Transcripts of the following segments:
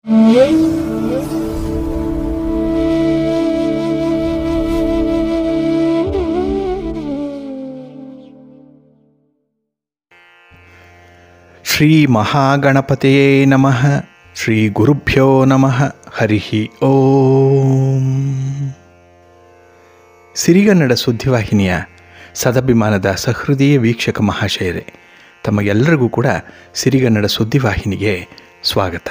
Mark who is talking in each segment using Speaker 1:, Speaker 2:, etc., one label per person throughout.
Speaker 1: ಶ್ರೀ ಮಹಾಗಣಪತಿಯೇ ನಮಃ ಶ್ರೀ ಗುರುಭ್ಯೋ ನಮಃ ಹರಿ ಓಂ ಸಿರಿಗನ್ನಡ ಸುದ್ದಿವಾಹಿನಿಯ ಸದಭಿಮಾನದ ಸಹೃದಯ ವೀಕ್ಷಕ ಮಹಾಶಯರೇ ತಮಗೆಲ್ಲರಿಗೂ ಕೂಡ ಸಿರಿಗನ್ನಡ ಸುದ್ದಿವಾಹಿನಿಗೆ ಸ್ವಾಗತ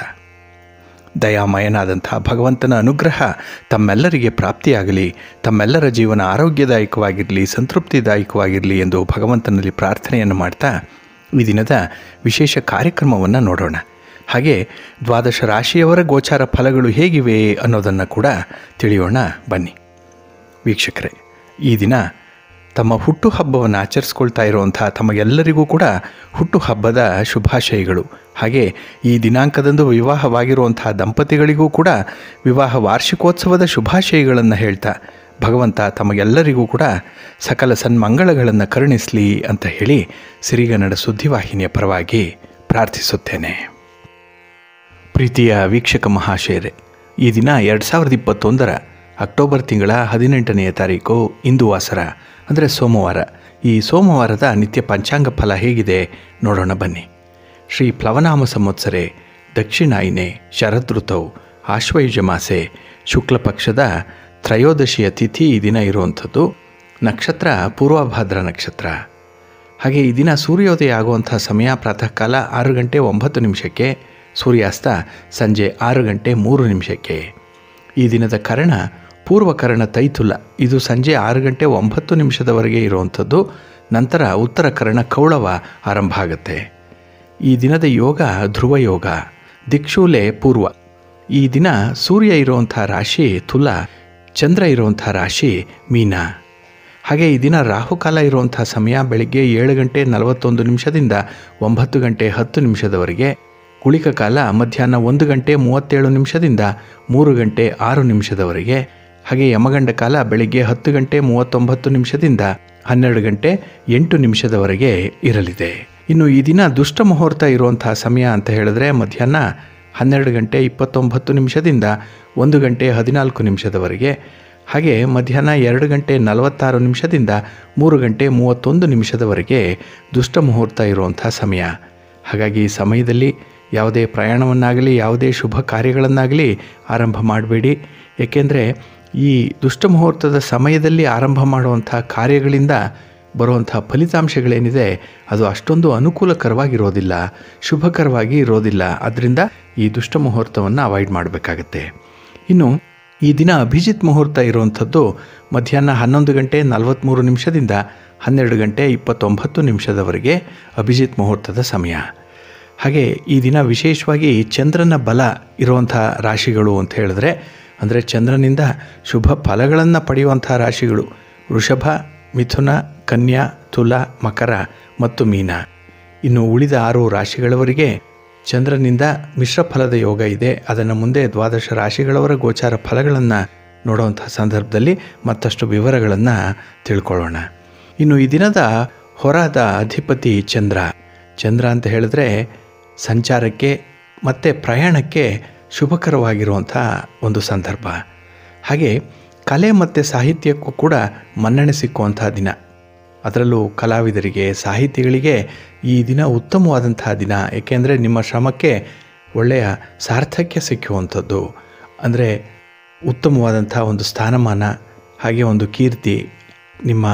Speaker 1: ದಯಾಮಯನಾದಂಥ ಭಗವಂತನ ಅನುಗ್ರಹ ತಮ್ಮೆಲ್ಲರಿಗೆ ಪ್ರಾಪ್ತಿಯಾಗಲಿ ತಮ್ಮೆಲ್ಲರ ಜೀವನ ಆರೋಗ್ಯದಾಯಕವಾಗಿರಲಿ ಸಂತೃಪ್ತಿದಾಯಕವಾಗಿರಲಿ ಎಂದು ಭಗವಂತನಲ್ಲಿ ಪ್ರಾರ್ಥನೆಯನ್ನು ಮಾಡ್ತಾ ಈ ದಿನದ ವಿಶೇಷ ಕಾರ್ಯಕ್ರಮವನ್ನು ನೋಡೋಣ ಹಾಗೆ ದ್ವಾದಶ ರಾಶಿಯವರ ಗೋಚಾರ ಫಲಗಳು ಹೇಗಿವೆ ಅನ್ನೋದನ್ನು ಕೂಡ ತಿಳಿಯೋಣ ಬನ್ನಿ ವೀಕ್ಷಕರೇ ಈ ದಿನ ತಮ್ಮ ಹುಟ್ಟುಹಬ್ಬವನ್ನು ಆಚರಿಸ್ಕೊಳ್ತಾ ಇರುವಂಥ ತಮಗೆಲ್ಲರಿಗೂ ಕೂಡ ಹುಟ್ಟುಹಬ್ಬದ ಶುಭಾಶಯಗಳು ಹಾಗೆ ಈ ದಿನಾಂಕದಂದು ವಿವಾಹವಾಗಿರುವಂಥ ದಂಪತಿಗಳಿಗೂ ಕೂಡ ವಿವಾಹ ವಾರ್ಷಿಕೋತ್ಸವದ ಶುಭಾಶಯಗಳನ್ನು ಹೇಳ್ತಾ ಭಗವಂತ ತಮಗೆಲ್ಲರಿಗೂ ಕೂಡ ಸಕಲ ಸನ್ಮಂಗಳಗಳನ್ನು ಕರುಣಿಸಲಿ ಅಂತ ಹೇಳಿ ಸಿರಿಗನ್ನಡ ಸುದ್ದಿವಾಹಿನಿಯ ಪರವಾಗಿ ಪ್ರಾರ್ಥಿಸುತ್ತೇನೆ ಪ್ರೀತಿಯ ವೀಕ್ಷಕ ಮಹಾಶಯರೇ ಈ ದಿನ ಎರಡು ಸಾವಿರದ ಇಪ್ಪತ್ತೊಂದರ ಅಕ್ಟೋಬರ್ ತಿಂಗಳ ಹದಿನೆಂಟನೆಯ ತಾರೀಕು ಇಂದು ವಾಸರ ಅಂದರೆ ಸೋಮವಾರ ಈ ಸೋಮವಾರದ ನಿತ್ಯ ಪಂಚಾಂಗ ಫಲ ಹೇಗಿದೆ ನೋಡೋಣ ಬನ್ನಿ ಶ್ರೀ ಪ್ಲವನಾಮ ಸಂವತ್ಸರೆ ದಕ್ಷಿಣಾಯಿನೆ ಶರದೃತೌ ಆಶ್ವಯುಜ ಮಾಸೆ ಶುಕ್ಲ ಪಕ್ಷದ ತ್ರಯೋದಶಿಯ ತಿಥಿ ಈ ದಿನ ಇರುವಂಥದ್ದು ನಕ್ಷತ್ರ ಪೂರ್ವಭಾದ್ರ ನಕ್ಷತ್ರ ಹಾಗೆ ಈ ದಿನ ಸೂರ್ಯೋದಯ ಆಗುವಂಥ ಸಮಯ ಪ್ರಾತಃ ಕಾಲ ಆರು ಗಂಟೆ ಒಂಬತ್ತು ನಿಮಿಷಕ್ಕೆ ಸೂರ್ಯಾಸ್ತ ಸಂಜೆ ಆರು ಗಂಟೆ ಮೂರು ನಿಮಿಷಕ್ಕೆ ಈ ದಿನದ ಕರ್ಣ ಪೂರ್ವಕರ್ಣ ತೈತುಲ ಇದು ಸಂಜೆ ಆರು ಗಂಟೆ ಒಂಬತ್ತು ನಿಮಿಷದವರೆಗೆ ಇರುವಂಥದ್ದು ನಂತರ ಉತ್ತರ ಕರ್ಣ ಕೌಳವ ಆರಂಭ ಆಗುತ್ತೆ ಈ ದಿನದ ಯೋಗ ಧ್ರುವ ಯೋಗ ದಿಕ್ಷೂಲೆ ಪೂರ್ವ ಈ ದಿನ ಸೂರ್ಯ ಇರುವಂಥ ರಾಶಿ ತುಲ ಚಂದ್ರ ಇರುವಂಥ ರಾಶಿ ಮೀನ ಹಾಗೆ ಈ ದಿನ ರಾಹುಕಾಲ ಇರುವಂಥ ಸಮಯ ಬೆಳಗ್ಗೆ ಏಳು ಗಂಟೆ ನಲವತ್ತೊಂದು ನಿಮಿಷದಿಂದ ಒಂಬತ್ತು ಗಂಟೆ ಹತ್ತು ನಿಮಿಷದವರೆಗೆ ಕುಳಿಕ ಕಾಲ ಮಧ್ಯಾಹ್ನ ಒಂದು ಗಂಟೆ ಮೂವತ್ತೇಳು ನಿಮಿಷದಿಂದ ಮೂರು ಗಂಟೆ ಆರು ನಿಮಿಷದವರೆಗೆ ಹಾಗೆ ಯಮಗಂಡ ಕಾಲ ಬೆಳಿಗ್ಗೆ ಹತ್ತು ಗಂಟೆ ಮೂವತ್ತೊಂಬತ್ತು ನಿಮಿಷದಿಂದ ಹನ್ನೆರಡು ಗಂಟೆ ಎಂಟು ನಿಮಿಷದವರೆಗೆ ಇರಲಿದೆ ಇನ್ನು ಈ ದಿನ ದುಷ್ಟ ಮುಹೂರ್ತ ಇರುವಂತಹ ಸಮಯ ಅಂತ ಹೇಳಿದ್ರೆ ಮಧ್ಯಾಹ್ನ ಹನ್ನೆರಡು ಗಂಟೆ ಇಪ್ಪತ್ತೊಂಬತ್ತು ನಿಮಿಷದಿಂದ ಒಂದು ಗಂಟೆ ಹದಿನಾಲ್ಕು ನಿಮಿಷದವರೆಗೆ ಹಾಗೆ ಮಧ್ಯಾಹ್ನ ಎರಡು ಗಂಟೆ ನಲವತ್ತಾರು ನಿಮಿಷದಿಂದ ಮೂರು ಗಂಟೆ ಮೂವತ್ತೊಂದು ನಿಮಿಷದವರೆಗೆ ದುಷ್ಟ ಮುಹೂರ್ತ ಇರುವಂಥ ಸಮಯ ಹಾಗಾಗಿ ಈ ಸಮಯದಲ್ಲಿ ಯಾವುದೇ ಪ್ರಯಾಣವನ್ನಾಗಲಿ ಯಾವುದೇ ಶುಭ ಕಾರ್ಯಗಳನ್ನಾಗಲಿ ಆರಂಭ ಮಾಡಬೇಡಿ ಏಕೆಂದರೆ ಈ ದುಷ್ಟ ಮುಹೂರ್ತದ ಸಮಯದಲ್ಲಿ ಆರಂಭ ಮಾಡುವಂಥ ಕಾರ್ಯಗಳಿಂದ ಬರುವಂಥ ಫಲಿತಾಂಶಗಳೇನಿದೆ ಅದು ಅಷ್ಟೊಂದು ಅನುಕೂಲಕರವಾಗಿರೋದಿಲ್ಲ ಶುಭಕರವಾಗಿ ಇರೋದಿಲ್ಲ ಅದರಿಂದ ಈ ದುಷ್ಟ ಮುಹೂರ್ತವನ್ನು ಅವಾಯ್ಡ್ ಮಾಡಬೇಕಾಗತ್ತೆ ಇನ್ನು ಈ ದಿನ ಅಭಿಜಿತ್ ಮುಹೂರ್ತ ಇರುವಂಥದ್ದು ಮಧ್ಯಾಹ್ನ ಹನ್ನೊಂದು ಗಂಟೆ ನಲವತ್ತ್ಮೂರು ನಿಮಿಷದಿಂದ ಹನ್ನೆರಡು ಗಂಟೆ ಇಪ್ಪತ್ತೊಂಬತ್ತು ನಿಮಿಷದವರೆಗೆ ಅಭಿಜಿತ್ ಮುಹೂರ್ತದ ಸಮಯ ಹಾಗೆ ಈ ದಿನ ವಿಶೇಷವಾಗಿ ಚಂದ್ರನ ಬಲ ಇರುವಂಥ ರಾಶಿಗಳು ಅಂತ ಹೇಳಿದ್ರೆ ಅಂದರೆ ಚಂದ್ರನಿಂದ ಶುಭ ಫಲಗಳನ್ನು ಪಡೆಯುವಂಥ ರಾಶಿಗಳು ವೃಷಭ ಮಿಥುನ ಕನ್ಯಾ ತುಲ ಮಕರ ಮತ್ತು ಮೀನ ಇನ್ನು ಉಳಿದ ಆರು ರಾಶಿಗಳವರಿಗೆ ಚಂದ್ರನಿಂದ ಮಿಶ್ರ ಫಲದ ಯೋಗ ಇದೆ ಅದನ್ನು ಮುಂದೆ ದ್ವಾದಶ ರಾಶಿಗಳವರ ಗೋಚಾರ ಫಲಗಳನ್ನು ನೋಡುವಂಥ ಸಂದರ್ಭದಲ್ಲಿ ಮತ್ತಷ್ಟು ವಿವರಗಳನ್ನು ತಿಳ್ಕೊಳ್ಳೋಣ ಇನ್ನು ಈ ದಿನದ ಹೊರಾದ ಅಧಿಪತಿ ಚಂದ್ರ ಚಂದ್ರ ಅಂತ ಹೇಳಿದ್ರೆ ಸಂಚಾರಕ್ಕೆ ಮತ್ತು ಪ್ರಯಾಣಕ್ಕೆ ಶುಭಕರವಾಗಿರುವಂಥ ಒಂದು ಸಂದರ್ಭ ಹಾಗೆ ಕಲೆ ಮತ್ತು ಸಾಹಿತ್ಯಕ್ಕೂ ಕೂಡ ಮನ್ನಣೆ ಸಿಕ್ಕುವಂಥ ದಿನ ಅದರಲ್ಲೂ ಕಲಾವಿದರಿಗೆ ಸಾಹಿತಿಗಳಿಗೆ ಈ ದಿನ ಉತ್ತಮವಾದಂತಹ ದಿನ ಏಕೆಂದರೆ ನಿಮ್ಮ ಶ್ರಮಕ್ಕೆ ಒಳ್ಳೆಯ ಸಾರ್ಥಕ್ಯ ಸಿಕ್ಕುವಂಥದ್ದು ಅಂದರೆ ಉತ್ತಮವಾದಂಥ ಒಂದು ಸ್ಥಾನಮಾನ ಹಾಗೆ ಒಂದು ಕೀರ್ತಿ ನಿಮ್ಮ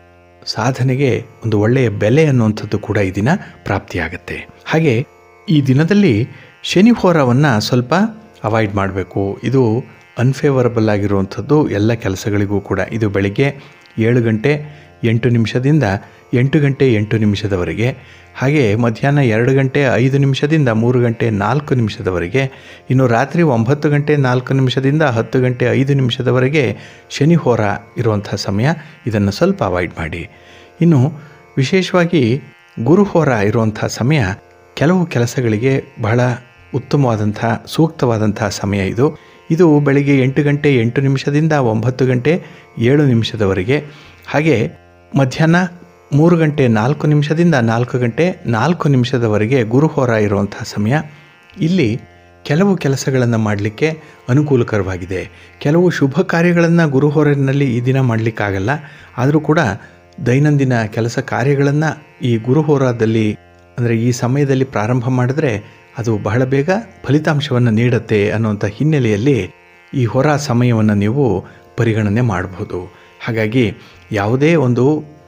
Speaker 1: ಸಾಧನೆಗೆ ಒಂದು ಒಳ್ಳೆಯ ಬೆಲೆ ಅನ್ನುವಂಥದ್ದು ಕೂಡ ಈ ದಿನ ಪ್ರಾಪ್ತಿಯಾಗುತ್ತೆ ಹಾಗೆ ಈ ದಿನದಲ್ಲಿ ಶನಿ ಹೋರವನ್ನು ಸ್ವಲ್ಪ ಅವಾಯ್ಡ್ ಮಾಡಬೇಕು ಇದು ಅನ್ಫೇವರಬಲ್ ಆಗಿರುವಂಥದ್ದು ಎಲ್ಲ ಕೆಲಸಗಳಿಗೂ ಕೂಡ ಇದು ಬೆಳಗ್ಗೆ ಏಳು ಗಂಟೆ ಎಂಟು ನಿಮಿಷದಿಂದ ಎಂಟು ಗಂಟೆ ಎಂಟು ನಿಮಿಷದವರೆಗೆ ಹಾಗೆ ಮಧ್ಯಾಹ್ನ ಎರಡು ಗಂಟೆ ಐದು ನಿಮಿಷದಿಂದ ಮೂರು ಗಂಟೆ ನಾಲ್ಕು ನಿಮಿಷದವರೆಗೆ ಇನ್ನು ರಾತ್ರಿ ಒಂಬತ್ತು ಗಂಟೆ ನಾಲ್ಕು ನಿಮಿಷದಿಂದ ಹತ್ತು ಗಂಟೆ ಐದು ನಿಮಿಷದವರೆಗೆ ಶನಿ ಹೋರ ಇರುವಂಥ ಸಮಯ ಇದನ್ನು ಸ್ವಲ್ಪ ಅವಾಯ್ಡ್ ಮಾಡಿ ಇನ್ನು ವಿಶೇಷವಾಗಿ ಗುರುಹೋರ ಇರುವಂಥ ಸಮಯ ಕೆಲವು ಕೆಲಸಗಳಿಗೆ ಬಹಳ ಉತ್ತಮವಾದಂಥ ಸೂಕ್ತವಾದಂಥ ಸಮಯ ಇದು ಇದು ಬೆಳಿಗ್ಗೆ ಎಂಟು ಗಂಟೆ ಎಂಟು ನಿಮಿಷದಿಂದ ಒಂಬತ್ತು ಗಂಟೆ ಏಳು ನಿಮಿಷದವರೆಗೆ ಹಾಗೆ ಮಧ್ಯಾಹ್ನ ಮೂರು ಗಂಟೆ ನಾಲ್ಕು ನಿಮಿಷದಿಂದ ನಾಲ್ಕು ಗಂಟೆ ನಾಲ್ಕು ನಿಮಿಷದವರೆಗೆ ಗುರುಹೋರ ಇರುವಂಥ ಸಮಯ ಇಲ್ಲಿ ಕೆಲವು ಕೆಲಸಗಳನ್ನು ಮಾಡಲಿಕ್ಕೆ ಅನುಕೂಲಕರವಾಗಿದೆ ಕೆಲವು ಶುಭ ಕಾರ್ಯಗಳನ್ನು ಗುರುಹೊರನಲ್ಲಿ ಈ ದಿನ ಮಾಡಲಿಕ್ಕಾಗಲ್ಲ ಆದರೂ ಕೂಡ ದೈನಂದಿನ ಕೆಲಸ ಕಾರ್ಯಗಳನ್ನು ಈ ಗುರುಹೋರಾದಲ್ಲಿ ಅಂದರೆ ಈ ಸಮಯದಲ್ಲಿ ಪ್ರಾರಂಭ ಮಾಡಿದ್ರೆ ಅದು ಬಹಳ ಬೇಗ ಫಲಿತಾಂಶವನ್ನು ನೀಡುತ್ತೆ ಅನ್ನುವಂಥ ಹಿನ್ನೆಲೆಯಲ್ಲಿ ಈ ಹೊರ ಸಮಯವನ್ನು ನೀವು ಪರಿಗಣನೆ ಮಾಡಬಹುದು ಹಾಗಾಗಿ ಯಾವುದೇ ಒಂದು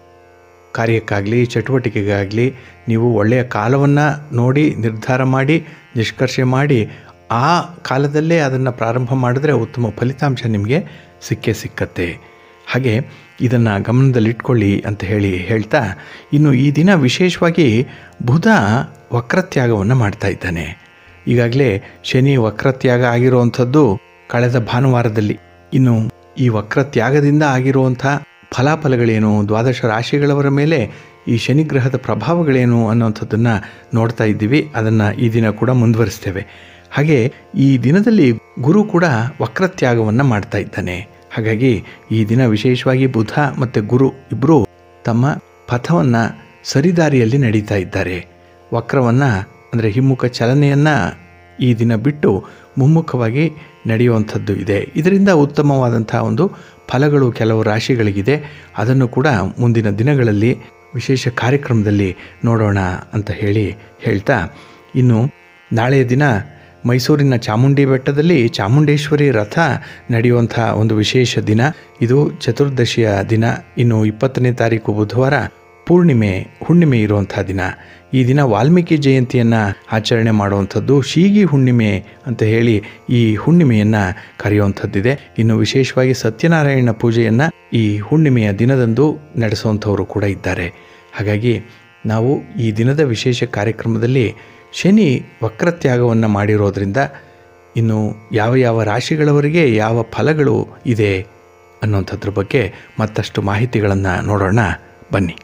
Speaker 1: ಕಾರ್ಯಕ್ಕಾಗಲಿ ಚಟುವಟಿಕೆಗಾಗಲಿ ನೀವು ಒಳ್ಳೆಯ ಕಾಲವನ್ನು ನೋಡಿ ನಿರ್ಧಾರ ಮಾಡಿ ನಿಷ್ಕರ್ಷೆ ಮಾಡಿ ಆ ಕಾಲದಲ್ಲೇ ಅದನ್ನು ಪ್ರಾರಂಭ ಮಾಡಿದ್ರೆ ಉತ್ತಮ ಫಲಿತಾಂಶ ನಿಮಗೆ ಸಿಕ್ಕೇ ಸಿಕ್ಕತ್ತೆ ಹಾಗೆ ಇದನ್ನು ಗಮನದಲ್ಲಿಟ್ಕೊಳ್ಳಿ ಅಂತ ಹೇಳಿ ಹೇಳ್ತಾ ಇನ್ನು ಈ ದಿನ ವಿಶೇಷವಾಗಿ ಬುಧ ವಕ್ರತ್ಯಾಗವನ್ನು ಮಾಡ್ತಾ ಇದ್ದಾನೆ ಈಗಾಗಲೇ ಶನಿ ವಕ್ರತ್ಯಾಗ ಆಗಿರುವಂಥದ್ದು ಕಳೆದ ಭಾನುವಾರದಲ್ಲಿ ಇನ್ನು ಈ ವಕ್ರತ್ಯಾಗದಿಂದ ಆಗಿರುವಂಥ ಫಲಾಫಲಗಳೇನು ದ್ವಾದಶ ರಾಶಿಗಳವರ ಮೇಲೆ ಈ ಶನಿಗ್ರಹದ ಪ್ರಭಾವಗಳೇನು ಅನ್ನೋಂಥದ್ದನ್ನು ನೋಡ್ತಾ ಇದ್ದೀವಿ ಅದನ್ನು ಈ ದಿನ ಕೂಡ ಮುಂದುವರಿಸ್ತೇವೆ ಹಾಗೆ ಈ ದಿನದಲ್ಲಿ ಗುರು ಕೂಡ ವಕ್ರತ್ಯಾಗವನ್ನು ಮಾಡ್ತಾ ಇದ್ದಾನೆ ಹಾಗಾಗಿ ಈ ದಿನ ವಿಶೇಷವಾಗಿ ಬುಧ ಮತ್ತು ಗುರು ಇಬ್ಬರು ತಮ್ಮ ಪಥವನ್ನು ಸರಿದಾರಿಯಲ್ಲಿ ನಡೀತಾ ಇದ್ದಾರೆ ವಕ್ರವನ್ನು ಅಂದರೆ ಹಿಮ್ಮುಖ ಚಲನೆಯನ್ನು ಈ ದಿನ ಬಿಟ್ಟು ಮುಮ್ಮುಖವಾಗಿ ನಡೆಯುವಂಥದ್ದು ಇದೆ ಇದರಿಂದ ಉತ್ತಮವಾದಂಥ ಒಂದು ಫಲಗಳು ಕೆಲವು ರಾಶಿಗಳಿಗಿದೆ ಅದನ್ನು ಕೂಡ ಮುಂದಿನ ದಿನಗಳಲ್ಲಿ ವಿಶೇಷ ಕಾರ್ಯಕ್ರಮದಲ್ಲಿ ನೋಡೋಣ ಅಂತ ಹೇಳಿ ಹೇಳ್ತಾ ಇನ್ನು ನಾಳೆಯ ದಿನ ಮೈಸೂರಿನ ಚಾಮುಂಡಿ ಬೆಟ್ಟದಲ್ಲಿ ಚಾಮುಂಡೇಶ್ವರಿ ರಥ ನಡೆಯುವಂಥ ಒಂದು ವಿಶೇಷ ದಿನ ಇದು ಚತುರ್ದಶಿಯ ದಿನ ಇನ್ನು ಇಪ್ಪತ್ತನೇ ತಾರೀಕು ಬುಧವಾರ ಪೂರ್ಣಿಮೆ ಹುಣ್ಣಿಮೆ ಇರುವಂಥ ದಿನ ಈ ದಿನ ವಾಲ್ಮೀಕಿ ಜಯಂತಿಯನ್ನು ಆಚರಣೆ ಮಾಡುವಂಥದ್ದು ಶೀಗಿ ಹುಣ್ಣಿಮೆ ಅಂತ ಹೇಳಿ ಈ ಹುಣ್ಣಿಮೆಯನ್ನು ಕರೆಯುವಂಥದ್ದಿದೆ ಇನ್ನು ವಿಶೇಷವಾಗಿ ಸತ್ಯನಾರಾಯಣ ಪೂಜೆಯನ್ನು ಈ ಹುಣ್ಣಿಮೆಯ ದಿನದಂದು ನಡೆಸುವಂಥವರು ಕೂಡ ಇದ್ದಾರೆ ಹಾಗಾಗಿ ನಾವು ಈ ದಿನದ ವಿಶೇಷ ಕಾರ್ಯಕ್ರಮದಲ್ಲಿ ಶನಿ ವಕ್ರತ್ಯಾಗವನ್ನು ಮಾಡಿರೋದ್ರಿಂದ ಇನ್ನು ಯಾವ ಯಾವ ರಾಶಿಗಳವರಿಗೆ ಯಾವ ಫಲಗಳು ಇದೆ ಅನ್ನೋಂಥದ್ರ ಬಗ್ಗೆ ಮತ್ತಷ್ಟು ಮಾಹಿತಿಗಳನ್ನು ನೋಡೋಣ ಬನ್ನಿ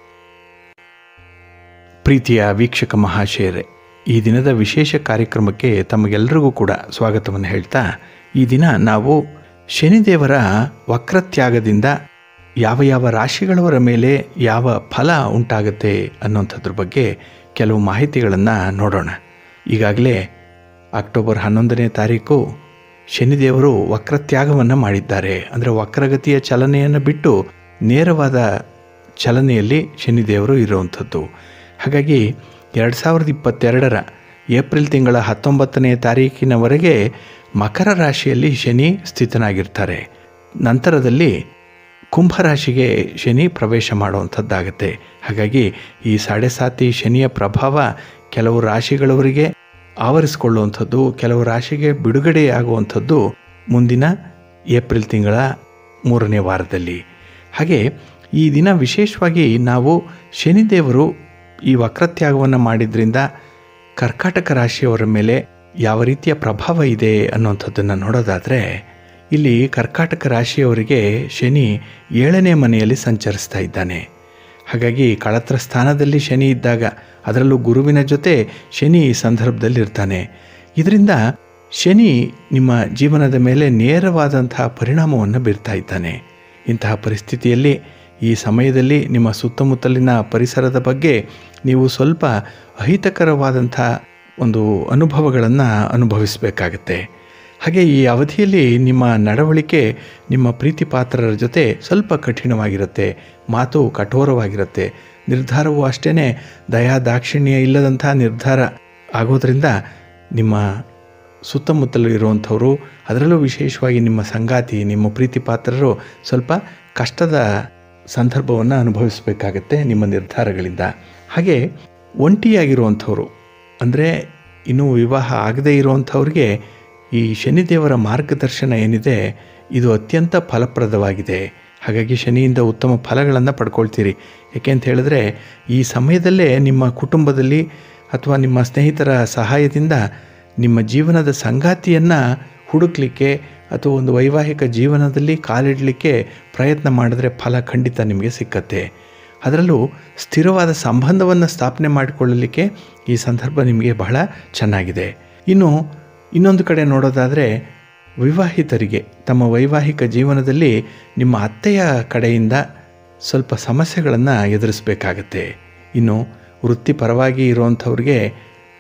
Speaker 1: ಪ್ರೀತಿಯ ವೀಕ್ಷಕ ಮಹಾಶಯರೇ ಈ ದಿನದ ವಿಶೇಷ ಕಾರ್ಯಕ್ರಮಕ್ಕೆ ತಮಗೆಲ್ಲರಿಗೂ ಕೂಡ ಸ್ವಾಗತವನ್ನು ಹೇಳ್ತಾ ಈ ದಿನ ನಾವು ಶನಿದೇವರ ವಕ್ರತ್ಯಾಗದಿಂದ ಯಾವ ಯಾವ ರಾಶಿಗಳವರ ಮೇಲೆ ಯಾವ ಫಲ ಉಂಟಾಗುತ್ತೆ ಅನ್ನೋಂಥದ್ರ ಬಗ್ಗೆ ಕೆಲವು ಮಾಹಿತಿಗಳನ್ನು ನೋಡೋಣ ಈಗಾಗಲೇ ಅಕ್ಟೋಬರ್ ಹನ್ನೊಂದನೇ ತಾರೀಕು ಶನಿದೇವರು ವಕ್ರತ್ಯಾಗವನ್ನು ಮಾಡಿದ್ದಾರೆ ಅಂದರೆ ವಕ್ರಗತಿಯ ಚಲನೆಯನ್ನು ಬಿಟ್ಟು ನೇರವಾದ ಚಲನೆಯಲ್ಲಿ ಶನಿದೇವರು ಇರುವಂಥದ್ದು ಹಾಗಾಗಿ ಎರಡು ಸಾವಿರದ ಇಪ್ಪತ್ತೆರಡರ ಏಪ್ರಿಲ್ ತಿಂಗಳ ಹತ್ತೊಂಬತ್ತನೇ ತಾರೀಕಿನವರೆಗೆ ಮಕರ ರಾಶಿಯಲ್ಲಿ ಶನಿ ಸ್ಥಿತನಾಗಿರ್ತಾರೆ ನಂತರದಲ್ಲಿ ಕುಂಭರಾಶಿಗೆ ಶನಿ ಪ್ರವೇಶ ಮಾಡುವಂಥದ್ದಾಗತ್ತೆ ಹಾಗಾಗಿ ಈ ಸಾಡೆ ಸಾತಿ ಶನಿಯ ಪ್ರಭಾವ ಕೆಲವು ರಾಶಿಗಳವರಿಗೆ ಆವರಿಸಿಕೊಳ್ಳುವಂಥದ್ದು ಕೆಲವು ರಾಶಿಗೆ ಬಿಡುಗಡೆಯಾಗುವಂಥದ್ದು ಮುಂದಿನ ಏಪ್ರಿಲ್ ತಿಂಗಳ ಮೂರನೇ ವಾರದಲ್ಲಿ ಹಾಗೆ ಈ ದಿನ ವಿಶೇಷವಾಗಿ ನಾವು ಶನಿದೇವರು ಈ ವಕ್ರತ್ಯಾಗವನ್ನು ಮಾಡಿದ್ರಿಂದ ಕರ್ಕಾಟಕ ರಾಶಿಯವರ ಮೇಲೆ ಯಾವ ರೀತಿಯ ಪ್ರಭಾವ ಇದೆ ಅನ್ನುವಂಥದ್ದನ್ನು ನೋಡೋದಾದರೆ ಇಲ್ಲಿ ಕರ್ಕಾಟಕ ರಾಶಿಯವರಿಗೆ ಶನಿ ಏಳನೇ ಮನೆಯಲ್ಲಿ ಸಂಚರಿಸ್ತಾ ಇದ್ದಾನೆ ಹಾಗಾಗಿ ಕಳತ್ರ ಸ್ಥಾನದಲ್ಲಿ ಶನಿ ಇದ್ದಾಗ ಅದರಲ್ಲೂ ಗುರುವಿನ ಜೊತೆ ಶನಿ ಈ ಸಂದರ್ಭದಲ್ಲಿ ಇರ್ತಾನೆ ಇದರಿಂದ ಶನಿ ನಿಮ್ಮ ಜೀವನದ ಮೇಲೆ ನೇರವಾದಂತಹ ಪರಿಣಾಮವನ್ನು ಬೀರ್ತಾ ಇದ್ದಾನೆ ಇಂತಹ ಪರಿಸ್ಥಿತಿಯಲ್ಲಿ ಈ ಸಮಯದಲ್ಲಿ ನಿಮ್ಮ ಸುತ್ತಮುತ್ತಲಿನ ಪರಿಸರದ ಬಗ್ಗೆ ನೀವು ಸ್ವಲ್ಪ ಅಹಿತಕರವಾದಂಥ ಒಂದು ಅನುಭವಗಳನ್ನು ಅನುಭವಿಸಬೇಕಾಗತ್ತೆ ಹಾಗೆ ಈ ಅವಧಿಯಲ್ಲಿ ನಿಮ್ಮ ನಡವಳಿಕೆ ನಿಮ್ಮ ಪ್ರೀತಿ ಪಾತ್ರರ ಜೊತೆ ಸ್ವಲ್ಪ ಕಠಿಣವಾಗಿರುತ್ತೆ ಮಾತು ಕಠೋರವಾಗಿರುತ್ತೆ ನಿರ್ಧಾರವು ಅಷ್ಟೇ ದಯಾ ದಾಕ್ಷಿಣ್ಯ ಇಲ್ಲದಂಥ ನಿರ್ಧಾರ ಆಗೋದ್ರಿಂದ ನಿಮ್ಮ ಸುತ್ತಮುತ್ತಲು ಇರುವಂಥವರು ಅದರಲ್ಲೂ ವಿಶೇಷವಾಗಿ ನಿಮ್ಮ ಸಂಗಾತಿ ನಿಮ್ಮ ಪ್ರೀತಿ ಪಾತ್ರರು ಸ್ವಲ್ಪ ಕಷ್ಟದ ಸಂದರ್ಭವನ್ನು ಅನುಭವಿಸಬೇಕಾಗತ್ತೆ ನಿಮ್ಮ ನಿರ್ಧಾರಗಳಿಂದ ಹಾಗೆ ಒಂಟಿಯಾಗಿರುವಂಥವ್ರು ಅಂದರೆ ಇನ್ನೂ ವಿವಾಹ ಆಗದೇ ಇರುವಂಥವ್ರಿಗೆ ಈ ಶನಿದೇವರ ಮಾರ್ಗದರ್ಶನ ಏನಿದೆ ಇದು ಅತ್ಯಂತ ಫಲಪ್ರದವಾಗಿದೆ ಹಾಗಾಗಿ ಶನಿಯಿಂದ ಉತ್ತಮ ಫಲಗಳನ್ನು ಪಡ್ಕೊಳ್ತೀರಿ ಯಾಕೆ ಅಂತ ಹೇಳಿದ್ರೆ ಈ ಸಮಯದಲ್ಲೇ ನಿಮ್ಮ ಕುಟುಂಬದಲ್ಲಿ ಅಥವಾ ನಿಮ್ಮ ಸ್ನೇಹಿತರ ಸಹಾಯದಿಂದ ನಿಮ್ಮ ಜೀವನದ ಸಂಗಾತಿಯನ್ನು ಹುಡುಕ್ಲಿಕ್ಕೆ ಅಥವಾ ಒಂದು ವೈವಾಹಿಕ ಜೀವನದಲ್ಲಿ ಕಾಲಿಡಲಿಕ್ಕೆ ಪ್ರಯತ್ನ ಮಾಡಿದ್ರೆ ಫಲ ಖಂಡಿತ ನಿಮಗೆ ಸಿಕ್ಕತ್ತೆ ಅದರಲ್ಲೂ ಸ್ಥಿರವಾದ ಸಂಬಂಧವನ್ನು ಸ್ಥಾಪನೆ ಮಾಡಿಕೊಳ್ಳಲಿಕ್ಕೆ ಈ ಸಂದರ್ಭ ನಿಮಗೆ ಬಹಳ ಚೆನ್ನಾಗಿದೆ ಇನ್ನು ಇನ್ನೊಂದು ಕಡೆ ನೋಡೋದಾದರೆ ವಿವಾಹಿತರಿಗೆ ತಮ್ಮ ವೈವಾಹಿಕ ಜೀವನದಲ್ಲಿ ನಿಮ್ಮ ಅತ್ತೆಯ ಕಡೆಯಿಂದ ಸ್ವಲ್ಪ ಸಮಸ್ಯೆಗಳನ್ನು ಎದುರಿಸಬೇಕಾಗತ್ತೆ ಇನ್ನು ವೃತ್ತಿಪರವಾಗಿ ಇರುವಂಥವ್ರಿಗೆ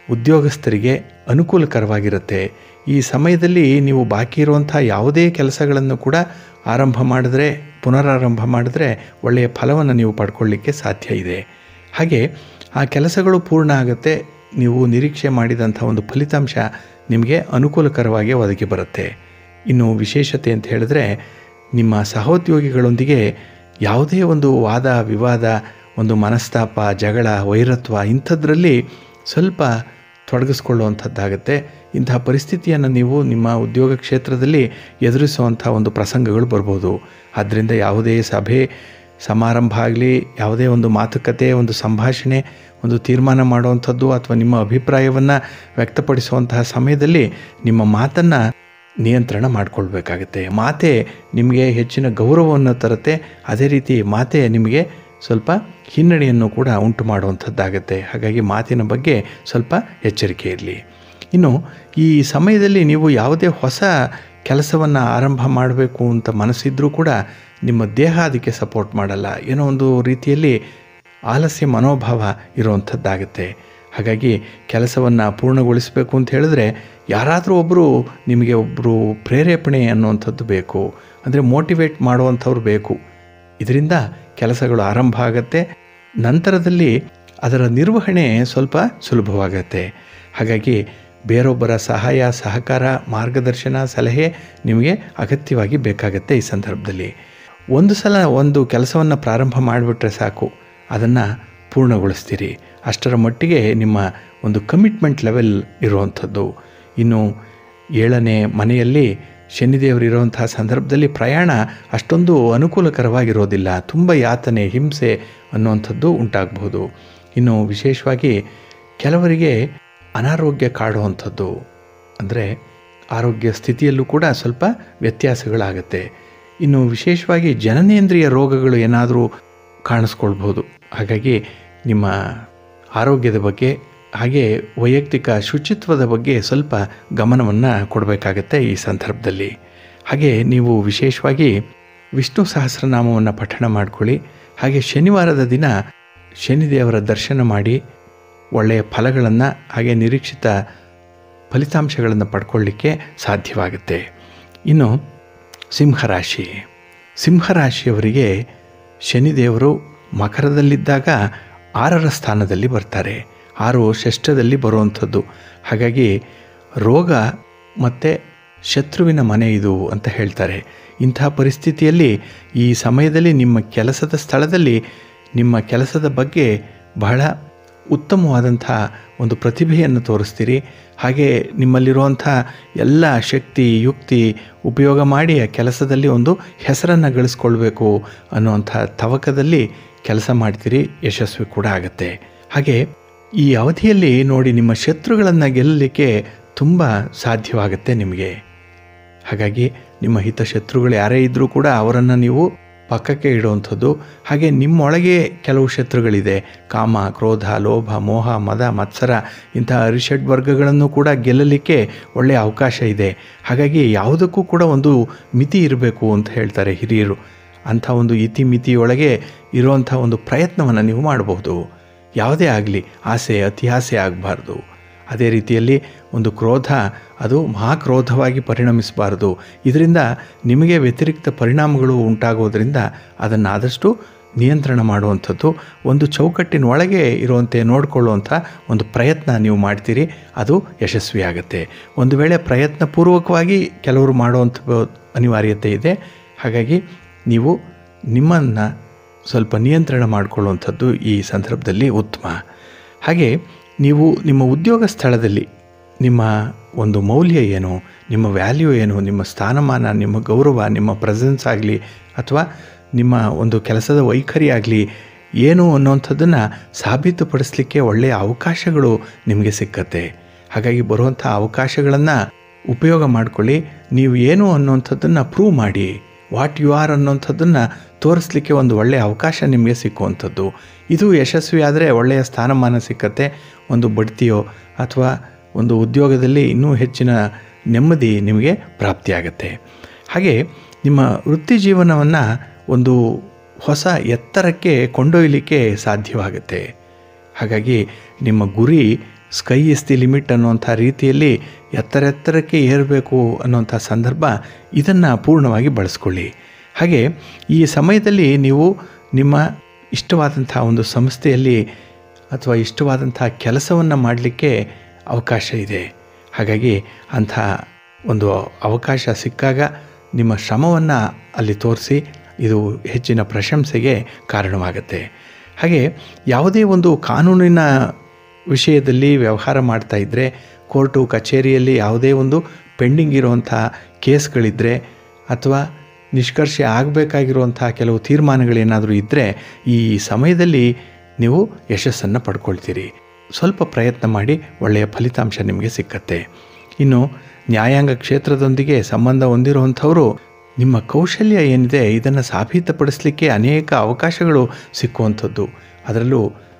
Speaker 1: ಉದ್ಯೋಗಸ್ಥರಿಗೆ ಅನುಕೂಲಕರವಾಗಿರುತ್ತೆ ಈ ಸಮಯದಲ್ಲಿ ನೀವು ಬಾಕಿ ಇರುವಂಥ ಯಾವುದೇ ಕೆಲಸಗಳನ್ನು ಕೂಡ ಆರಂಭ ಮಾಡಿದ್ರೆ ಪುನರಾರಂಭ ಮಾಡಿದ್ರೆ ಒಳ್ಳೆಯ ಫಲವನ್ನು ನೀವು ಪಡ್ಕೊಳ್ಳಿಕ್ಕೆ ಸಾಧ್ಯ ಇದೆ ಹಾಗೆ ಆ ಕೆಲಸಗಳು ಪೂರ್ಣ ಆಗುತ್ತೆ ನೀವು ನಿರೀಕ್ಷೆ ಮಾಡಿದಂಥ ಒಂದು ಫಲಿತಾಂಶ ನಿಮಗೆ ಅನುಕೂಲಕರವಾಗಿ ಒದಗಿ ಬರುತ್ತೆ ಇನ್ನು ವಿಶೇಷತೆ ಅಂತ ಹೇಳಿದ್ರೆ ನಿಮ್ಮ ಸಹೋದ್ಯೋಗಿಗಳೊಂದಿಗೆ ಯಾವುದೇ ಒಂದು ವಾದ ವಿವಾದ ಒಂದು ಮನಸ್ತಾಪ ಜಗಳ ವೈರತ್ವ ಇಂಥದ್ರಲ್ಲಿ ಸ್ವಲ್ಪ ತೊಡಗಿಸ್ಕೊಳ್ಳುವಂಥದ್ದಾಗತ್ತೆ ಇಂತಹ ಪರಿಸ್ಥಿತಿಯನ್ನು ನೀವು ನಿಮ್ಮ ಉದ್ಯೋಗ ಕ್ಷೇತ್ರದಲ್ಲಿ ಎದುರಿಸುವಂಥ ಒಂದು ಪ್ರಸಂಗಗಳು ಬರ್ಬೋದು ಆದ್ದರಿಂದ ಯಾವುದೇ ಸಭೆ ಸಮಾರಂಭ ಆಗಲಿ ಯಾವುದೇ ಒಂದು ಮಾತುಕತೆ ಒಂದು ಸಂಭಾಷಣೆ ಒಂದು ತೀರ್ಮಾನ ಮಾಡುವಂಥದ್ದು ಅಥವಾ ನಿಮ್ಮ ಅಭಿಪ್ರಾಯವನ್ನು ವ್ಯಕ್ತಪಡಿಸುವಂತಹ ಸಮಯದಲ್ಲಿ ನಿಮ್ಮ ಮಾತನ್ನು ನಿಯಂತ್ರಣ ಮಾಡಿಕೊಳ್ಬೇಕಾಗತ್ತೆ ಮಾತೆ ನಿಮಗೆ ಹೆಚ್ಚಿನ ಗೌರವವನ್ನು ತರುತ್ತೆ ಅದೇ ರೀತಿ ಮಾತೆ ನಿಮಗೆ ಸ್ವಲ್ಪ ಹಿನ್ನಡೆಯನ್ನು ಕೂಡ ಉಂಟು ಮಾಡುವಂಥದ್ದಾಗತ್ತೆ ಹಾಗಾಗಿ ಮಾತಿನ ಬಗ್ಗೆ ಸ್ವಲ್ಪ ಎಚ್ಚರಿಕೆ ಇರಲಿ ಇನ್ನು ಈ ಸಮಯದಲ್ಲಿ ನೀವು ಯಾವುದೇ ಹೊಸ ಕೆಲಸವನ್ನು ಆರಂಭ ಮಾಡಬೇಕು ಅಂತ ಮನಸ್ಸಿದ್ರೂ ಕೂಡ ನಿಮ್ಮ ದೇಹ ಅದಕ್ಕೆ ಸಪೋರ್ಟ್ ಮಾಡಲ್ಲ ಏನೋ ಒಂದು ರೀತಿಯಲ್ಲಿ ಆಲಸ್ಯ ಮನೋಭಾವ ಇರುವಂಥದ್ದಾಗುತ್ತೆ ಹಾಗಾಗಿ ಕೆಲಸವನ್ನು ಪೂರ್ಣಗೊಳಿಸಬೇಕು ಅಂತ ಹೇಳಿದ್ರೆ ಯಾರಾದರೂ ಒಬ್ಬರು ನಿಮಗೆ ಒಬ್ಬರು ಪ್ರೇರೇಪಣೆ ಅನ್ನುವಂಥದ್ದು ಬೇಕು ಅಂದರೆ ಮೋಟಿವೇಟ್ ಮಾಡುವಂಥವ್ರು ಬೇಕು ಇದರಿಂದ ಕೆಲಸಗಳು ಆರಂಭ ಆಗತ್ತೆ ನಂತರದಲ್ಲಿ ಅದರ ನಿರ್ವಹಣೆ ಸ್ವಲ್ಪ ಸುಲಭವಾಗತ್ತೆ ಹಾಗಾಗಿ ಬೇರೊಬ್ಬರ ಸಹಾಯ ಸಹಕಾರ ಮಾರ್ಗದರ್ಶನ ಸಲಹೆ ನಿಮಗೆ ಅಗತ್ಯವಾಗಿ ಬೇಕಾಗತ್ತೆ ಈ ಸಂದರ್ಭದಲ್ಲಿ ಒಂದು ಸಲ ಒಂದು ಕೆಲಸವನ್ನು ಪ್ರಾರಂಭ ಮಾಡಿಬಿಟ್ರೆ ಸಾಕು ಅದನ್ನು ಪೂರ್ಣಗೊಳಿಸ್ತೀರಿ ಅಷ್ಟರ ಮಟ್ಟಿಗೆ ನಿಮ್ಮ ಒಂದು ಕಮಿಟ್ಮೆಂಟ್ ಲೆವೆಲ್ ಇರುವಂಥದ್ದು ಇನ್ನು ಏಳನೇ ಮನೆಯಲ್ಲಿ ಶನಿದೇವರು ಇರುವಂತಹ ಸಂದರ್ಭದಲ್ಲಿ ಪ್ರಯಾಣ ಅಷ್ಟೊಂದು ಅನುಕೂಲಕರವಾಗಿರೋದಿಲ್ಲ ತುಂಬ ಯಾತನೆ ಹಿಂಸೆ ಅನ್ನುವಂಥದ್ದು ಉಂಟಾಗಬಹುದು ಇನ್ನು ವಿಶೇಷವಾಗಿ ಕೆಲವರಿಗೆ ಅನಾರೋಗ್ಯ ಕಾಡುವಂಥದ್ದು ಅಂದರೆ ಆರೋಗ್ಯ ಸ್ಥಿತಿಯಲ್ಲೂ ಕೂಡ ಸ್ವಲ್ಪ ವ್ಯತ್ಯಾಸಗಳಾಗತ್ತೆ ಇನ್ನು ವಿಶೇಷವಾಗಿ ಜನನೇಂದ್ರಿಯ ರೋಗಗಳು ಏನಾದರೂ ಕಾಣಿಸ್ಕೊಳ್ಬೋದು ಹಾಗಾಗಿ ನಿಮ್ಮ ಆರೋಗ್ಯದ ಬಗ್ಗೆ ಹಾಗೆ ವೈಯಕ್ತಿಕ ಶುಚಿತ್ವದ ಬಗ್ಗೆ ಸ್ವಲ್ಪ ಗಮನವನ್ನು ಕೊಡಬೇಕಾಗತ್ತೆ ಈ ಸಂದರ್ಭದಲ್ಲಿ ಹಾಗೆ ನೀವು ವಿಶೇಷವಾಗಿ ವಿಷ್ಣು ಸಹಸ್ರನಾಮವನ್ನು ಪಠಣ ಮಾಡಿಕೊಳ್ಳಿ ಹಾಗೆ ಶನಿವಾರದ ದಿನ ಶನಿದೇವರ ದರ್ಶನ ಮಾಡಿ ಒಳ್ಳೆಯ ಫಲಗಳನ್ನು ಹಾಗೆ ನಿರೀಕ್ಷಿತ ಫಲಿತಾಂಶಗಳನ್ನು ಪಡ್ಕೊಳ್ಳಿಕ್ಕೆ ಸಾಧ್ಯವಾಗುತ್ತೆ ಇನ್ನು ಸಿಂಹರಾಶಿ ಸಿಂಹರಾಶಿಯವರಿಗೆ ಶನಿದೇವರು ಮಕರದಲ್ಲಿದ್ದಾಗ ಆರರ ಸ್ಥಾನದಲ್ಲಿ ಬರ್ತಾರೆ ಆರು ಷಷ್ಠದಲ್ಲಿ ಬರುವಂಥದ್ದು ಹಾಗಾಗಿ ರೋಗ ಮತ್ತು ಶತ್ರುವಿನ ಮನೆ ಇದು ಅಂತ ಹೇಳ್ತಾರೆ ಇಂಥ ಪರಿಸ್ಥಿತಿಯಲ್ಲಿ ಈ ಸಮಯದಲ್ಲಿ ನಿಮ್ಮ ಕೆಲಸದ ಸ್ಥಳದಲ್ಲಿ ನಿಮ್ಮ ಕೆಲಸದ ಬಗ್ಗೆ ಬಹಳ ಉತ್ತಮವಾದಂಥ ಒಂದು ಪ್ರತಿಭೆಯನ್ನು ತೋರಿಸ್ತೀರಿ ಹಾಗೆ ನಿಮ್ಮಲ್ಲಿರುವಂಥ ಎಲ್ಲ ಶಕ್ತಿ ಯುಕ್ತಿ ಉಪಯೋಗ ಮಾಡಿ ಆ ಕೆಲಸದಲ್ಲಿ ಒಂದು ಹೆಸರನ್ನು ಗಳಿಸ್ಕೊಳ್ಬೇಕು ಅನ್ನುವಂಥ ತವಕದಲ್ಲಿ ಕೆಲಸ ಮಾಡ್ತೀರಿ ಯಶಸ್ವಿ ಕೂಡ ಆಗುತ್ತೆ ಹಾಗೆ ಈ ಅವಧಿಯಲ್ಲಿ ನೋಡಿ ನಿಮ್ಮ ಶತ್ರುಗಳನ್ನು ಗೆಲ್ಲಲಿಕ್ಕೆ ತುಂಬ ಸಾಧ್ಯವಾಗುತ್ತೆ ನಿಮಗೆ ಹಾಗಾಗಿ ನಿಮ್ಮ ಹಿತಶತ್ರುಗಳು ಯಾರೇ ಇದ್ದರೂ ಕೂಡ ಅವರನ್ನು ನೀವು ಪಕ್ಕಕ್ಕೆ ಇಡುವಂಥದ್ದು ಹಾಗೆ ನಿಮ್ಮೊಳಗೆ ಕೆಲವು ಶತ್ರುಗಳಿದೆ ಕಾಮ ಕ್ರೋಧ ಲೋಭ ಮೋಹ ಮದ ಮತ್ಸರ ಇಂತಹ ಅರಿಷಡ್ ವರ್ಗಗಳನ್ನು ಕೂಡ ಗೆಲ್ಲಲಿಕ್ಕೆ ಒಳ್ಳೆಯ ಅವಕಾಶ ಇದೆ ಹಾಗಾಗಿ ಯಾವುದಕ್ಕೂ ಕೂಡ ಒಂದು ಮಿತಿ ಇರಬೇಕು ಅಂತ ಹೇಳ್ತಾರೆ ಹಿರಿಯರು ಅಂಥ ಒಂದು ಇತಿಮಿತಿಯೊಳಗೆ ಇರುವಂಥ ಒಂದು ಪ್ರಯತ್ನವನ್ನು ನೀವು ಮಾಡಬಹುದು ಯಾವುದೇ ಆಗಲಿ ಆಸೆ ಅತಿ ಆಸೆ ಆಗಬಾರ್ದು ಅದೇ ರೀತಿಯಲ್ಲಿ ಒಂದು ಕ್ರೋಧ ಅದು ಮಹಾಕ್ರೋಧವಾಗಿ ಪರಿಣಮಿಸಬಾರದು ಇದರಿಂದ ನಿಮಗೆ ವ್ಯತಿರಿಕ್ತ ಪರಿಣಾಮಗಳು ಉಂಟಾಗೋದ್ರಿಂದ ಅದನ್ನು ಆದಷ್ಟು ನಿಯಂತ್ರಣ ಮಾಡುವಂಥದ್ದು ಒಂದು ಚೌಕಟ್ಟಿನ ಒಳಗೆ ಇರುವಂತೆ ನೋಡಿಕೊಳ್ಳುವಂಥ ಒಂದು ಪ್ರಯತ್ನ ನೀವು ಮಾಡ್ತೀರಿ ಅದು ಯಶಸ್ವಿಯಾಗತ್ತೆ ಒಂದು ವೇಳೆ ಪ್ರಯತ್ನಪೂರ್ವಕವಾಗಿ ಕೆಲವರು ಮಾಡುವಂಥ ಅನಿವಾರ್ಯತೆ ಇದೆ ಹಾಗಾಗಿ ನೀವು ನಿಮ್ಮನ್ನು ಸ್ವಲ್ಪ ನಿಯಂತ್ರಣ ಮಾಡಿಕೊಳ್ಳುವಂಥದ್ದು ಈ ಸಂದರ್ಭದಲ್ಲಿ ಉತ್ತಮ ಹಾಗೆ ನೀವು ನಿಮ್ಮ ಉದ್ಯೋಗ ಸ್ಥಳದಲ್ಲಿ ನಿಮ್ಮ ಒಂದು ಮೌಲ್ಯ ಏನು ನಿಮ್ಮ ವ್ಯಾಲ್ಯೂ ಏನು ನಿಮ್ಮ ಸ್ಥಾನಮಾನ ನಿಮ್ಮ ಗೌರವ ನಿಮ್ಮ ಪ್ರೆಸೆನ್ಸ್ ಆಗಲಿ ಅಥವಾ ನಿಮ್ಮ ಒಂದು ಕೆಲಸದ ವೈಖರಿ ಆಗಲಿ ಏನು ಅನ್ನುವಂಥದ್ದನ್ನು ಸಾಬೀತುಪಡಿಸಲಿಕ್ಕೆ ಒಳ್ಳೆಯ ಅವಕಾಶಗಳು ನಿಮಗೆ ಸಿಕ್ಕತ್ತೆ ಹಾಗಾಗಿ ಬರುವಂಥ ಅವಕಾಶಗಳನ್ನು ಉಪಯೋಗ ಮಾಡಿಕೊಳ್ಳಿ ನೀವು ಏನು ಅನ್ನುವಂಥದ್ದನ್ನು ಪ್ರೂವ್ ಮಾಡಿ ವಾಟ್ ಯು ಆರ್ ಅನ್ನೋಂಥದ್ದನ್ನು ತೋರಿಸ್ಲಿಕ್ಕೆ ಒಂದು ಒಳ್ಳೆಯ ಅವಕಾಶ ನಿಮಗೆ ಸಿಕ್ಕುವಂಥದ್ದು ಇದು ಯಶಸ್ವಿ ಆದರೆ ಒಳ್ಳೆಯ ಸ್ಥಾನಮಾನ ಸಿಕ್ಕತ್ತೆ ಒಂದು ಬಡ್ತಿಯೋ ಅಥವಾ ಒಂದು ಉದ್ಯೋಗದಲ್ಲಿ ಇನ್ನೂ ಹೆಚ್ಚಿನ ನೆಮ್ಮದಿ ನಿಮಗೆ ಪ್ರಾಪ್ತಿಯಾಗತ್ತೆ ಹಾಗೆ ನಿಮ್ಮ ವೃತ್ತಿ ಜೀವನವನ್ನು ಒಂದು ಹೊಸ ಎತ್ತರಕ್ಕೆ ಕೊಂಡೊಯ್ಯಲಿಕ್ಕೆ ಸಾಧ್ಯವಾಗುತ್ತೆ ಹಾಗಾಗಿ ನಿಮ್ಮ ಗುರಿ ಸ್ಕೈ ಇಸ್ ದಿ ಲಿಮಿಟ್ ಅನ್ನುವಂಥ ರೀತಿಯಲ್ಲಿ ಎತ್ತರ ಎತ್ತರಕ್ಕೆ ಏರಬೇಕು ಅನ್ನುವಂಥ ಸಂದರ್ಭ ಇದನ್ನು ಪೂರ್ಣವಾಗಿ ಬಳಸ್ಕೊಳ್ಳಿ ಹಾಗೆ ಈ ಸಮಯದಲ್ಲಿ ನೀವು ನಿಮ್ಮ ಇಷ್ಟವಾದಂಥ ಒಂದು ಸಂಸ್ಥೆಯಲ್ಲಿ ಅಥವಾ ಇಷ್ಟವಾದಂಥ ಕೆಲಸವನ್ನು ಮಾಡಲಿಕ್ಕೆ ಅವಕಾಶ ಇದೆ ಹಾಗಾಗಿ ಅಂಥ ಒಂದು ಅವಕಾಶ ಸಿಕ್ಕಾಗ ನಿಮ್ಮ ಶ್ರಮವನ್ನು ಅಲ್ಲಿ ತೋರಿಸಿ ಇದು ಹೆಚ್ಚಿನ ಪ್ರಶಂಸೆಗೆ ಕಾರಣವಾಗುತ್ತೆ ಹಾಗೆ ಯಾವುದೇ ಒಂದು ಕಾನೂನಿನ ವಿಷಯದಲ್ಲಿ ವ್ಯವಹಾರ ಮಾಡ್ತಾ ಇದ್ದರೆ ಕೋರ್ಟು ಕಚೇರಿಯಲ್ಲಿ ಯಾವುದೇ ಒಂದು ಪೆಂಡಿಂಗ್ ಇರುವಂಥ ಕೇಸ್ಗಳಿದ್ದರೆ ಅಥವಾ ನಿಷ್ಕರ್ಷೆ ಆಗಬೇಕಾಗಿರುವಂಥ ಕೆಲವು ತೀರ್ಮಾನಗಳೇನಾದರೂ ಇದ್ದರೆ ಈ ಸಮಯದಲ್ಲಿ ನೀವು ಯಶಸ್ಸನ್ನು ಪಡ್ಕೊಳ್ತೀರಿ ಸ್ವಲ್ಪ ಪ್ರಯತ್ನ ಮಾಡಿ ಒಳ್ಳೆಯ ಫಲಿತಾಂಶ ನಿಮಗೆ ಸಿಕ್ಕತ್ತೆ ಇನ್ನು ನ್ಯಾಯಾಂಗ ಕ್ಷೇತ್ರದೊಂದಿಗೆ ಸಂಬಂಧ ಹೊಂದಿರುವಂಥವರು ನಿಮ್ಮ ಕೌಶಲ್ಯ ಏನಿದೆ ಇದನ್ನು ಸಾಬೀತುಪಡಿಸಲಿಕ್ಕೆ ಅನೇಕ ಅವಕಾಶಗಳು ಸಿಕ್ಕುವಂಥದ್ದು ಅದರಲ್ಲೂ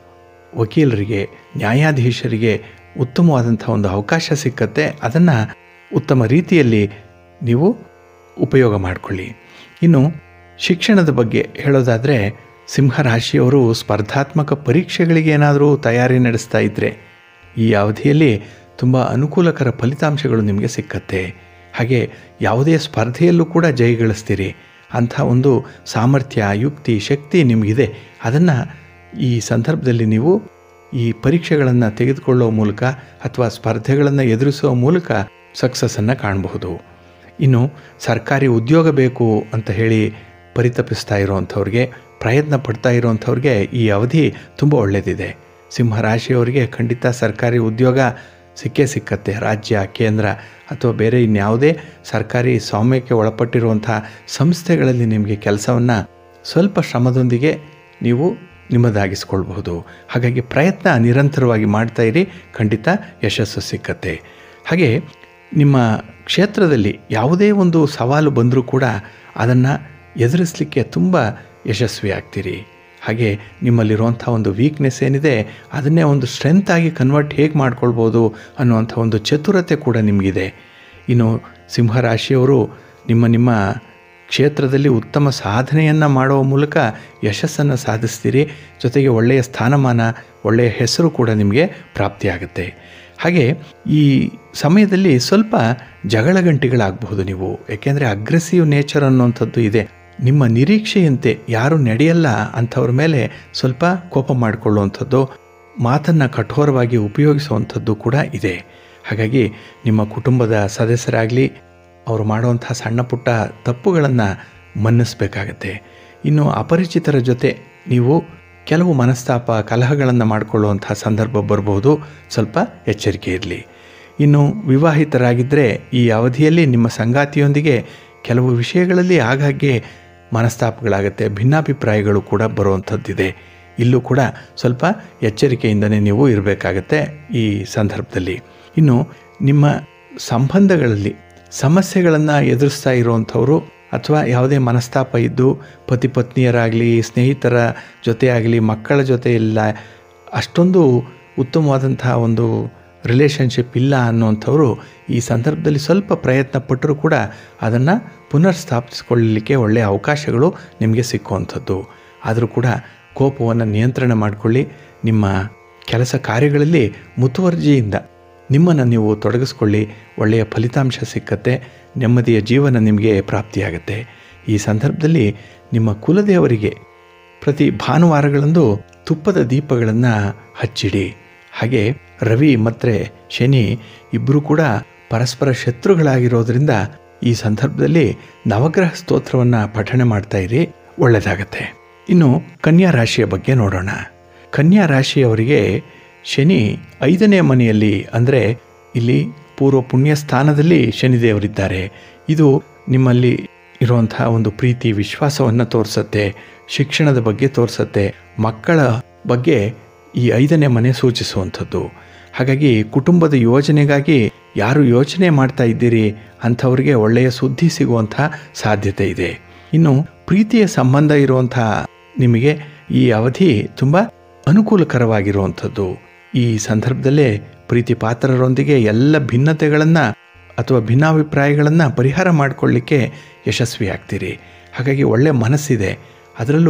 Speaker 1: ವಕೀಲರಿಗೆ ನ್ಯಾಯಾಧೀಶರಿಗೆ ಉತ್ತಮವಾದಂಥ ಒಂದು ಅವಕಾಶ ಸಿಕ್ಕತ್ತೆ ಅದನ್ನು ಉತ್ತಮ ರೀತಿಯಲ್ಲಿ ನೀವು ಉಪಯೋಗ ಮಾಡಿಕೊಳ್ಳಿ ಇನ್ನು ಶಿಕ್ಷಣದ ಬಗ್ಗೆ ಹೇಳೋದಾದರೆ ಸಿಂಹರಾಶಿಯವರು ಸ್ಪರ್ಧಾತ್ಮಕ ಪರೀಕ್ಷೆಗಳಿಗೆ ಏನಾದರೂ ತಯಾರಿ ನಡೆಸ್ತಾ ಇದ್ದರೆ ಈ ಅವಧಿಯಲ್ಲಿ ತುಂಬ ಅನುಕೂಲಕರ ಫಲಿತಾಂಶಗಳು ನಿಮಗೆ ಸಿಕ್ಕತ್ತೆ ಹಾಗೆ ಯಾವುದೇ ಸ್ಪರ್ಧೆಯಲ್ಲೂ ಕೂಡ ಜಯಗಳಿಸ್ತೀರಿ ಅಂಥ ಒಂದು ಸಾಮರ್ಥ್ಯ ಯುಕ್ತಿ ಶಕ್ತಿ ನಿಮಗಿದೆ ಅದನ್ನು ಈ ಸಂದರ್ಭದಲ್ಲಿ ನೀವು ಈ ಪರೀಕ್ಷೆಗಳನ್ನು ತೆಗೆದುಕೊಳ್ಳುವ ಮೂಲಕ ಅಥವಾ ಸ್ಪರ್ಧೆಗಳನ್ನು ಎದುರಿಸುವ ಮೂಲಕ ಸಕ್ಸಸ್ಸನ್ನು ಕಾಣಬಹುದು ಇನ್ನು ಸರ್ಕಾರಿ ಉದ್ಯೋಗ ಬೇಕು ಅಂತ ಹೇಳಿ ಪರಿತಪಿಸ್ತಾ ಇರೋವಂಥವ್ರಿಗೆ ಪ್ರಯತ್ನ ಪಡ್ತಾ ಇರೋವಂಥವ್ರಿಗೆ ಈ ಅವಧಿ ತುಂಬ ಒಳ್ಳೆಯದಿದೆ ಸಿಂಹರಾಶಿಯವರಿಗೆ ಖಂಡಿತ ಸರ್ಕಾರಿ ಉದ್ಯೋಗ ಸಿಕ್ಕೇ ಸಿಕ್ಕತ್ತೆ ರಾಜ್ಯ ಕೇಂದ್ರ ಅಥವಾ ಬೇರೆ ಇನ್ಯಾವುದೇ ಸರ್ಕಾರಿ ಸ್ವಾಮ್ಯಕ್ಕೆ ಒಳಪಟ್ಟಿರುವಂಥ ಸಂಸ್ಥೆಗಳಲ್ಲಿ ನಿಮಗೆ ಕೆಲಸವನ್ನು ಸ್ವಲ್ಪ ಶ್ರಮದೊಂದಿಗೆ ನೀವು ನಿಮ್ಮದಾಗಿಸ್ಕೊಳ್ಬಹುದು ಹಾಗಾಗಿ ಪ್ರಯತ್ನ ನಿರಂತರವಾಗಿ ಮಾಡ್ತಾ ಇರಿ ಖಂಡಿತ ಯಶಸ್ಸು ಸಿಕ್ಕತ್ತೆ ಹಾಗೆ ನಿಮ್ಮ ಕ್ಷೇತ್ರದಲ್ಲಿ ಯಾವುದೇ ಒಂದು ಸವಾಲು ಬಂದರೂ ಕೂಡ ಅದನ್ನು ಎದುರಿಸಲಿಕ್ಕೆ ತುಂಬ ಯಶಸ್ವಿ ಆಗ್ತೀರಿ ಹಾಗೆ ನಿಮ್ಮಲ್ಲಿರುವಂಥ ಒಂದು ವೀಕ್ನೆಸ್ ಏನಿದೆ ಅದನ್ನೇ ಒಂದು ಸ್ಟ್ರೆಂತ್ ಆಗಿ ಕನ್ವರ್ಟ್ ಹೇಗೆ ಮಾಡ್ಕೊಳ್ಬೋದು ಅನ್ನುವಂಥ ಒಂದು ಚತುರತೆ ಕೂಡ ನಿಮಗಿದೆ ಇನ್ನು ಸಿಂಹರಾಶಿಯವರು ನಿಮ್ಮ ನಿಮ್ಮ ಕ್ಷೇತ್ರದಲ್ಲಿ ಉತ್ತಮ ಸಾಧನೆಯನ್ನು ಮಾಡುವ ಮೂಲಕ ಯಶಸ್ಸನ್ನು ಸಾಧಿಸ್ತೀರಿ ಜೊತೆಗೆ ಒಳ್ಳೆಯ ಸ್ಥಾನಮಾನ ಒಳ್ಳೆಯ ಹೆಸರು ಕೂಡ ನಿಮಗೆ ಪ್ರಾಪ್ತಿಯಾಗುತ್ತೆ ಹಾಗೆ ಈ ಸಮಯದಲ್ಲಿ ಸ್ವಲ್ಪ ಜಗಳ ಗಂಟೆಗಳಾಗಬಹುದು ನೀವು ಯಾಕೆಂದರೆ ಅಗ್ರೆಸಿವ್ ನೇಚರ್ ಅನ್ನುವಂಥದ್ದು ಇದೆ ನಿಮ್ಮ ನಿರೀಕ್ಷೆಯಂತೆ ಯಾರು ನಡೆಯಲ್ಲ ಅಂಥವ್ರ ಮೇಲೆ ಸ್ವಲ್ಪ ಕೋಪ ಮಾಡಿಕೊಳ್ಳುವಂಥದ್ದು ಮಾತನ್ನು ಕಠೋರವಾಗಿ ಉಪಯೋಗಿಸುವಂಥದ್ದು ಕೂಡ ಇದೆ ಹಾಗಾಗಿ ನಿಮ್ಮ ಕುಟುಂಬದ ಸದಸ್ಯರಾಗಲಿ ಅವರು ಮಾಡುವಂಥ ಸಣ್ಣ ಪುಟ್ಟ ತಪ್ಪುಗಳನ್ನು ಮನ್ನಿಸ್ಬೇಕಾಗತ್ತೆ ಇನ್ನು ಅಪರಿಚಿತರ ಜೊತೆ ನೀವು ಕೆಲವು ಮನಸ್ತಾಪ ಕಲಹಗಳನ್ನು ಮಾಡಿಕೊಳ್ಳುವಂಥ ಸಂದರ್ಭ ಬರ್ಬೋದು ಸ್ವಲ್ಪ ಎಚ್ಚರಿಕೆ ಇರಲಿ ಇನ್ನು ವಿವಾಹಿತರಾಗಿದ್ದರೆ ಈ ಅವಧಿಯಲ್ಲಿ ನಿಮ್ಮ ಸಂಗಾತಿಯೊಂದಿಗೆ ಕೆಲವು ವಿಷಯಗಳಲ್ಲಿ ಆಗಾಗ್ಗೆ ಮನಸ್ತಾಪಗಳಾಗುತ್ತೆ ಭಿನ್ನಾಭಿಪ್ರಾಯಗಳು ಕೂಡ ಬರುವಂಥದ್ದಿದೆ ಇಲ್ಲೂ ಕೂಡ ಸ್ವಲ್ಪ ಎಚ್ಚರಿಕೆಯಿಂದನೇ ನೀವು ಇರಬೇಕಾಗತ್ತೆ ಈ ಸಂದರ್ಭದಲ್ಲಿ ಇನ್ನು ನಿಮ್ಮ ಸಂಬಂಧಗಳಲ್ಲಿ ಸಮಸ್ಯೆಗಳನ್ನು ಎದುರಿಸ್ತಾ ಇರುವಂಥವರು ಅಥವಾ ಯಾವುದೇ ಮನಸ್ತಾಪ ಇದ್ದು ಪತಿ ಪತ್ನಿಯರಾಗಲಿ ಸ್ನೇಹಿತರ ಜೊತೆ ಆಗಲಿ ಮಕ್ಕಳ ಜೊತೆ ಇಲ್ಲ ಅಷ್ಟೊಂದು ಉತ್ತಮವಾದಂತಹ ಒಂದು ರಿಲೇಷನ್ಶಿಪ್ ಇಲ್ಲ ಅನ್ನುವಂಥವರು ಈ ಸಂದರ್ಭದಲ್ಲಿ ಸ್ವಲ್ಪ ಪ್ರಯತ್ನ ಪಟ್ಟರೂ ಕೂಡ ಅದನ್ನು ಪುನರ್ ಸ್ಥಾಪಿಸಿಕೊಳ್ಳಲಿಕ್ಕೆ ಒಳ್ಳೆಯ ಅವಕಾಶಗಳು ನಿಮಗೆ ಸಿಕ್ಕುವಂಥದ್ದು ಆದರೂ ಕೂಡ ಕೋಪವನ್ನು ನಿಯಂತ್ರಣ ಮಾಡಿಕೊಳ್ಳಿ ನಿಮ್ಮ ಕೆಲಸ ಕಾರ್ಯಗಳಲ್ಲಿ ಮುತುವರ್ಜಿಯಿಂದ ನಿಮ್ಮನ್ನು ನೀವು ತೊಡಗಿಸ್ಕೊಳ್ಳಿ ಒಳ್ಳೆಯ ಫಲಿತಾಂಶ ಸಿಕ್ಕತ್ತೆ ನೆಮ್ಮದಿಯ ಜೀವನ ನಿಮಗೆ ಪ್ರಾಪ್ತಿಯಾಗತ್ತೆ ಈ ಸಂದರ್ಭದಲ್ಲಿ ನಿಮ್ಮ ಕುಲದೇವರಿಗೆ ಪ್ರತಿ ಭಾನುವಾರಗಳಂದು ತುಪ್ಪದ ದೀಪಗಳನ್ನು ಹಚ್ಚಿಡಿ ಹಾಗೆ ರವಿ ಮತ್ತು ಶನಿ ಇಬ್ಬರು ಕೂಡ ಪರಸ್ಪರ ಶತ್ರುಗಳಾಗಿರೋದ್ರಿಂದ ಈ ಸಂದರ್ಭದಲ್ಲಿ ನವಗ್ರಹ ಸ್ತೋತ್ರವನ್ನು ಪಠಣೆ ಮಾಡ್ತಾ ಇರಿ ಒಳ್ಳೆಯದಾಗತ್ತೆ ಇನ್ನು ಕನ್ಯಾ ರಾಶಿಯ ಬಗ್ಗೆ ನೋಡೋಣ ಕನ್ಯಾ ರಾಶಿಯವರಿಗೆ ಶನಿ ಐದನೇ ಮನೆಯಲ್ಲಿ ಅಂದರೆ ಇಲ್ಲಿ ಪೂರ್ವ ಪುಣ್ಯ ಸ್ಥಾನದಲ್ಲಿ ಶನಿದೇವರಿದ್ದಾರೆ ಇದು ನಿಮ್ಮಲ್ಲಿ ಇರುವಂತಹ ಒಂದು ಪ್ರೀತಿ ವಿಶ್ವಾಸವನ್ನು ತೋರಿಸುತ್ತೆ ಶಿಕ್ಷಣದ ಬಗ್ಗೆ ತೋರಿಸುತ್ತೆ ಮಕ್ಕಳ ಬಗ್ಗೆ ಈ ಐದನೇ ಮನೆ ಸೂಚಿಸುವಂಥದ್ದು ಹಾಗಾಗಿ ಕುಟುಂಬದ ಯೋಜನೆಗಾಗಿ ಯಾರು ಯೋಚನೆ ಮಾಡ್ತಾ ಇದ್ದೀರಿ ಅಂಥವ್ರಿಗೆ ಒಳ್ಳೆಯ ಸುದ್ದಿ ಸಿಗುವಂಥ ಸಾಧ್ಯತೆ ಇದೆ ಇನ್ನು ಪ್ರೀತಿಯ ಸಂಬಂಧ ಇರುವಂಥ ನಿಮಗೆ ಈ ಅವಧಿ ತುಂಬ ಅನುಕೂಲಕರವಾಗಿರುವಂಥದ್ದು ಈ ಸಂದರ್ಭದಲ್ಲೇ ಪ್ರೀತಿ ಪಾತ್ರರೊಂದಿಗೆ ಎಲ್ಲ ಭಿನ್ನತೆಗಳನ್ನು ಅಥವಾ ಭಿನ್ನಾಭಿಪ್ರಾಯಗಳನ್ನು ಪರಿಹಾರ ಮಾಡಿಕೊಳ್ಳಿಕ್ಕೆ ಯಶಸ್ವಿ ಆಗ್ತೀರಿ ಹಾಗಾಗಿ ಒಳ್ಳೆಯ ಮನಸ್ಸಿದೆ ಅದರಲ್ಲೂ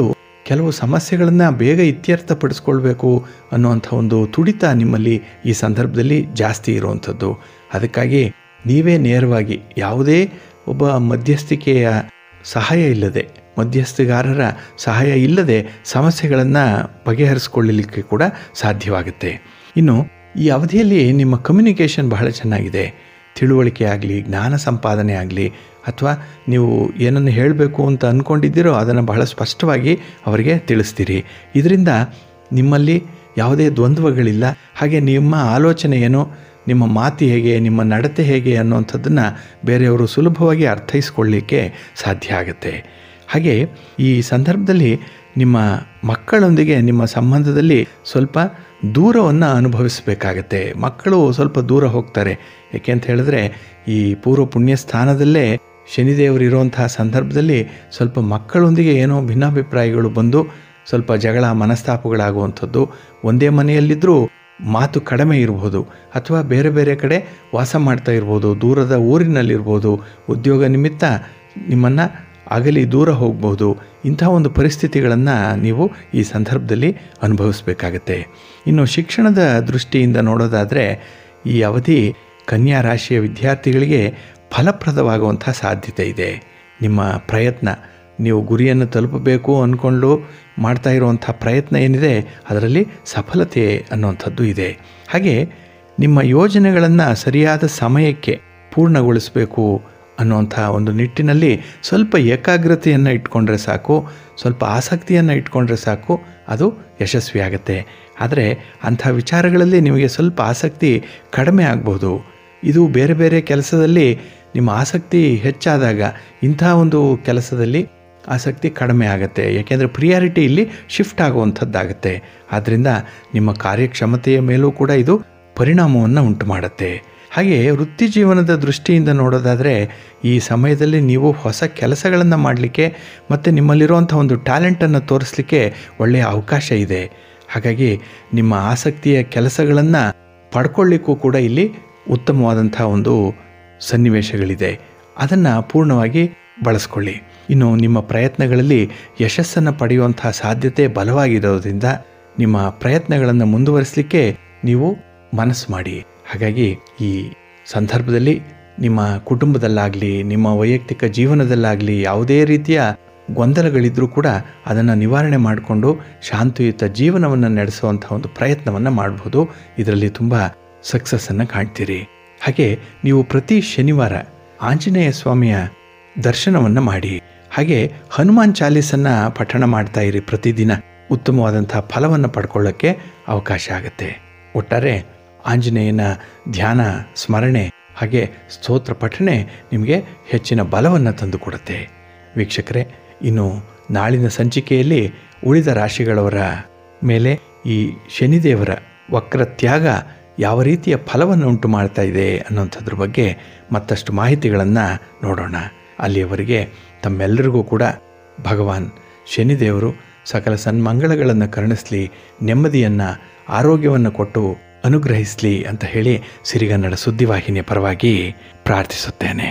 Speaker 1: ಕೆಲವು ಸಮಸ್ಯೆಗಳನ್ನು ಬೇಗ ಇತ್ಯರ್ಥಪಡಿಸ್ಕೊಳ್ಬೇಕು ಅನ್ನುವಂಥ ಒಂದು ತುಡಿತ ನಿಮ್ಮಲ್ಲಿ ಈ ಸಂದರ್ಭದಲ್ಲಿ ಜಾಸ್ತಿ ಇರುವಂಥದ್ದು ಅದಕ್ಕಾಗಿ ನೀವೇ ನೇರವಾಗಿ ಯಾವುದೇ ಒಬ್ಬ ಮಧ್ಯಸ್ಥಿಕೆಯ ಸಹಾಯ ಇಲ್ಲದೆ ಮಧ್ಯಸ್ಥಗಾರರ ಸಹಾಯ ಇಲ್ಲದೆ ಸಮಸ್ಯೆಗಳನ್ನು ಬಗೆಹರಿಸ್ಕೊಳ್ಳಲಿಕ್ಕೆ ಕೂಡ ಸಾಧ್ಯವಾಗುತ್ತೆ ಇನ್ನು ಈ ಅವಧಿಯಲ್ಲಿ ನಿಮ್ಮ ಕಮ್ಯುನಿಕೇಷನ್ ಬಹಳ ಚೆನ್ನಾಗಿದೆ ತಿಳುವಳಿಕೆ ಆಗಲಿ ಜ್ಞಾನ ಸಂಪಾದನೆ ಆಗಲಿ ಅಥವಾ ನೀವು ಏನನ್ನು ಹೇಳಬೇಕು ಅಂತ ಅಂದ್ಕೊಂಡಿದ್ದೀರೋ ಅದನ್ನು ಬಹಳ ಸ್ಪಷ್ಟವಾಗಿ ಅವರಿಗೆ ತಿಳಿಸ್ತೀರಿ ಇದರಿಂದ ನಿಮ್ಮಲ್ಲಿ ಯಾವುದೇ ದ್ವಂದ್ವಗಳಿಲ್ಲ ಹಾಗೆ ನಿಮ್ಮ ಆಲೋಚನೆ ಏನು ನಿಮ್ಮ ಮಾತು ಹೇಗೆ ನಿಮ್ಮ ನಡತೆ ಹೇಗೆ ಅನ್ನುವಂಥದ್ದನ್ನು ಬೇರೆಯವರು ಸುಲಭವಾಗಿ ಅರ್ಥೈಸ್ಕೊಳ್ಳಿಕ್ಕೆ ಸಾಧ್ಯ ಆಗುತ್ತೆ ಹಾಗೆ ಈ ಸಂದರ್ಭದಲ್ಲಿ ನಿಮ್ಮ ಮಕ್ಕಳೊಂದಿಗೆ ನಿಮ್ಮ ಸಂಬಂಧದಲ್ಲಿ ಸ್ವಲ್ಪ ದೂರವನ್ನು ಅನುಭವಿಸಬೇಕಾಗತ್ತೆ ಮಕ್ಕಳು ಸ್ವಲ್ಪ ದೂರ ಹೋಗ್ತಾರೆ ಯಾಕೆ ಅಂತ ಹೇಳಿದ್ರೆ ಈ ಪೂರ್ವ ಪುಣ್ಯ ಸ್ಥಾನದಲ್ಲೇ ಶನಿದೇವರು ಇರುವಂತಹ ಸಂದರ್ಭದಲ್ಲಿ ಸ್ವಲ್ಪ ಮಕ್ಕಳೊಂದಿಗೆ ಏನೋ ಭಿನ್ನಾಭಿಪ್ರಾಯಗಳು ಬಂದು ಸ್ವಲ್ಪ ಜಗಳ ಮನಸ್ತಾಪಗಳಾಗುವಂಥದ್ದು ಒಂದೇ ಮನೆಯಲ್ಲಿದ್ದರೂ ಮಾತು ಕಡಿಮೆ ಇರ್ಬೋದು ಅಥವಾ ಬೇರೆ ಬೇರೆ ಕಡೆ ವಾಸ ಮಾಡ್ತಾ ಇರ್ಬೋದು ದೂರದ ಊರಿನಲ್ಲಿರ್ಬೋದು ಉದ್ಯೋಗ ನಿಮಿತ್ತ ನಿಮ್ಮನ್ನು ಅಗಲಿ ದೂರ ಹೋಗ್ಬೋದು ಇಂಥ ಒಂದು ಪರಿಸ್ಥಿತಿಗಳನ್ನು ನೀವು ಈ ಸಂದರ್ಭದಲ್ಲಿ ಅನುಭವಿಸ್ಬೇಕಾಗತ್ತೆ ಇನ್ನು ಶಿಕ್ಷಣದ ದೃಷ್ಟಿಯಿಂದ ನೋಡೋದಾದರೆ ಈ ಅವಧಿ ಕನ್ಯಾ ರಾಶಿಯ ವಿದ್ಯಾರ್ಥಿಗಳಿಗೆ ಫಲಪ್ರದವಾಗುವಂಥ ಸಾಧ್ಯತೆ ಇದೆ ನಿಮ್ಮ ಪ್ರಯತ್ನ ನೀವು ಗುರಿಯನ್ನು ತಲುಪಬೇಕು ಅಂದ್ಕೊಂಡು ಮಾಡ್ತಾ ಇರುವಂಥ ಪ್ರಯತ್ನ ಏನಿದೆ ಅದರಲ್ಲಿ ಸಫಲತೆ ಅನ್ನುವಂಥದ್ದು ಇದೆ ಹಾಗೆ ನಿಮ್ಮ ಯೋಜನೆಗಳನ್ನು ಸರಿಯಾದ ಸಮಯಕ್ಕೆ ಪೂರ್ಣಗೊಳಿಸಬೇಕು ಅನ್ನುವಂಥ ಒಂದು ನಿಟ್ಟಿನಲ್ಲಿ ಸ್ವಲ್ಪ ಏಕಾಗ್ರತೆಯನ್ನು ಇಟ್ಕೊಂಡ್ರೆ ಸಾಕು ಸ್ವಲ್ಪ ಆಸಕ್ತಿಯನ್ನು ಇಟ್ಕೊಂಡ್ರೆ ಸಾಕು ಅದು ಯಶಸ್ವಿಯಾಗತ್ತೆ ಆದರೆ ಅಂಥ ವಿಚಾರಗಳಲ್ಲಿ ನಿಮಗೆ ಸ್ವಲ್ಪ ಆಸಕ್ತಿ ಕಡಿಮೆ ಆಗ್ಬೋದು ಇದು ಬೇರೆ ಬೇರೆ ಕೆಲಸದಲ್ಲಿ ನಿಮ್ಮ ಆಸಕ್ತಿ ಹೆಚ್ಚಾದಾಗ ಇಂಥ ಒಂದು ಕೆಲಸದಲ್ಲಿ ಆಸಕ್ತಿ ಕಡಿಮೆ ಆಗುತ್ತೆ ಯಾಕೆಂದರೆ ಪ್ರಿಯಾರಿಟಿ ಇಲ್ಲಿ ಶಿಫ್ಟ್ ಆಗುವಂಥದ್ದಾಗುತ್ತೆ ಆದ್ದರಿಂದ ನಿಮ್ಮ ಕಾರ್ಯಕ್ಷಮತೆಯ ಮೇಲೂ ಕೂಡ ಇದು ಪರಿಣಾಮವನ್ನು ಉಂಟು ಮಾಡುತ್ತೆ ಹಾಗೆ ವೃತ್ತಿ ಜೀವನದ ದೃಷ್ಟಿಯಿಂದ ನೋಡೋದಾದರೆ ಈ ಸಮಯದಲ್ಲಿ ನೀವು ಹೊಸ ಕೆಲಸಗಳನ್ನು ಮಾಡಲಿಕ್ಕೆ ಮತ್ತು ನಿಮ್ಮಲ್ಲಿರುವಂಥ ಒಂದು ಟ್ಯಾಲೆಂಟನ್ನು ತೋರಿಸಲಿಕ್ಕೆ ಒಳ್ಳೆಯ ಅವಕಾಶ ಇದೆ ಹಾಗಾಗಿ ನಿಮ್ಮ ಆಸಕ್ತಿಯ ಕೆಲಸಗಳನ್ನು ಪಡ್ಕೊಳ್ಳಿಕ್ಕೂ ಕೂಡ ಇಲ್ಲಿ ಉತ್ತಮವಾದಂಥ ಒಂದು ಸನ್ನಿವೇಶಗಳಿದೆ ಅದನ್ನು ಪೂರ್ಣವಾಗಿ ಬಳಸ್ಕೊಳ್ಳಿ ಇನ್ನು ನಿಮ್ಮ ಪ್ರಯತ್ನಗಳಲ್ಲಿ ಯಶಸ್ಸನ್ನು ಪಡೆಯುವಂತಹ ಸಾಧ್ಯತೆ ಬಲವಾಗಿರೋದ್ರಿಂದ ನಿಮ್ಮ ಪ್ರಯತ್ನಗಳನ್ನು ಮುಂದುವರಿಸಲಿಕ್ಕೆ ನೀವು ಮನಸ್ಸು ಮಾಡಿ ಹಾಗಾಗಿ ಈ ಸಂದರ್ಭದಲ್ಲಿ ನಿಮ್ಮ ಕುಟುಂಬದಲ್ಲಾಗಲಿ ನಿಮ್ಮ ವೈಯಕ್ತಿಕ ಜೀವನದಲ್ಲಾಗಲಿ ಯಾವುದೇ ರೀತಿಯ ಗೊಂದಲಗಳಿದ್ದರೂ ಕೂಡ ಅದನ್ನು ನಿವಾರಣೆ ಮಾಡಿಕೊಂಡು ಶಾಂತಿಯುತ ಜೀವನವನ್ನು ನಡೆಸುವಂಥ ಒಂದು ಪ್ರಯತ್ನವನ್ನು ಮಾಡಬಹುದು ಇದರಲ್ಲಿ ತುಂಬ ಸಕ್ಸಸ್ಸನ್ನು ಕಾಣ್ತೀರಿ ಹಾಗೆ ನೀವು ಪ್ರತಿ ಶನಿವಾರ ಆಂಜನೇಯ ಸ್ವಾಮಿಯ ದರ್ಶನವನ್ನು ಮಾಡಿ ಹಾಗೆ ಹನುಮಾನ್ ಚಾಲೀಸನ್ನು ಪಠಣ ಮಾಡ್ತಾ ಇರಿ ಪ್ರತಿದಿನ ಉತ್ತಮವಾದಂಥ ಫಲವನ್ನು ಪಡ್ಕೊಳ್ಳೋಕ್ಕೆ ಅವಕಾಶ ಆಗುತ್ತೆ ಒಟ್ಟಾರೆ ಆಂಜನೇಯನ ಧ್ಯಾನ ಸ್ಮರಣೆ ಹಾಗೆ ಸ್ತೋತ್ರ ಪಠಣೆ ನಿಮಗೆ ಹೆಚ್ಚಿನ ಬಲವನ್ನು ತಂದುಕೊಡುತ್ತೆ ವೀಕ್ಷಕರೇ ಇನ್ನು ನಾಳಿನ ಸಂಚಿಕೆಯಲ್ಲಿ ಉಳಿದ ರಾಶಿಗಳವರ ಮೇಲೆ ಈ ಶನಿದೇವರ ವಕ್ರ ತ್ಯಾಗ ಯಾವ ರೀತಿಯ ಫಲವನ್ನು ಉಂಟು ಮಾಡ್ತಾ ಇದೆ ಅನ್ನೋಂಥದ್ರ ಬಗ್ಗೆ ಮತ್ತಷ್ಟು ಮಾಹಿತಿಗಳನ್ನು ನೋಡೋಣ ಅಲ್ಲಿಯವರೆಗೆ ತಮ್ಮೆಲ್ಲರಿಗೂ ಕೂಡ ಭಗವಾನ್ ಶನಿದೇವರು ಸಕಲ ಸನ್ಮಂಗಳಗಳನ್ನು ಕರುಣಿಸಲಿ ನೆಮ್ಮದಿಯನ್ನು ಆರೋಗ್ಯವನ್ನು ಕೊಟ್ಟು ಅನುಗ್ರಹಿಸಲಿ ಅಂತ ಹೇಳಿ ಸಿರಿಗನ್ನಡ ಸುದ್ದಿವಾಹಿನಿಯ ಪರವಾಗಿ ಪ್ರಾರ್ಥಿಸುತ್ತೇನೆ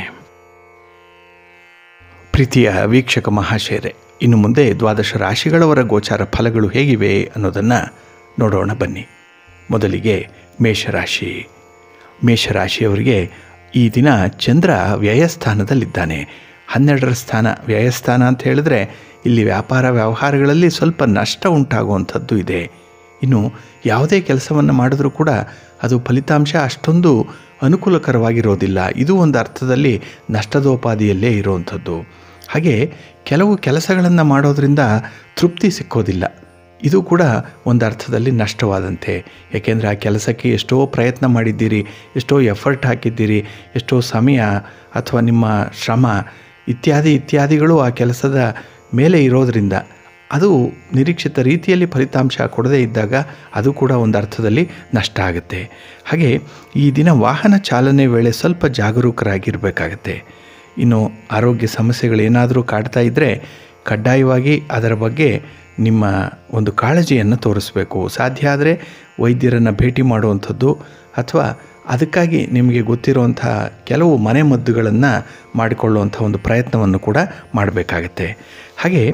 Speaker 1: ಪ್ರೀತಿಯ ವೀಕ್ಷಕ ಮಹಾಶಯರೇ ಇನ್ನು ಮುಂದೆ ದ್ವಾದಶ ರಾಶಿಗಳವರ ಗೋಚಾರ ಫಲಗಳು ಹೇಗಿವೆ ಅನ್ನೋದನ್ನು ನೋಡೋಣ ಬನ್ನಿ ಮೊದಲಿಗೆ ಮೇಷರಾಶಿ ಮೇಷರಾಶಿಯವರಿಗೆ ಈ ದಿನ ಚಂದ್ರ ವ್ಯಯಸ್ಥಾನದಲ್ಲಿದ್ದಾನೆ ಹನ್ನೆರಡರ ಸ್ಥಾನ ವ್ಯಯಸ್ಥಾನ ಅಂತ ಹೇಳಿದ್ರೆ ಇಲ್ಲಿ ವ್ಯಾಪಾರ ವ್ಯವಹಾರಗಳಲ್ಲಿ ಸ್ವಲ್ಪ ನಷ್ಟ ಉಂಟಾಗುವಂಥದ್ದು ಇದೆ ಇನ್ನು ಯಾವುದೇ ಕೆಲಸವನ್ನು ಮಾಡಿದ್ರೂ ಕೂಡ ಅದು ಫಲಿತಾಂಶ ಅಷ್ಟೊಂದು ಅನುಕೂಲಕರವಾಗಿರೋದಿಲ್ಲ ಇದು ಒಂದು ಅರ್ಥದಲ್ಲಿ ನಷ್ಟದೋಪಾದಿಯಲ್ಲೇ ಇರುವಂಥದ್ದು ಹಾಗೆ ಕೆಲವು ಕೆಲಸಗಳನ್ನು ಮಾಡೋದರಿಂದ ತೃಪ್ತಿ ಸಿಕ್ಕೋದಿಲ್ಲ ಇದು ಕೂಡ ಒಂದು ಅರ್ಥದಲ್ಲಿ ನಷ್ಟವಾದಂತೆ ಏಕೆಂದರೆ ಆ ಕೆಲಸಕ್ಕೆ ಎಷ್ಟೋ ಪ್ರಯತ್ನ ಮಾಡಿದ್ದೀರಿ ಎಷ್ಟೋ ಎಫರ್ಟ್ ಹಾಕಿದ್ದೀರಿ ಎಷ್ಟೋ ಸಮಯ ಅಥವಾ ನಿಮ್ಮ ಶ್ರಮ ಇತ್ಯಾದಿ ಇತ್ಯಾದಿಗಳು ಆ ಕೆಲಸದ ಮೇಲೆ ಇರೋದರಿಂದ ಅದು ನಿರೀಕ್ಷಿತ ರೀತಿಯಲ್ಲಿ ಫಲಿತಾಂಶ ಕೊಡದೇ ಇದ್ದಾಗ ಅದು ಕೂಡ ಒಂದು ಅರ್ಥದಲ್ಲಿ ನಷ್ಟ ಆಗುತ್ತೆ ಹಾಗೆ ಈ ದಿನ ವಾಹನ ಚಾಲನೆ ವೇಳೆ ಸ್ವಲ್ಪ ಜಾಗರೂಕರಾಗಿರಬೇಕಾಗತ್ತೆ ಇನ್ನು ಆರೋಗ್ಯ ಸಮಸ್ಯೆಗಳೇನಾದರೂ ಕಾಡ್ತಾ ಇದ್ದರೆ ಕಡ್ಡಾಯವಾಗಿ ಅದರ ಬಗ್ಗೆ ನಿಮ್ಮ ಒಂದು ಕಾಳಜಿಯನ್ನು ತೋರಿಸಬೇಕು ಸಾಧ್ಯ ಆದರೆ ವೈದ್ಯರನ್ನು ಭೇಟಿ ಮಾಡುವಂಥದ್ದು ಅಥವಾ ಅದಕ್ಕಾಗಿ ನಿಮಗೆ ಗೊತ್ತಿರುವಂಥ ಕೆಲವು ಮನೆಮದ್ದುಗಳನ್ನು ಮಾಡಿಕೊಳ್ಳುವಂಥ ಒಂದು ಪ್ರಯತ್ನವನ್ನು ಕೂಡ ಮಾಡಬೇಕಾಗತ್ತೆ ಹಾಗೆ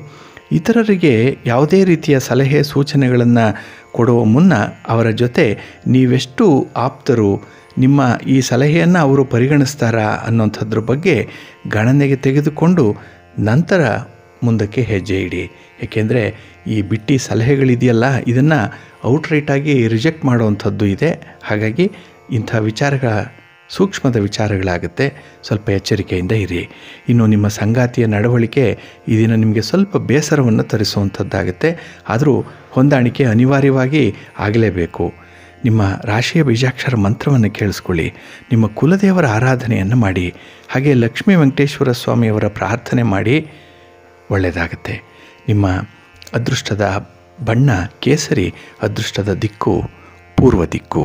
Speaker 1: ಇತರರಿಗೆ ಯಾವುದೇ ರೀತಿಯ ಸಲಹೆ ಸೂಚನೆಗಳನ್ನು ಕೊಡುವ ಮುನ್ನ ಅವರ ಜೊತೆ ನೀವೆಷ್ಟು ಆಪ್ತರು ನಿಮ್ಮ ಈ ಸಲಹೆಯನ್ನು ಅವರು ಪರಿಗಣಿಸ್ತಾರಾ ಅನ್ನೋಂಥದ್ರ ಬಗ್ಗೆ ಗಣನೆಗೆ ತೆಗೆದುಕೊಂಡು ನಂತರ ಮುಂದಕ್ಕೆ ಹೆಜ್ಜೆ ಇಡಿ ಏಕೆಂದರೆ ಈ ಬಿಟ್ಟಿ ಸಲಹೆಗಳಿದೆಯಲ್ಲ ಇದನ್ನು ಔಟ್ರೈಟಾಗಿ ರಿಜೆಕ್ಟ್ ಮಾಡುವಂಥದ್ದು ಇದೆ ಹಾಗಾಗಿ ಇಂಥ ವಿಚಾರಗಳ ಸೂಕ್ಷ್ಮದ ವಿಚಾರಗಳಾಗುತ್ತೆ ಸ್ವಲ್ಪ ಎಚ್ಚರಿಕೆಯಿಂದ ಇರಿ ಇನ್ನು ನಿಮ್ಮ ಸಂಗಾತಿಯ ನಡವಳಿಕೆ ಈ ದಿನ ನಿಮಗೆ ಸ್ವಲ್ಪ ಬೇಸರವನ್ನು ತರಿಸುವಂಥದ್ದಾಗುತ್ತೆ ಆದರೂ ಹೊಂದಾಣಿಕೆ ಅನಿವಾರ್ಯವಾಗಿ ಆಗಲೇಬೇಕು ನಿಮ್ಮ ರಾಶಿಯ ಬೀಜಾಕ್ಷರ ಮಂತ್ರವನ್ನು ಕೇಳಿಸ್ಕೊಳ್ಳಿ ನಿಮ್ಮ ಕುಲದೇವರ ಆರಾಧನೆಯನ್ನು ಮಾಡಿ ಹಾಗೆ ಲಕ್ಷ್ಮೀ ವೆಂಕಟೇಶ್ವರ ಸ್ವಾಮಿಯವರ ಪ್ರಾರ್ಥನೆ ಮಾಡಿ ಒಳ್ಳೆಯದಾಗುತ್ತೆ ನಿಮ್ಮ ಅದೃಷ್ಟದ ಬಣ್ಣ ಕೇಸರಿ ಅದೃಷ್ಟದ ದಿಕ್ಕು ಪೂರ್ವ ದಿಕ್ಕು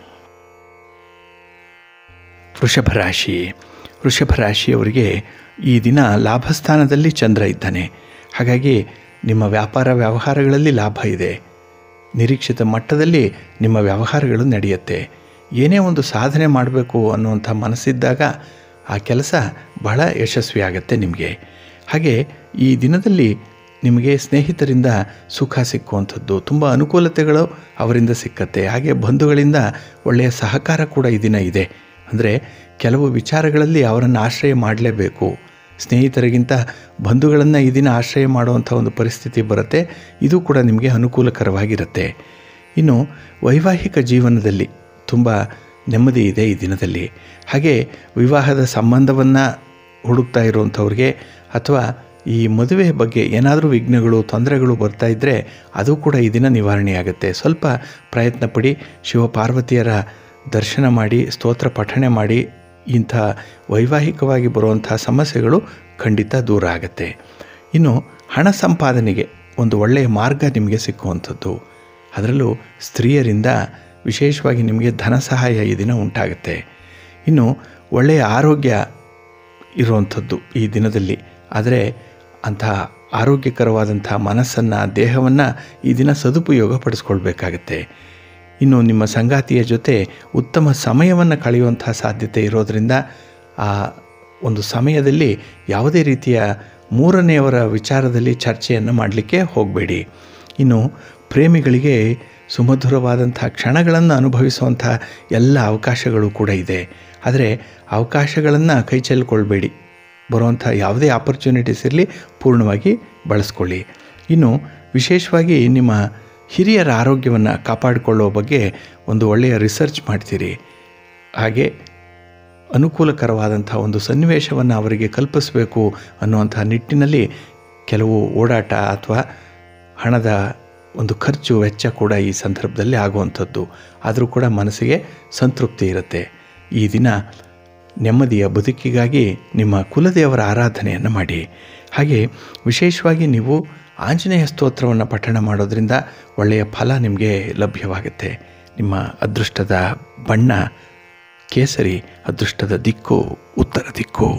Speaker 1: ವೃಷಭ ರಾಶಿ ವೃಷಭ ರಾಶಿಯವರಿಗೆ ಈ ದಿನ ಲಾಭಸ್ಥಾನದಲ್ಲಿ ಚಂದ್ರ ಇದ್ದಾನೆ ಹಾಗಾಗಿ ನಿಮ್ಮ ವ್ಯಾಪಾರ ವ್ಯವಹಾರಗಳಲ್ಲಿ ಲಾಭ ಇದೆ ನಿರೀಕ್ಷಿತ ಮಟ್ಟದಲ್ಲಿ ನಿಮ್ಮ ವ್ಯವಹಾರಗಳು ನಡೆಯುತ್ತೆ ಏನೇ ಒಂದು ಸಾಧನೆ ಮಾಡಬೇಕು ಅನ್ನುವಂಥ ಮನಸ್ಸಿದ್ದಾಗ ಆ ಕೆಲಸ ಬಹಳ ಯಶಸ್ವಿಯಾಗತ್ತೆ ನಿಮಗೆ ಹಾಗೆ ಈ ದಿನದಲ್ಲಿ ನಿಮಗೆ ಸ್ನೇಹಿತರಿಂದ ಸುಖ ಸಿಕ್ಕುವಂಥದ್ದು ತುಂಬ ಅನುಕೂಲತೆಗಳು ಅವರಿಂದ ಸಿಕ್ಕತ್ತೆ ಹಾಗೆ ಬಂಧುಗಳಿಂದ ಒಳ್ಳೆಯ ಸಹಕಾರ ಕೂಡ ಈ ದಿನ ಇದೆ ಅಂದರೆ ಕೆಲವು ವಿಚಾರಗಳಲ್ಲಿ ಅವರನ್ನು ಆಶ್ರಯ ಮಾಡಲೇಬೇಕು ಸ್ನೇಹಿತರಿಗಿಂತ ಬಂಧುಗಳನ್ನು ಈ ದಿನ ಆಶ್ರಯ ಮಾಡುವಂಥ ಒಂದು ಪರಿಸ್ಥಿತಿ ಬರುತ್ತೆ ಇದು ಕೂಡ ನಿಮಗೆ ಅನುಕೂಲಕರವಾಗಿರುತ್ತೆ ಇನ್ನು ವೈವಾಹಿಕ ಜೀವನದಲ್ಲಿ ತುಂಬ ನೆಮ್ಮದಿ ಇದೆ ಈ ದಿನದಲ್ಲಿ ಹಾಗೆ ವಿವಾಹದ ಸಂಬಂಧವನ್ನು ಹುಡುಕ್ತಾ ಇರುವಂಥವ್ರಿಗೆ ಅಥವಾ ಈ ಮದುವೆ ಬಗ್ಗೆ ಏನಾದರೂ ವಿಘ್ನಗಳು ತೊಂದರೆಗಳು ಬರ್ತಾ ಇದ್ದರೆ ಅದು ಕೂಡ ಈ ದಿನ ನಿವಾರಣೆಯಾಗುತ್ತೆ ಸ್ವಲ್ಪ ಪ್ರಯತ್ನ ಪಡಿ ಶಿವಪಾರ್ವತಿಯರ ದರ್ಶನ ಮಾಡಿ ಸ್ತೋತ್ರ ಪಠಣೆ ಮಾಡಿ ಇಂಥ ವೈವಾಹಿಕವಾಗಿ ಬರುವಂಥ ಸಮಸ್ಯೆಗಳು ಖಂಡಿತ ದೂರ ಆಗುತ್ತೆ ಇನ್ನು ಹಣ ಸಂಪಾದನೆಗೆ ಒಂದು ಒಳ್ಳೆಯ ಮಾರ್ಗ ನಿಮಗೆ ಸಿಕ್ಕುವಂಥದ್ದು ಅದರಲ್ಲೂ ಸ್ತ್ರೀಯರಿಂದ ವಿಶೇಷವಾಗಿ ನಿಮಗೆ ಧನ ಸಹಾಯ ಈ ದಿನ ಉಂಟಾಗುತ್ತೆ ಇನ್ನು ಒಳ್ಳೆಯ ಆರೋಗ್ಯ ಇರುವಂಥದ್ದು ಈ ದಿನದಲ್ಲಿ ಆದರೆ ಅಂಥ ಆರೋಗ್ಯಕರವಾದಂಥ ಮನಸ್ಸನ್ನು ದೇಹವನ್ನು ಈ ದಿನ ಸದುಪಯೋಗ ಪಡಿಸ್ಕೊಳ್ಬೇಕಾಗತ್ತೆ ಇನ್ನು ನಿಮ್ಮ ಸಂಗಾತಿಯ ಜೊತೆ ಉತ್ತಮ ಸಮಯವನ್ನು ಕಳೆಯುವಂಥ ಸಾಧ್ಯತೆ ಇರೋದರಿಂದ ಆ ಒಂದು ಸಮಯದಲ್ಲಿ ಯಾವುದೇ ರೀತಿಯ ಮೂರನೆಯವರ ವಿಚಾರದಲ್ಲಿ ಚರ್ಚೆಯನ್ನು ಮಾಡಲಿಕ್ಕೆ ಹೋಗಬೇಡಿ ಇನ್ನು ಪ್ರೇಮಿಗಳಿಗೆ ಸುಮಧುರವಾದಂಥ ಕ್ಷಣಗಳನ್ನು ಅನುಭವಿಸುವಂಥ ಎಲ್ಲ ಅವಕಾಶಗಳು ಕೂಡ ಇದೆ ಆದರೆ ಅವಕಾಶಗಳನ್ನು ಕೈ ಚೆಲ್ಕೊಳ್ಬೇಡಿ ಬರುವಂಥ ಯಾವುದೇ ಆಪರ್ಚುನಿಟೀಸ್ ಇರಲಿ ಪೂರ್ಣವಾಗಿ ಬಳಸ್ಕೊಳ್ಳಿ ಇನ್ನು ವಿಶೇಷವಾಗಿ ನಿಮ್ಮ ಹಿರಿಯರ ಆರೋಗ್ಯವನ್ನು ಕಾಪಾಡಿಕೊಳ್ಳುವ ಬಗ್ಗೆ ಒಂದು ಒಳ್ಳೆಯ ರಿಸರ್ಚ್ ಮಾಡ್ತೀರಿ ಹಾಗೆ ಅನುಕೂಲಕರವಾದಂಥ ಒಂದು ಸನ್ನಿವೇಶವನ್ನು ಅವರಿಗೆ ಕಲ್ಪಿಸಬೇಕು ಅನ್ನುವಂಥ ನಿಟ್ಟಿನಲ್ಲಿ ಕೆಲವು ಓಡಾಟ ಅಥವಾ ಹಣದ ಒಂದು ಖರ್ಚು ವೆಚ್ಚ ಕೂಡ ಈ ಸಂದರ್ಭದಲ್ಲಿ ಆಗುವಂಥದ್ದು ಆದರೂ ಕೂಡ ಮನಸ್ಸಿಗೆ ಸಂತೃಪ್ತಿ ಇರುತ್ತೆ ಈ ದಿನ ನೆಮ್ಮದಿಯ ಬದುಕಿಗಾಗಿ ನಿಮ್ಮ ಕುಲದೇವರ ಆರಾಧನೆಯನ್ನು ಮಾಡಿ ಹಾಗೆ ವಿಶೇಷವಾಗಿ ನೀವು ಆಂಜನೇಯ ಸ್ತೋತ್ರವನ್ನು ಪಠಣ ಮಾಡೋದ್ರಿಂದ ಒಳ್ಳೆಯ ಫಲ ನಿಮಗೆ ಲಭ್ಯವಾಗುತ್ತೆ ನಿಮ್ಮ ಅದೃಷ್ಟದ ಬಣ್ಣ ಕೇಸರಿ ಅದೃಷ್ಟದ ದಿಕ್ಕು ಉತ್ತರ ದಿಕ್ಕು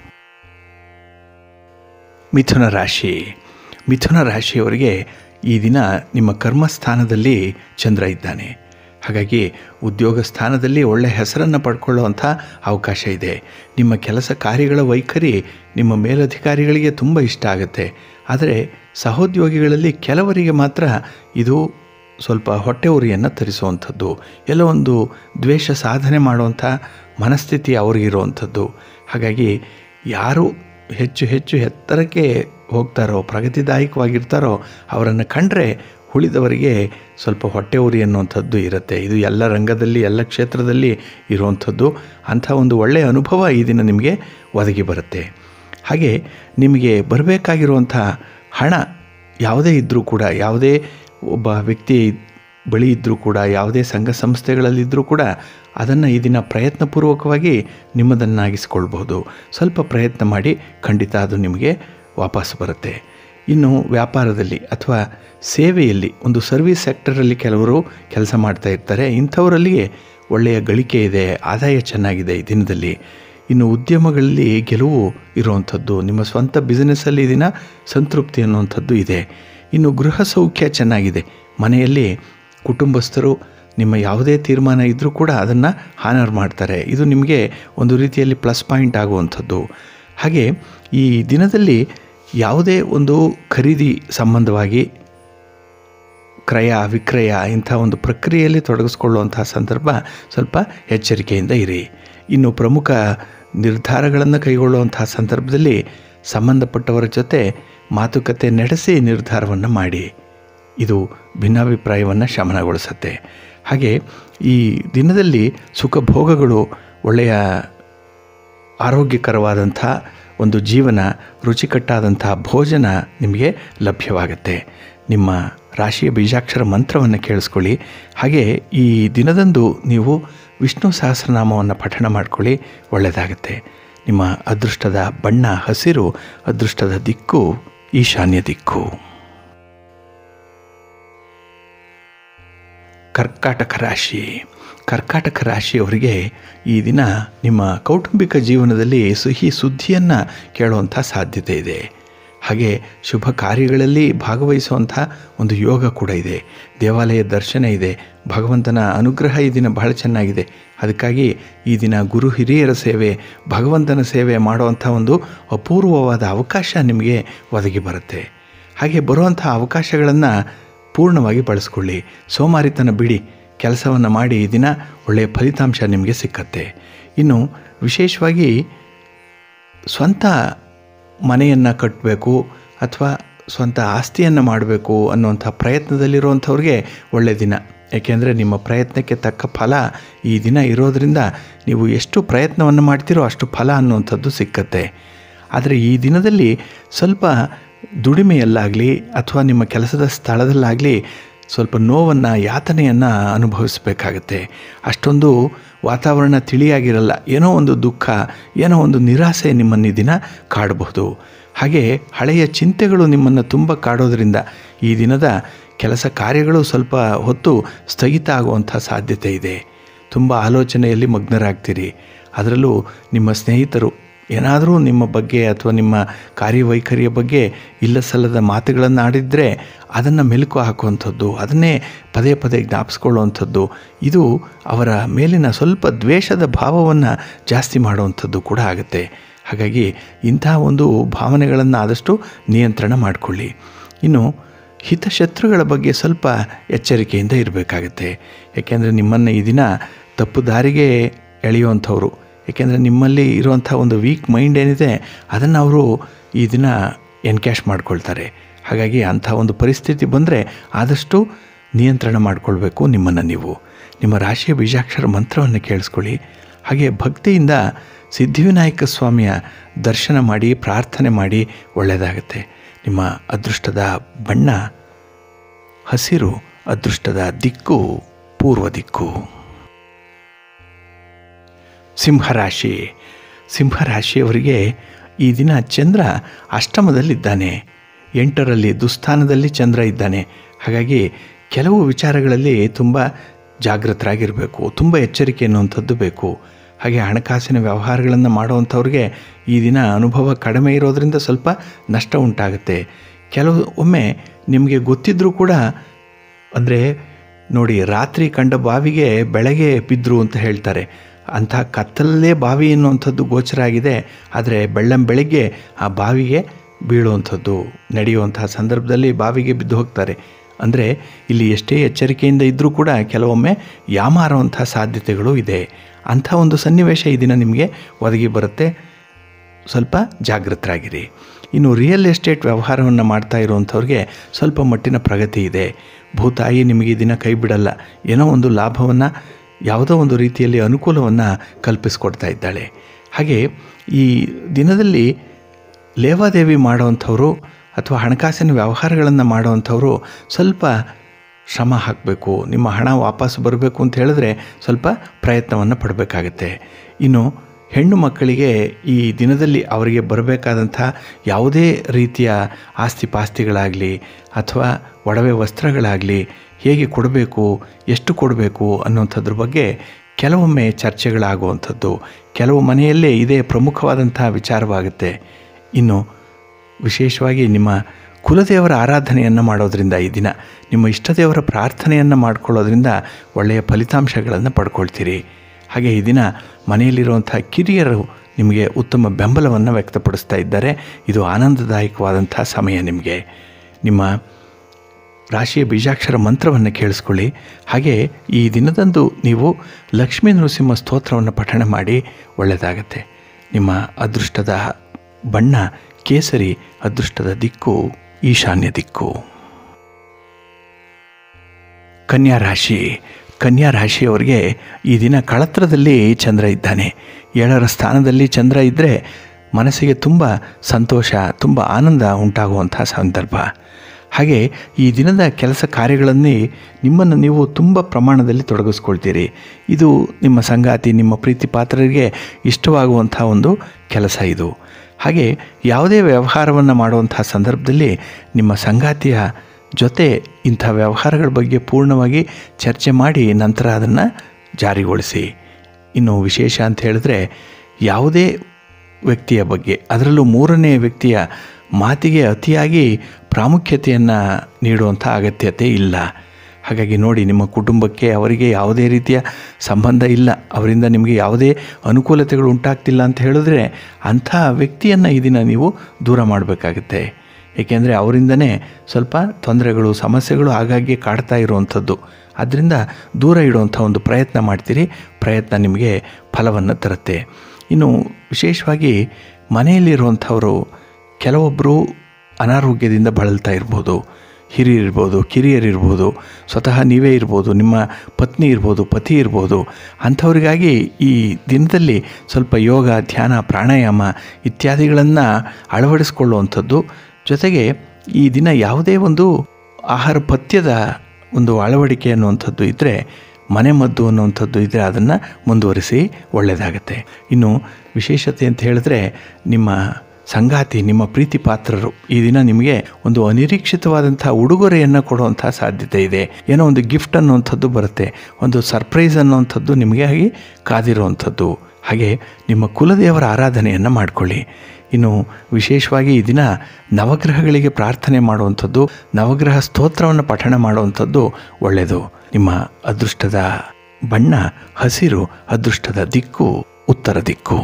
Speaker 1: ಮಿಥುನ ರಾಶಿ ಮಿಥುನ ರಾಶಿಯವರಿಗೆ ಈ ದಿನ ನಿಮ್ಮ ಕರ್ಮಸ್ಥಾನದಲ್ಲಿ ಚಂದ್ರ ಇದ್ದಾನೆ ಹಾಗಾಗಿ ಉದ್ಯೋಗ ಸ್ಥಾನದಲ್ಲಿ ಒಳ್ಳೆಯ ಹೆಸರನ್ನು ಪಡ್ಕೊಳ್ಳುವಂಥ ಅವಕಾಶ ಇದೆ ನಿಮ್ಮ ಕೆಲಸ ಕಾರ್ಯಗಳ ವೈಖರಿ ನಿಮ್ಮ ಮೇಲಧಿಕಾರಿಗಳಿಗೆ ತುಂಬ ಇಷ್ಟ ಆಗುತ್ತೆ ಆದರೆ ಸಹೋದ್ಯೋಗಿಗಳಲ್ಲಿ ಕೆಲವರಿಗೆ ಮಾತ್ರ ಇದು ಸ್ವಲ್ಪ ಹೊಟ್ಟೆ ಉರಿಯನ್ನು ತರಿಸುವಂಥದ್ದು ಎಲ್ಲೋ ಒಂದು ದ್ವೇಷ ಸಾಧನೆ ಮಾಡುವಂಥ ಮನಸ್ಥಿತಿ ಅವ್ರಿಗಿರುವಂಥದ್ದು ಹಾಗಾಗಿ ಯಾರು ಹೆಚ್ಚು ಹೆಚ್ಚು ಎತ್ತರಕ್ಕೆ ಹೋಗ್ತಾರೋ ಪ್ರಗತಿದಾಯಕವಾಗಿರ್ತಾರೋ ಅವರನ್ನು ಕಂಡ್ರೆ ಉಳಿದವರಿಗೆ ಸ್ವಲ್ಪ ಹೊಟ್ಟೆ ಉರಿ ಅನ್ನುವಂಥದ್ದು ಇರುತ್ತೆ ಇದು ಎಲ್ಲ ರಂಗದಲ್ಲಿ ಎಲ್ಲ ಕ್ಷೇತ್ರದಲ್ಲಿ ಇರುವಂಥದ್ದು ಅಂಥ ಒಂದು ಒಳ್ಳೆಯ ಅನುಭವ ಈ ದಿನ ನಿಮಗೆ ಒದಗಿ ಬರುತ್ತೆ ಹಾಗೆ ನಿಮಗೆ ಬರಬೇಕಾಗಿರುವಂಥ ಹಣ ಯಾವುದೇ ಇದ್ದರೂ ಕೂಡ ಯಾವುದೇ ಒಬ್ಬ ವ್ಯಕ್ತಿ ಬಳಿ ಇದ್ದರೂ ಕೂಡ ಯಾವುದೇ ಸಂಘ ಸಂಸ್ಥೆಗಳಲ್ಲಿದ್ದರೂ ಕೂಡ ಅದನ್ನು ಈ ದಿನ ಪ್ರಯತ್ನಪೂರ್ವಕವಾಗಿ ನಿಮ್ಮದನ್ನಾಗಿಸ್ಕೊಳ್ಬಹುದು ಸ್ವಲ್ಪ ಪ್ರಯತ್ನ ಮಾಡಿ ಖಂಡಿತ ಅದು ನಿಮಗೆ ವಾಪಸ್ ಬರುತ್ತೆ ಇನ್ನು ವ್ಯಾಪಾರದಲ್ಲಿ ಅಥವಾ ಸೇವೆಯಲ್ಲಿ ಒಂದು ಸರ್ವಿಸ್ ಸೆಕ್ಟರಲ್ಲಿ ಕೆಲವರು ಕೆಲಸ ಮಾಡ್ತಾ ಇರ್ತಾರೆ ಇಂಥವರಲ್ಲಿಯೇ ಒಳ್ಳೆಯ ಗಳಿಕೆ ಇದೆ ಆದಾಯ ಚೆನ್ನಾಗಿದೆ ಈ ದಿನದಲ್ಲಿ ಇನ್ನು ಉದ್ಯಮಗಳಲ್ಲಿ ಗೆಲುವು ಇರುವಂಥದ್ದು ನಿಮ್ಮ ಸ್ವಂತ ಬಿಸ್ನೆಸ್ಸಲ್ಲಿ ಈ ದಿನ ಸಂತೃಪ್ತಿ ಅನ್ನುವಂಥದ್ದು ಇದೆ ಇನ್ನು ಗೃಹ ಸೌಖ್ಯ ಚೆನ್ನಾಗಿದೆ ಮನೆಯಲ್ಲಿ ಕುಟುಂಬಸ್ಥರು ನಿಮ್ಮ ಯಾವುದೇ ತೀರ್ಮಾನ ಇದ್ದರೂ ಕೂಡ ಅದನ್ನು ಹಾನರ್ ಮಾಡ್ತಾರೆ ಇದು ನಿಮಗೆ ಒಂದು ರೀತಿಯಲ್ಲಿ ಪ್ಲಸ್ ಪಾಯಿಂಟ್ ಆಗುವಂಥದ್ದು ಹಾಗೆ ಈ ದಿನದಲ್ಲಿ ಯಾವುದೇ ಒಂದು ಖರೀದಿ ಸಂಬಂಧವಾಗಿ ಕ್ರಯ ವಿಕ್ರಯ ಇಂಥ ಒಂದು ಪ್ರಕ್ರಿಯೆಯಲ್ಲಿ ತೊಡಗಿಸ್ಕೊಳ್ಳುವಂತಹ ಸಂದರ್ಭ ಸ್ವಲ್ಪ ಎಚ್ಚರಿಕೆಯಿಂದ ಇರಿ ಇನ್ನು ಪ್ರಮುಖ ನಿರ್ಧಾರಗಳನ್ನು ಕೈಗೊಳ್ಳುವಂತಹ ಸಂದರ್ಭದಲ್ಲಿ ಸಂಬಂಧಪಟ್ಟವರ ಜೊತೆ ಮಾತುಕತೆ ನಡೆಸಿ ನಿರ್ಧಾರವನ್ನು ಮಾಡಿ ಇದು ಭಿನ್ನಾಭಿಪ್ರಾಯವನ್ನು ಶಮನಗೊಳಿಸುತ್ತೆ ಹಾಗೆ ಈ ದಿನದಲ್ಲಿ ಸುಖ ಭೋಗಗಳು ಒಳ್ಳೆಯ ಆರೋಗ್ಯಕರವಾದಂಥ ಒಂದು ಜೀವನ ರುಚಿಕಟ್ಟಾದಂಥ ಭೋಜನ ನಿಮಗೆ ಲಭ್ಯವಾಗುತ್ತೆ ನಿಮ್ಮ ರಾಶಿಯ ಬೀಜಾಕ್ಷರ ಮಂತ್ರವನ್ನು ಕೇಳಿಸ್ಕೊಳ್ಳಿ ಹಾಗೆ ಈ ದಿನದಂದು ನೀವು ವಿಷ್ಣು ಸಹಸ್ರನಾಮವನ್ನು ಪಠಣ ಮಾಡ್ಕೊಳ್ಳಿ ಒಳ್ಳೆಯದಾಗುತ್ತೆ ನಿಮ್ಮ ಅದೃಷ್ಟದ ಬಣ್ಣ ಹಸಿರು ಅದೃಷ್ಟದ ದಿಕ್ಕು ಈಶಾನ್ಯ ದಿಕ್ಕು ಕರ್ಕಾಟಕ ರಾಶಿ ಕರ್ಕಾಟಕ ರಾಶಿಯವರಿಗೆ ಈ ದಿನ ನಿಮ್ಮ ಕೌಟುಂಬಿಕ ಜೀವನದಲ್ಲಿ ಸಿಹಿ ಸುದ್ದಿಯನ್ನು ಕೇಳುವಂಥ ಸಾಧ್ಯತೆ ಇದೆ ಹಾಗೆ ಶುಭ ಕಾರ್ಯಗಳಲ್ಲಿ ಭಾಗವಹಿಸುವಂಥ ಒಂದು ಯೋಗ ಕೂಡ ಇದೆ ದೇವಾಲಯ ದರ್ಶನ ಇದೆ ಭಗವಂತನ ಅನುಗ್ರಹ ಈ ದಿನ ಬಹಳ ಚೆನ್ನಾಗಿದೆ ಅದಕ್ಕಾಗಿ ಈ ದಿನ ಗುರು ಹಿರಿಯರ ಸೇವೆ ಭಗವಂತನ ಸೇವೆ ಮಾಡುವಂಥ ಒಂದು ಅಪೂರ್ವವಾದ ಅವಕಾಶ ನಿಮಗೆ ಒದಗಿ ಬರುತ್ತೆ ಹಾಗೆ ಬರುವಂಥ ಅವಕಾಶಗಳನ್ನು ಪೂರ್ಣವಾಗಿ ಬಳಸ್ಕೊಳ್ಳಿ ಸೋಮಾರಿತನ ಬಿಡಿ ಕೆಲಸವನ್ನು ಮಾಡಿ ಈ ದಿನ ಒಳ್ಳೆಯ ಫಲಿತಾಂಶ ನಿಮಗೆ ಸಿಕ್ಕತ್ತೆ ಇನ್ನು ವಿಶೇಷವಾಗಿ ಸ್ವಂತ ಮನೆಯನ್ನು ಕಟ್ಟಬೇಕು ಅಥವಾ ಸ್ವಂತ ಆಸ್ತಿಯನ್ನು ಮಾಡಬೇಕು ಅನ್ನುವಂಥ ಪ್ರಯತ್ನದಲ್ಲಿರುವಂಥವ್ರಿಗೆ ಒಳ್ಳೆಯ ದಿನ ಏಕೆಂದರೆ ನಿಮ್ಮ ಪ್ರಯತ್ನಕ್ಕೆ ತಕ್ಕ ಫಲ ಈ ದಿನ ಇರೋದರಿಂದ ನೀವು ಎಷ್ಟು ಪ್ರಯತ್ನವನ್ನು ಮಾಡ್ತೀರೋ ಅಷ್ಟು ಫಲ ಅನ್ನುವಂಥದ್ದು ಸಿಕ್ಕತ್ತೆ ಆದರೆ ಈ ದಿನದಲ್ಲಿ ಸ್ವಲ್ಪ ದುಡಿಮೆಯಲ್ಲಾಗಲಿ ಅಥವಾ ನಿಮ್ಮ ಕೆಲಸದ ಸ್ಥಳದಲ್ಲಾಗಲಿ ಸ್ವಲ್ಪ ನೋವನ್ನು ಯಾತನೆಯನ್ನು ಅನುಭವಿಸಬೇಕಾಗತ್ತೆ ಅಷ್ಟೊಂದು ವಾತಾವರಣ ತಿಳಿಯಾಗಿರಲ್ಲ ಏನೋ ಒಂದು ದುಃಖ ಏನೋ ಒಂದು ನಿರಾಸೆ ನಿಮ್ಮನ್ನು ಈ ದಿನ ಕಾಡಬಹುದು ಹಾಗೆ ಹಳೆಯ ಚಿಂತೆಗಳು ನಿಮ್ಮನ್ನು ತುಂಬ ಕಾಡೋದ್ರಿಂದ ಈ ದಿನದ ಕೆಲಸ ಕಾರ್ಯಗಳು ಸ್ವಲ್ಪ ಹೊತ್ತು ಸ್ಥಗಿತ ಆಗುವಂಥ ಸಾಧ್ಯತೆ ಇದೆ ತುಂಬ ಆಲೋಚನೆಯಲ್ಲಿ ಮಗ್ನರಾಗ್ತೀರಿ ಅದರಲ್ಲೂ ನಿಮ್ಮ ಸ್ನೇಹಿತರು ಏನಾದರೂ ನಿಮ್ಮ ಬಗ್ಗೆ ಅಥವಾ ನಿಮ್ಮ ಕಾರ್ಯವೈಖರಿಯ ಬಗ್ಗೆ ಇಲ್ಲ ಸಲ್ಲದ ಮಾತುಗಳನ್ನು ಆಡಿದರೆ ಅದನ್ನು ಮೆಲುಕು ಹಾಕುವಂಥದ್ದು ಅದನ್ನೇ ಪದೇ ಪದೇ ಜ್ಞಾಪಿಸ್ಕೊಳ್ಳುವಂಥದ್ದು ಇದು ಅವರ ಮೇಲಿನ ಸ್ವಲ್ಪ ದ್ವೇಷದ ಭಾವವನ್ನು ಜಾಸ್ತಿ ಮಾಡುವಂಥದ್ದು ಕೂಡ ಆಗುತ್ತೆ ಹಾಗಾಗಿ ಇಂಥ ಒಂದು ಭಾವನೆಗಳನ್ನು ಆದಷ್ಟು ನಿಯಂತ್ರಣ ಮಾಡಿಕೊಳ್ಳಿ ಇನ್ನು ಹಿತಶತ್ರುಗಳ ಬಗ್ಗೆ ಸ್ವಲ್ಪ ಎಚ್ಚರಿಕೆಯಿಂದ ಇರಬೇಕಾಗತ್ತೆ ಯಾಕೆಂದರೆ ನಿಮ್ಮನ್ನು ಈ ದಿನ ತಪ್ಪು ದಾರಿಗೆ ಎಳೆಯುವಂಥವ್ರು ಏಕೆಂದರೆ ನಿಮ್ಮಲ್ಲಿ ಇರುವಂಥ ಒಂದು ವೀಕ್ ಮೈಂಡ್ ಏನಿದೆ ಅದನ್ನು ಅವರು ಈ ದಿನ ಎನ್ಕ್ಯಾಶ್ ಮಾಡ್ಕೊಳ್ತಾರೆ ಹಾಗಾಗಿ ಅಂಥ ಒಂದು ಪರಿಸ್ಥಿತಿ ಬಂದರೆ ಆದಷ್ಟು ನಿಯಂತ್ರಣ ಮಾಡಿಕೊಳ್ಬೇಕು ನಿಮ್ಮನ್ನು ನೀವು ನಿಮ್ಮ ರಾಶಿಯ ಬೀಜಾಕ್ಷರ ಮಂತ್ರವನ್ನು ಕೇಳಿಸ್ಕೊಳ್ಳಿ ಹಾಗೆ ಭಕ್ತಿಯಿಂದ ಸಿದ್ಧಿವಿನಾಯಕ ಸ್ವಾಮಿಯ ದರ್ಶನ ಮಾಡಿ ಪ್ರಾರ್ಥನೆ ಮಾಡಿ ಒಳ್ಳೆಯದಾಗುತ್ತೆ ನಿಮ್ಮ ಅದೃಷ್ಟದ ಬಣ್ಣ ಹಸಿರು ಅದೃಷ್ಟದ ದಿಕ್ಕು ಪೂರ್ವ ದಿಕ್ಕು ಸಿಂಹರಾಶಿ ಸಿಂಹರಾಶಿಯವರಿಗೆ ಈ ದಿನ ಚಂದ್ರ ಅಷ್ಟಮದಲ್ಲಿದ್ದಾನೆ ಎಂಟರಲ್ಲಿ ದುಸ್ಥಾನದಲ್ಲಿ ಚಂದ್ರ ಇದ್ದಾನೆ ಹಾಗಾಗಿ ಕೆಲವು ವಿಚಾರಗಳಲ್ಲಿ ತುಂಬ ಜಾಗೃತರಾಗಿರಬೇಕು ತುಂಬ ಎಚ್ಚರಿಕೆ ಅನ್ನುವಂಥದ್ದು ಬೇಕು ಹಾಗೆ ಹಣಕಾಸಿನ ವ್ಯವಹಾರಗಳನ್ನು ಮಾಡುವಂಥವ್ರಿಗೆ ಈ ದಿನ ಅನುಭವ ಕಡಿಮೆ ಇರೋದರಿಂದ ಸ್ವಲ್ಪ ನಷ್ಟ ಉಂಟಾಗುತ್ತೆ ಕೆಲವು ಒಮ್ಮೆ ನಿಮಗೆ ಗೊತ್ತಿದ್ದರೂ ಕೂಡ ಅಂದರೆ ನೋಡಿ ರಾತ್ರಿ ಕಂಡ ಬಾವಿಗೆ ಬೆಳಗ್ಗೆ ಬಿದ್ದರು ಅಂತ ಹೇಳ್ತಾರೆ ಅಂಥ ಕತ್ತಲಲ್ಲೇ ಬಾವಿ ಎನ್ನುವಂಥದ್ದು ಗೋಚರ ಆಗಿದೆ ಆದರೆ ಬೆಳ್ಳಂ ಬೆಳಗ್ಗೆ ಆ ಬಾವಿಗೆ ಬೀಳುವಂಥದ್ದು ನಡೆಯುವಂತಹ ಸಂದರ್ಭದಲ್ಲಿ ಬಾವಿಗೆ ಬಿದ್ದು ಹೋಗ್ತಾರೆ ಅಂದರೆ ಇಲ್ಲಿ ಎಷ್ಟೇ ಎಚ್ಚರಿಕೆಯಿಂದ ಇದ್ದರೂ ಕೂಡ ಕೆಲವೊಮ್ಮೆ ಯಾಮಾರುವಂಥ ಸಾಧ್ಯತೆಗಳು ಇದೆ ಅಂಥ ಒಂದು ಸನ್ನಿವೇಶ ಈ ದಿನ ನಿಮಗೆ ಒದಗಿ ಬರುತ್ತೆ ಸ್ವಲ್ಪ ಜಾಗೃತರಾಗಿರಿ ಇನ್ನು ರಿಯಲ್ ಎಸ್ಟೇಟ್ ವ್ಯವಹಾರವನ್ನು ಮಾಡ್ತಾ ಇರುವಂಥವ್ರಿಗೆ ಸ್ವಲ್ಪ ಮಟ್ಟಿನ ಪ್ರಗತಿ ಇದೆ ಭೂತಾಯಿ ನಿಮಗೆ ಈ ದಿನ ಕೈ ಬಿಡಲ್ಲ ಏನೋ ಒಂದು ಲಾಭವನ್ನು ಯಾವುದೋ ಒಂದು ರೀತಿಯಲ್ಲಿ ಅನುಕೂಲವನ್ನು ಕಲ್ಪಿಸ್ಕೊಡ್ತಾ ಇದ್ದಾಳೆ ಹಾಗೆ ಈ ದಿನದಲ್ಲಿ ಲೇವಾದೇವಿ ಮಾಡೋವಂಥವ್ರು ಅಥವಾ ಹಣಕಾಸಿನ ವ್ಯವಹಾರಗಳನ್ನು ಮಾಡೋವಂಥವ್ರು ಸ್ವಲ್ಪ ಶ್ರಮ ಹಾಕಬೇಕು ನಿಮ್ಮ ಹಣ ವಾಪಸ್ ಬರಬೇಕು ಅಂತ ಹೇಳಿದ್ರೆ ಸ್ವಲ್ಪ ಪ್ರಯತ್ನವನ್ನು ಪಡಬೇಕಾಗತ್ತೆ ಇನ್ನು ಹೆಣ್ಣು ಮಕ್ಕಳಿಗೆ ಈ ದಿನದಲ್ಲಿ ಅವರಿಗೆ ಬರಬೇಕಾದಂಥ ಯಾವುದೇ ರೀತಿಯ ಆಸ್ತಿ ಪಾಸ್ತಿಗಳಾಗಲಿ ಅಥವಾ ಒಡವೆ ವಸ್ತ್ರಗಳಾಗಲಿ ಹೇಗೆ ಕೊಡಬೇಕು ಎಷ್ಟು ಕೊಡಬೇಕು ಅನ್ನೋಂಥದ್ರ ಬಗ್ಗೆ ಕೆಲವೊಮ್ಮೆ ಚರ್ಚೆಗಳಾಗುವಂಥದ್ದು ಕೆಲವು ಮನೆಯಲ್ಲೇ ಇದೇ ಪ್ರಮುಖವಾದಂಥ ವಿಚಾರವಾಗುತ್ತೆ ಇನ್ನು ವಿಶೇಷವಾಗಿ ನಿಮ್ಮ ಕುಲದೇವರ ಆರಾಧನೆಯನ್ನು ಮಾಡೋದರಿಂದ ಈ ದಿನ ನಿಮ್ಮ ಇಷ್ಟದೇವರ ಪ್ರಾರ್ಥನೆಯನ್ನು ಮಾಡ್ಕೊಳ್ಳೋದ್ರಿಂದ ಒಳ್ಳೆಯ ಫಲಿತಾಂಶಗಳನ್ನು ಪಡ್ಕೊಳ್ತೀರಿ ಹಾಗೆ ಈ ದಿನ ಮನೆಯಲ್ಲಿರುವಂಥ ಕಿರಿಯರು ನಿಮಗೆ ಉತ್ತಮ ಬೆಂಬಲವನ್ನು ವ್ಯಕ್ತಪಡಿಸ್ತಾ ಇದ್ದಾರೆ ಇದು ಆನಂದದಾಯಕವಾದಂಥ ಸಮಯ ನಿಮಗೆ ನಿಮ್ಮ ರಾಶಿಯ ಬೀಜಾಕ್ಷರ ಮಂತ್ರವನ್ನು ಕೇಳಿಸ್ಕೊಳ್ಳಿ ಹಾಗೆ ಈ ದಿನದಂದು ನೀವು ಲಕ್ಷ್ಮೀ ನರಸಿಂಹ ಸ್ತೋತ್ರವನ್ನು ಪಠಣ ಮಾಡಿ ಒಳ್ಳೆಯದಾಗತ್ತೆ ನಿಮ್ಮ ಅದೃಷ್ಟದ ಬಣ್ಣ ಕೇಸರಿ ಅದೃಷ್ಟದ ದಿಕ್ಕು ಈಶಾನ್ಯ ದಿಕ್ಕು ಕನ್ಯಾ ರಾಶಿ ಕನ್ಯಾ ರಾಶಿಯವರಿಗೆ ಈ ದಿನ ಕಳತ್ರದಲ್ಲಿ ಚಂದ್ರ ಇದ್ದಾನೆ ಏಳರ ಸ್ಥಾನದಲ್ಲಿ ಚಂದ್ರ ಇದ್ದರೆ ಮನಸ್ಸಿಗೆ ತುಂಬ ಸಂತೋಷ ತುಂಬ ಆನಂದ ಉಂಟಾಗುವಂಥ ಸಂದರ್ಭ ಹಾಗೆ ಈ ದಿನದ ಕೆಲಸ ಕಾರ್ಯಗಳಲ್ಲಿ ನಿಮ್ಮನ್ನು ನೀವು ತುಂಬ ಪ್ರಮಾಣದಲ್ಲಿ ತೊಡಗಿಸ್ಕೊಳ್ತೀರಿ ಇದು ನಿಮ್ಮ ಸಂಗಾತಿ ನಿಮ್ಮ ಪ್ರೀತಿ ಪಾತ್ರರಿಗೆ ಇಷ್ಟವಾಗುವಂಥ ಒಂದು ಕೆಲಸ ಇದು ಹಾಗೆ ಯಾವುದೇ ವ್ಯವಹಾರವನ್ನು ಮಾಡುವಂಥ ಸಂದರ್ಭದಲ್ಲಿ ನಿಮ್ಮ ಸಂಗಾತಿಯ ಜೊತೆ ಇಂಥ ವ್ಯವಹಾರಗಳ ಬಗ್ಗೆ ಪೂರ್ಣವಾಗಿ ಚರ್ಚೆ ಮಾಡಿ ನಂತರ ಅದನ್ನು ಜಾರಿಗೊಳಿಸಿ ಇನ್ನು ವಿಶೇಷ ಅಂತ ಹೇಳಿದ್ರೆ ಯಾವುದೇ ವ್ಯಕ್ತಿಯ ಬಗ್ಗೆ ಅದರಲ್ಲೂ ಮೂರನೇ ವ್ಯಕ್ತಿಯ ಮಾತಿಗೆ ಅತಿಯಾಗಿ ಪ್ರಾಮುಖ್ಯತೆಯನ್ನು ನೀಡುವಂಥ ಅಗತ್ಯತೆ ಇಲ್ಲ ಹಾಗಾಗಿ ನೋಡಿ ನಿಮ್ಮ ಕುಟುಂಬಕ್ಕೆ ಅವರಿಗೆ ಯಾವುದೇ ರೀತಿಯ ಸಂಬಂಧ ಇಲ್ಲ ಅವರಿಂದ ನಿಮಗೆ ಯಾವುದೇ ಅನುಕೂಲತೆಗಳು ಉಂಟಾಗ್ತಿಲ್ಲ ಅಂತ ಹೇಳಿದ್ರೆ ಅಂಥ ವ್ಯಕ್ತಿಯನ್ನು ಈ ದಿನ ನೀವು ದೂರ ಮಾಡಬೇಕಾಗುತ್ತೆ ಏಕೆಂದರೆ ಅವರಿಂದನೇ ಸ್ವಲ್ಪ ತೊಂದರೆಗಳು ಸಮಸ್ಯೆಗಳು ಆಗಾಗ್ಗೆ ಕಾಡ್ತಾ ಇರುವಂಥದ್ದು ಅದರಿಂದ ದೂರ ಇಡುವಂಥ ಒಂದು ಪ್ರಯತ್ನ ಮಾಡ್ತೀರಿ ಪ್ರಯತ್ನ ನಿಮಗೆ ಫಲವನ್ನು ತರುತ್ತೆ ಇನ್ನು ವಿಶೇಷವಾಗಿ ಮನೆಯಲ್ಲಿರುವಂಥವರು ಕೆಲವೊಬ್ಬರು ಅನಾರೋಗ್ಯದಿಂದ ಬಳಲ್ತಾ ಇರ್ಬೋದು ಹಿರಿಯರಿರ್ಬೋದು ಕಿರಿಯರಿರ್ಬೋದು ಸ್ವತಃ ನೀವೇ ಇರ್ಬೋದು ನಿಮ್ಮ ಪತ್ನಿ ಇರ್ಬೋದು ಪತಿ ಇರ್ಬೋದು ಅಂಥವ್ರಿಗಾಗಿ ಈ ದಿನದಲ್ಲಿ ಸ್ವಲ್ಪ ಯೋಗ ಧ್ಯಾನ ಪ್ರಾಣಾಯಾಮ ಇತ್ಯಾದಿಗಳನ್ನು ಅಳವಡಿಸ್ಕೊಳ್ಳುವಂಥದ್ದು ಜೊತೆಗೆ ಈ ದಿನ ಯಾವುದೇ ಒಂದು ಆಹಾರ ಪಥ್ಯದ ಒಂದು ಅಳವಡಿಕೆ ಅನ್ನುವಂಥದ್ದು ಇದ್ದರೆ ಮನೆಮದ್ದು ಅನ್ನುವಂಥದ್ದು ಇದ್ದರೆ ಅದನ್ನು ಮುಂದುವರಿಸಿ ಒಳ್ಳೆಯದಾಗತ್ತೆ ಇನ್ನು ವಿಶೇಷತೆ ಅಂತ ಹೇಳಿದ್ರೆ ನಿಮ್ಮ ಸಂಗಾತಿ ನಿಮ್ಮ ಪ್ರೀತಿ ಪಾತ್ರರು ಈ ದಿನ ನಿಮಗೆ ಒಂದು ಅನಿರೀಕ್ಷಿತವಾದಂಥ ಉಡುಗೊರೆಯನ್ನು ಕೊಡುವಂಥ ಸಾಧ್ಯತೆ ಇದೆ ಏನೋ ಒಂದು ಗಿಫ್ಟ್ ಅನ್ನುವಂಥದ್ದು ಬರುತ್ತೆ ಒಂದು ಸರ್ಪ್ರೈಸ್ ಅನ್ನುವಂಥದ್ದು ನಿಮಗೆ ಆಗಿ ಕಾದಿರುವಂಥದ್ದು ಹಾಗೆ ನಿಮ್ಮ ಕುಲದೇವರ ಆರಾಧನೆಯನ್ನು ಮಾಡಿಕೊಳ್ಳಿ ಇನ್ನು ವಿಶೇಷವಾಗಿ ಈ ದಿನ ನವಗ್ರಹಗಳಿಗೆ ಪ್ರಾರ್ಥನೆ ಮಾಡುವಂಥದ್ದು ನವಗ್ರಹ ಸ್ತೋತ್ರವನ್ನು ಪಠಣ ಮಾಡುವಂಥದ್ದು ಒಳ್ಳೆಯದು ನಿಮ್ಮ ಅದೃಷ್ಟದ ಬಣ್ಣ ಹಸಿರು ಅದೃಷ್ಟದ ದಿಕ್ಕು ಉತ್ತರ ದಿಕ್ಕು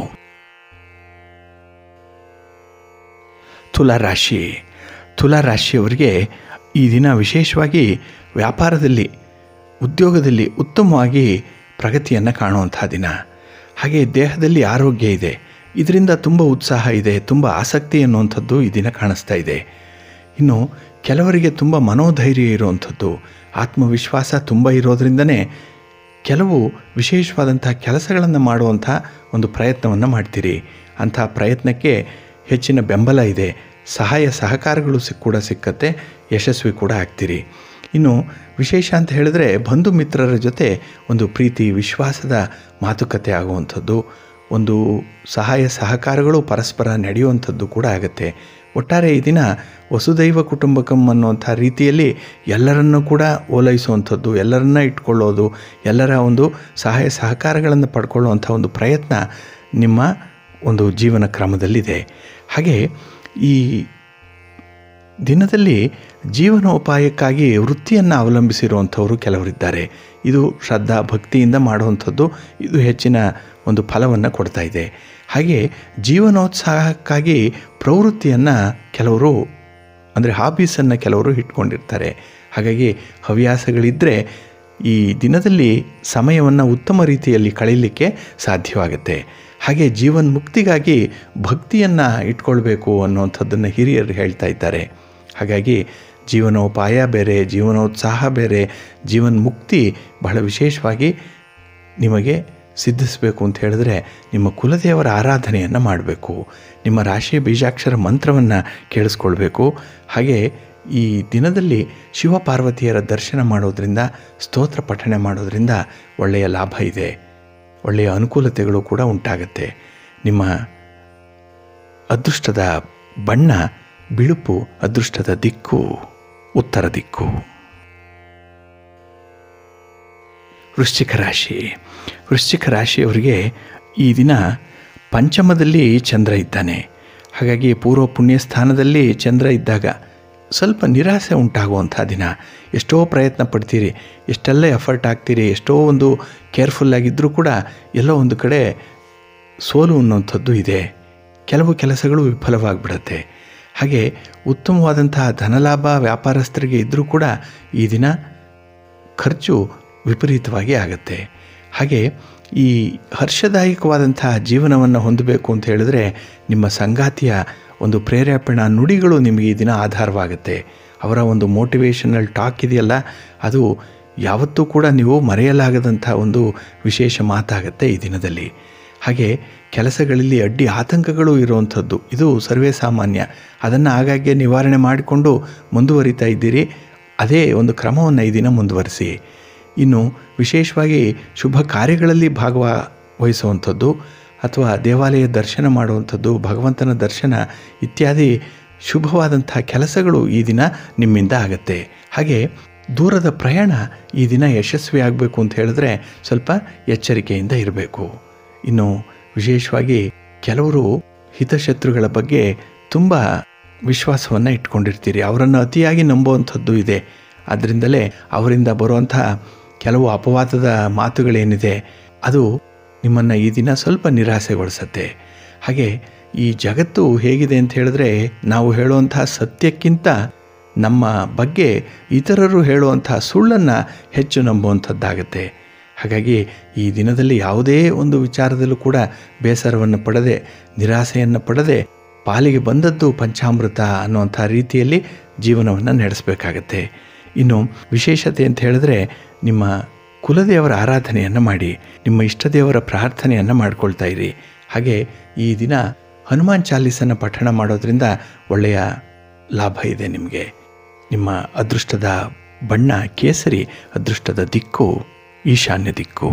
Speaker 1: ತುಲಾರಾಶಿ ತುಲಾರಾಶಿಯವರಿಗೆ ಈ ದಿನ ವಿಶೇಷವಾಗಿ ವ್ಯಾಪಾರದಲ್ಲಿ ಉದ್ಯೋಗದಲ್ಲಿ ಉತ್ತಮವಾಗಿ ಪ್ರಗತಿಯನ್ನು ಕಾಣುವಂಥ ದಿನ ಹಾಗೆ ದೇಹದಲ್ಲಿ ಆರೋಗ್ಯ ಇದೆ ಇದರಿಂದ ತುಂಬ ಉತ್ಸಾಹ ಇದೆ ತುಂಬ ಆಸಕ್ತಿ ಅನ್ನುವಂಥದ್ದು ಈ ದಿನ ಕಾಣಿಸ್ತಾ ಇದೆ ಇನ್ನು ಕೆಲವರಿಗೆ ತುಂಬ ಮನೋಧೈರ್ಯ ಇರುವಂಥದ್ದು ಆತ್ಮವಿಶ್ವಾಸ ತುಂಬ ಇರೋದ್ರಿಂದನೇ ಕೆಲವು ವಿಶೇಷವಾದಂಥ ಕೆಲಸಗಳನ್ನು ಮಾಡುವಂಥ ಒಂದು ಪ್ರಯತ್ನವನ್ನು ಮಾಡ್ತೀರಿ ಅಂಥ ಪ್ರಯತ್ನಕ್ಕೆ ಹೆಚ್ಚಿನ ಬೆಂಬಲ ಇದೆ ಸಹಾಯ ಸಹಕಾರಗಳು ಸಿಕ್ ಕೂಡ ಸಿಕ್ಕತ್ತೆ ಯಶಸ್ವಿ ಕೂಡ ಆಗ್ತೀರಿ ಇನ್ನು ವಿಶೇಷ ಅಂತ ಹೇಳಿದ್ರೆ ಬಂಧು ಮಿತ್ರರ ಜೊತೆ ಒಂದು ಪ್ರೀತಿ ವಿಶ್ವಾಸದ ಮಾತುಕತೆ ಆಗುವಂಥದ್ದು ಒಂದು ಸಹಾಯ ಸಹಕಾರಗಳು ಪರಸ್ಪರ ನಡೆಯುವಂಥದ್ದು ಕೂಡ ಆಗುತ್ತೆ ಒಟ್ಟಾರೆ ಈ ದಿನ ವಸುದೈವ ಕುಟುಂಬಕಂ ಅನ್ನುವಂಥ ರೀತಿಯಲ್ಲಿ ಎಲ್ಲರನ್ನೂ ಕೂಡ ಓಲೈಸುವಂಥದ್ದು ಎಲ್ಲರನ್ನ ಇಟ್ಕೊಳ್ಳೋದು ಎಲ್ಲರ ಒಂದು ಸಹಾಯ ಸಹಕಾರಗಳನ್ನು ಪಡ್ಕೊಳ್ಳುವಂಥ ಒಂದು ಪ್ರಯತ್ನ ನಿಮ್ಮ ಒಂದು ಜೀವನ ಕ್ರಮದಲ್ಲಿದೆ ಹಾಗೆ ಈ ದಿನದಲ್ಲಿ ಜೀವನೋಪಾಯಕ್ಕಾಗಿ ವೃತ್ತಿಯನ್ನು ಅವಲಂಬಿಸಿರುವಂಥವರು ಕೆಲವರಿದ್ದಾರೆ ಇದು ಶ್ರದ್ಧಾ ಭಕ್ತಿಯಿಂದ ಮಾಡುವಂಥದ್ದು ಇದು ಹೆಚ್ಚಿನ ಒಂದು ಫಲವನ್ನು ಕೊಡ್ತಾ ಇದೆ ಹಾಗೆ ಜೀವನೋತ್ಸಾಹಕ್ಕಾಗಿ ಪ್ರವೃತ್ತಿಯನ್ನು ಕೆಲವರು ಅಂದರೆ ಹಾಬೀಸನ್ನು ಕೆಲವರು ಇಟ್ಕೊಂಡಿರ್ತಾರೆ ಹಾಗಾಗಿ ಹವ್ಯಾಸಗಳಿದ್ದರೆ ಈ ದಿನದಲ್ಲಿ ಸಮಯವನ್ನು ಉತ್ತಮ ರೀತಿಯಲ್ಲಿ ಕಳೀಲಿಕ್ಕೆ ಸಾಧ್ಯವಾಗುತ್ತೆ ಹಾಗೆ ಜೀವನ್ ಮುಕ್ತಿಗಾಗಿ ಭಕ್ತಿಯನ್ನು ಇಟ್ಕೊಳ್ಬೇಕು ಅನ್ನುವಂಥದ್ದನ್ನು ಹಿರಿಯರು ಹೇಳ್ತಾ ಇದ್ದಾರೆ ಹಾಗಾಗಿ ಜೀವನೋಪಾಯ ಬೇರೆ ಜೀವನೋತ್ಸಾಹ ಬೇರೆ ಜೀವನ್ ಮುಕ್ತಿ ಬಹಳ ವಿಶೇಷವಾಗಿ ನಿಮಗೆ ಸಿದ್ಧಿಸಬೇಕು ಅಂತ ಹೇಳಿದ್ರೆ ನಿಮ್ಮ ಕುಲದೇವರ ಆರಾಧನೆಯನ್ನು ಮಾಡಬೇಕು ನಿಮ್ಮ ರಾಶಿಯ ಬೀಜಾಕ್ಷರ ಮಂತ್ರವನ್ನು ಕೇಳಿಸ್ಕೊಳ್ಬೇಕು ಹಾಗೆ ಈ ದಿನದಲ್ಲಿ ಶಿವಪಾರ್ವತಿಯರ ದರ್ಶನ ಮಾಡೋದರಿಂದ ಸ್ತೋತ್ರ ಪಠಣೆ ಮಾಡೋದರಿಂದ ಒಳ್ಳೆಯ ಲಾಭ ಇದೆ ಒಳ್ಳೆಯ ಅನುಕೂಲತೆಗಳು ಕೂಡ ಉಂಟಾಗುತ್ತೆ ನಿಮ್ಮ ಅದೃಷ್ಟದ ಬಣ್ಣ ಬಿಳುಪು ಅದೃಷ್ಟದ ದಿಕ್ಕು ಉತ್ತರ ದಿಕ್ಕು ವೃಶ್ಚಿಕ ರಾಶಿ ವೃಶ್ಚಿಕ ರಾಶಿಯವರಿಗೆ ಈ ದಿನ ಪಂಚಮದಲ್ಲಿ ಚಂದ್ರ ಇದ್ದಾನೆ ಹಾಗಾಗಿ ಪೂರ್ವ ಪುಣ್ಯ ಸ್ಥಾನದಲ್ಲಿ ಚಂದ್ರ ಇದ್ದಾಗ ಸ್ವಲ್ಪ ನಿರಾಸೆ ಉಂಟಾಗುವಂಥ ದಿನ ಎಷ್ಟೋ ಪ್ರಯತ್ನ ಪಡ್ತೀರಿ ಎಷ್ಟೆಲ್ಲ ಎಫರ್ಟ್ ಹಾಕ್ತೀರಿ ಎಷ್ಟೋ ಒಂದು ಕೇರ್ಫುಲ್ಲಾಗಿದ್ದರೂ ಕೂಡ ಎಲ್ಲೋ ಒಂದು ಕಡೆ ಸೋಲು ಅನ್ನುವಂಥದ್ದು ಇದೆ ಕೆಲವು ಕೆಲಸಗಳು ವಿಫಲವಾಗಿಬಿಡುತ್ತೆ ಹಾಗೆ ಉತ್ತಮವಾದಂತಹ ಧನಲಾಭ ವ್ಯಾಪಾರಸ್ಥರಿಗೆ ಇದ್ದರೂ ಕೂಡ ಈ ದಿನ ಖರ್ಚು ವಿಪರೀತವಾಗಿ ಆಗುತ್ತೆ ಹಾಗೆ ಈ ಹರ್ಷದಾಯಕವಾದಂತಹ ಜೀವನವನ್ನು ಹೊಂದಬೇಕು ಅಂತ ಹೇಳಿದ್ರೆ ನಿಮ್ಮ ಸಂಗಾತಿಯ ಒಂದು ಪ್ರೇರೇಪಣಾ ನುಡಿಗಳು ನಿಮಗೆ ಈ ದಿನ ಆಧಾರವಾಗುತ್ತೆ ಅವರ ಒಂದು ಮೋಟಿವೇಶನಲ್ ಟಾಕ್ ಇದೆಯಲ್ಲ ಅದು ಯಾವತ್ತೂ ಕೂಡ ನೀವು ಮರೆಯಲಾಗದಂಥ ಒಂದು ವಿಶೇಷ ಮಾತಾಗುತ್ತೆ ಈ ದಿನದಲ್ಲಿ ಹಾಗೆ ಕೆಲಸಗಳಲ್ಲಿ ಅಡ್ಡಿ ಆತಂಕಗಳು ಇರುವಂಥದ್ದು ಇದು ಸರ್ವೇ ಸಾಮಾನ್ಯ ಅದನ್ನು ಆಗಾಗ್ಗೆ ನಿವಾರಣೆ ಮಾಡಿಕೊಂಡು ಮುಂದುವರಿತಾ ಇದ್ದೀರಿ ಅದೇ ಒಂದು ಕ್ರಮವನ್ನು ಈ ದಿನ ಮುಂದುವರಿಸಿ ಇನ್ನು ವಿಶೇಷವಾಗಿ ಶುಭ ಕಾರ್ಯಗಳಲ್ಲಿ ಭಾಗವಹಿಸುವಂಥದ್ದು ಅಥವಾ ದೇವಾಲಯ ದರ್ಶನ ಮಾಡುವಂಥದ್ದು ಭಗವಂತನ ದರ್ಶನ ಇತ್ಯಾದಿ ಶುಭವಾದಂಥ ಕೆಲಸಗಳು ಈ ದಿನ ನಿಮ್ಮಿಂದ ಆಗುತ್ತೆ ಹಾಗೆ ದೂರದ ಪ್ರಯಾಣ ಈ ದಿನ ಯಶಸ್ವಿ ಆಗಬೇಕು ಅಂತ ಹೇಳಿದ್ರೆ ಸ್ವಲ್ಪ ಎಚ್ಚರಿಕೆಯಿಂದ ಇರಬೇಕು ಇನ್ನು ವಿಶೇಷವಾಗಿ ಕೆಲವರು ಹಿತಶತ್ರುಗಳ ಬಗ್ಗೆ ತುಂಬ ವಿಶ್ವಾಸವನ್ನು ಇಟ್ಕೊಂಡಿರ್ತೀರಿ ಅವರನ್ನು ಅತಿಯಾಗಿ ನಂಬುವಂಥದ್ದು ಇದೆ ಅದರಿಂದಲೇ ಅವರಿಂದ ಬರುವಂಥ ಕೆಲವು ಅಪವಾದದ ಮಾತುಗಳೇನಿದೆ ಅದು ನಿಮ್ಮನ್ನು ಈ ದಿನ ಸ್ವಲ್ಪ ನಿರಾಸೆಗೊಳಿಸತ್ತೆ ಹಾಗೆ ಈ ಜಗತ್ತು ಹೇಗಿದೆ ಅಂತ ಹೇಳಿದ್ರೆ ನಾವು ಹೇಳುವಂತಹ ಸತ್ಯಕ್ಕಿಂತ ನಮ್ಮ ಬಗ್ಗೆ ಇತರರು ಹೇಳುವಂಥ ಸುಳ್ಳನ್ನು ಹೆಚ್ಚು ನಂಬುವಂಥದ್ದಾಗತ್ತೆ ಹಾಗಾಗಿ ಈ ದಿನದಲ್ಲಿ ಯಾವುದೇ ಒಂದು ವಿಚಾರದಲ್ಲೂ ಕೂಡ ಬೇಸರವನ್ನು ಪಡದೆ ನಿರಾಸೆಯನ್ನು ಪಡದೆ ಪಾಲಿಗೆ ಬಂದದ್ದು ಪಂಚಾಮೃತ ಅನ್ನುವಂಥ ರೀತಿಯಲ್ಲಿ ಜೀವನವನ್ನು ನಡೆಸಬೇಕಾಗತ್ತೆ ಇನ್ನು ವಿಶೇಷತೆ ಅಂತ ಹೇಳಿದ್ರೆ ನಿಮ್ಮ ಕುಲದೇವರ ಆರಾಧನೆಯನ್ನು ಮಾಡಿ ನಿಮ್ಮ ಇಷ್ಟದೇವರ ಪ್ರಾರ್ಥನೆಯನ್ನು ಮಾಡ್ಕೊಳ್ತಾ ಇರಿ ಹಾಗೆ ಈ ದಿನ ಹನುಮಾನ್ ಚಾಲೀಸನ್ನು ಪಠಣ ಮಾಡೋದ್ರಿಂದ ಒಳ್ಳೆಯ ಲಾಭ ಇದೆ ನಿಮಗೆ ನಿಮ್ಮ ಅದೃಷ್ಟದ ಬಣ್ಣ ಕೇಸರಿ ಅದೃಷ್ಟದ ದಿಕ್ಕು ಈಶಾನ್ಯ ದಿಕ್ಕು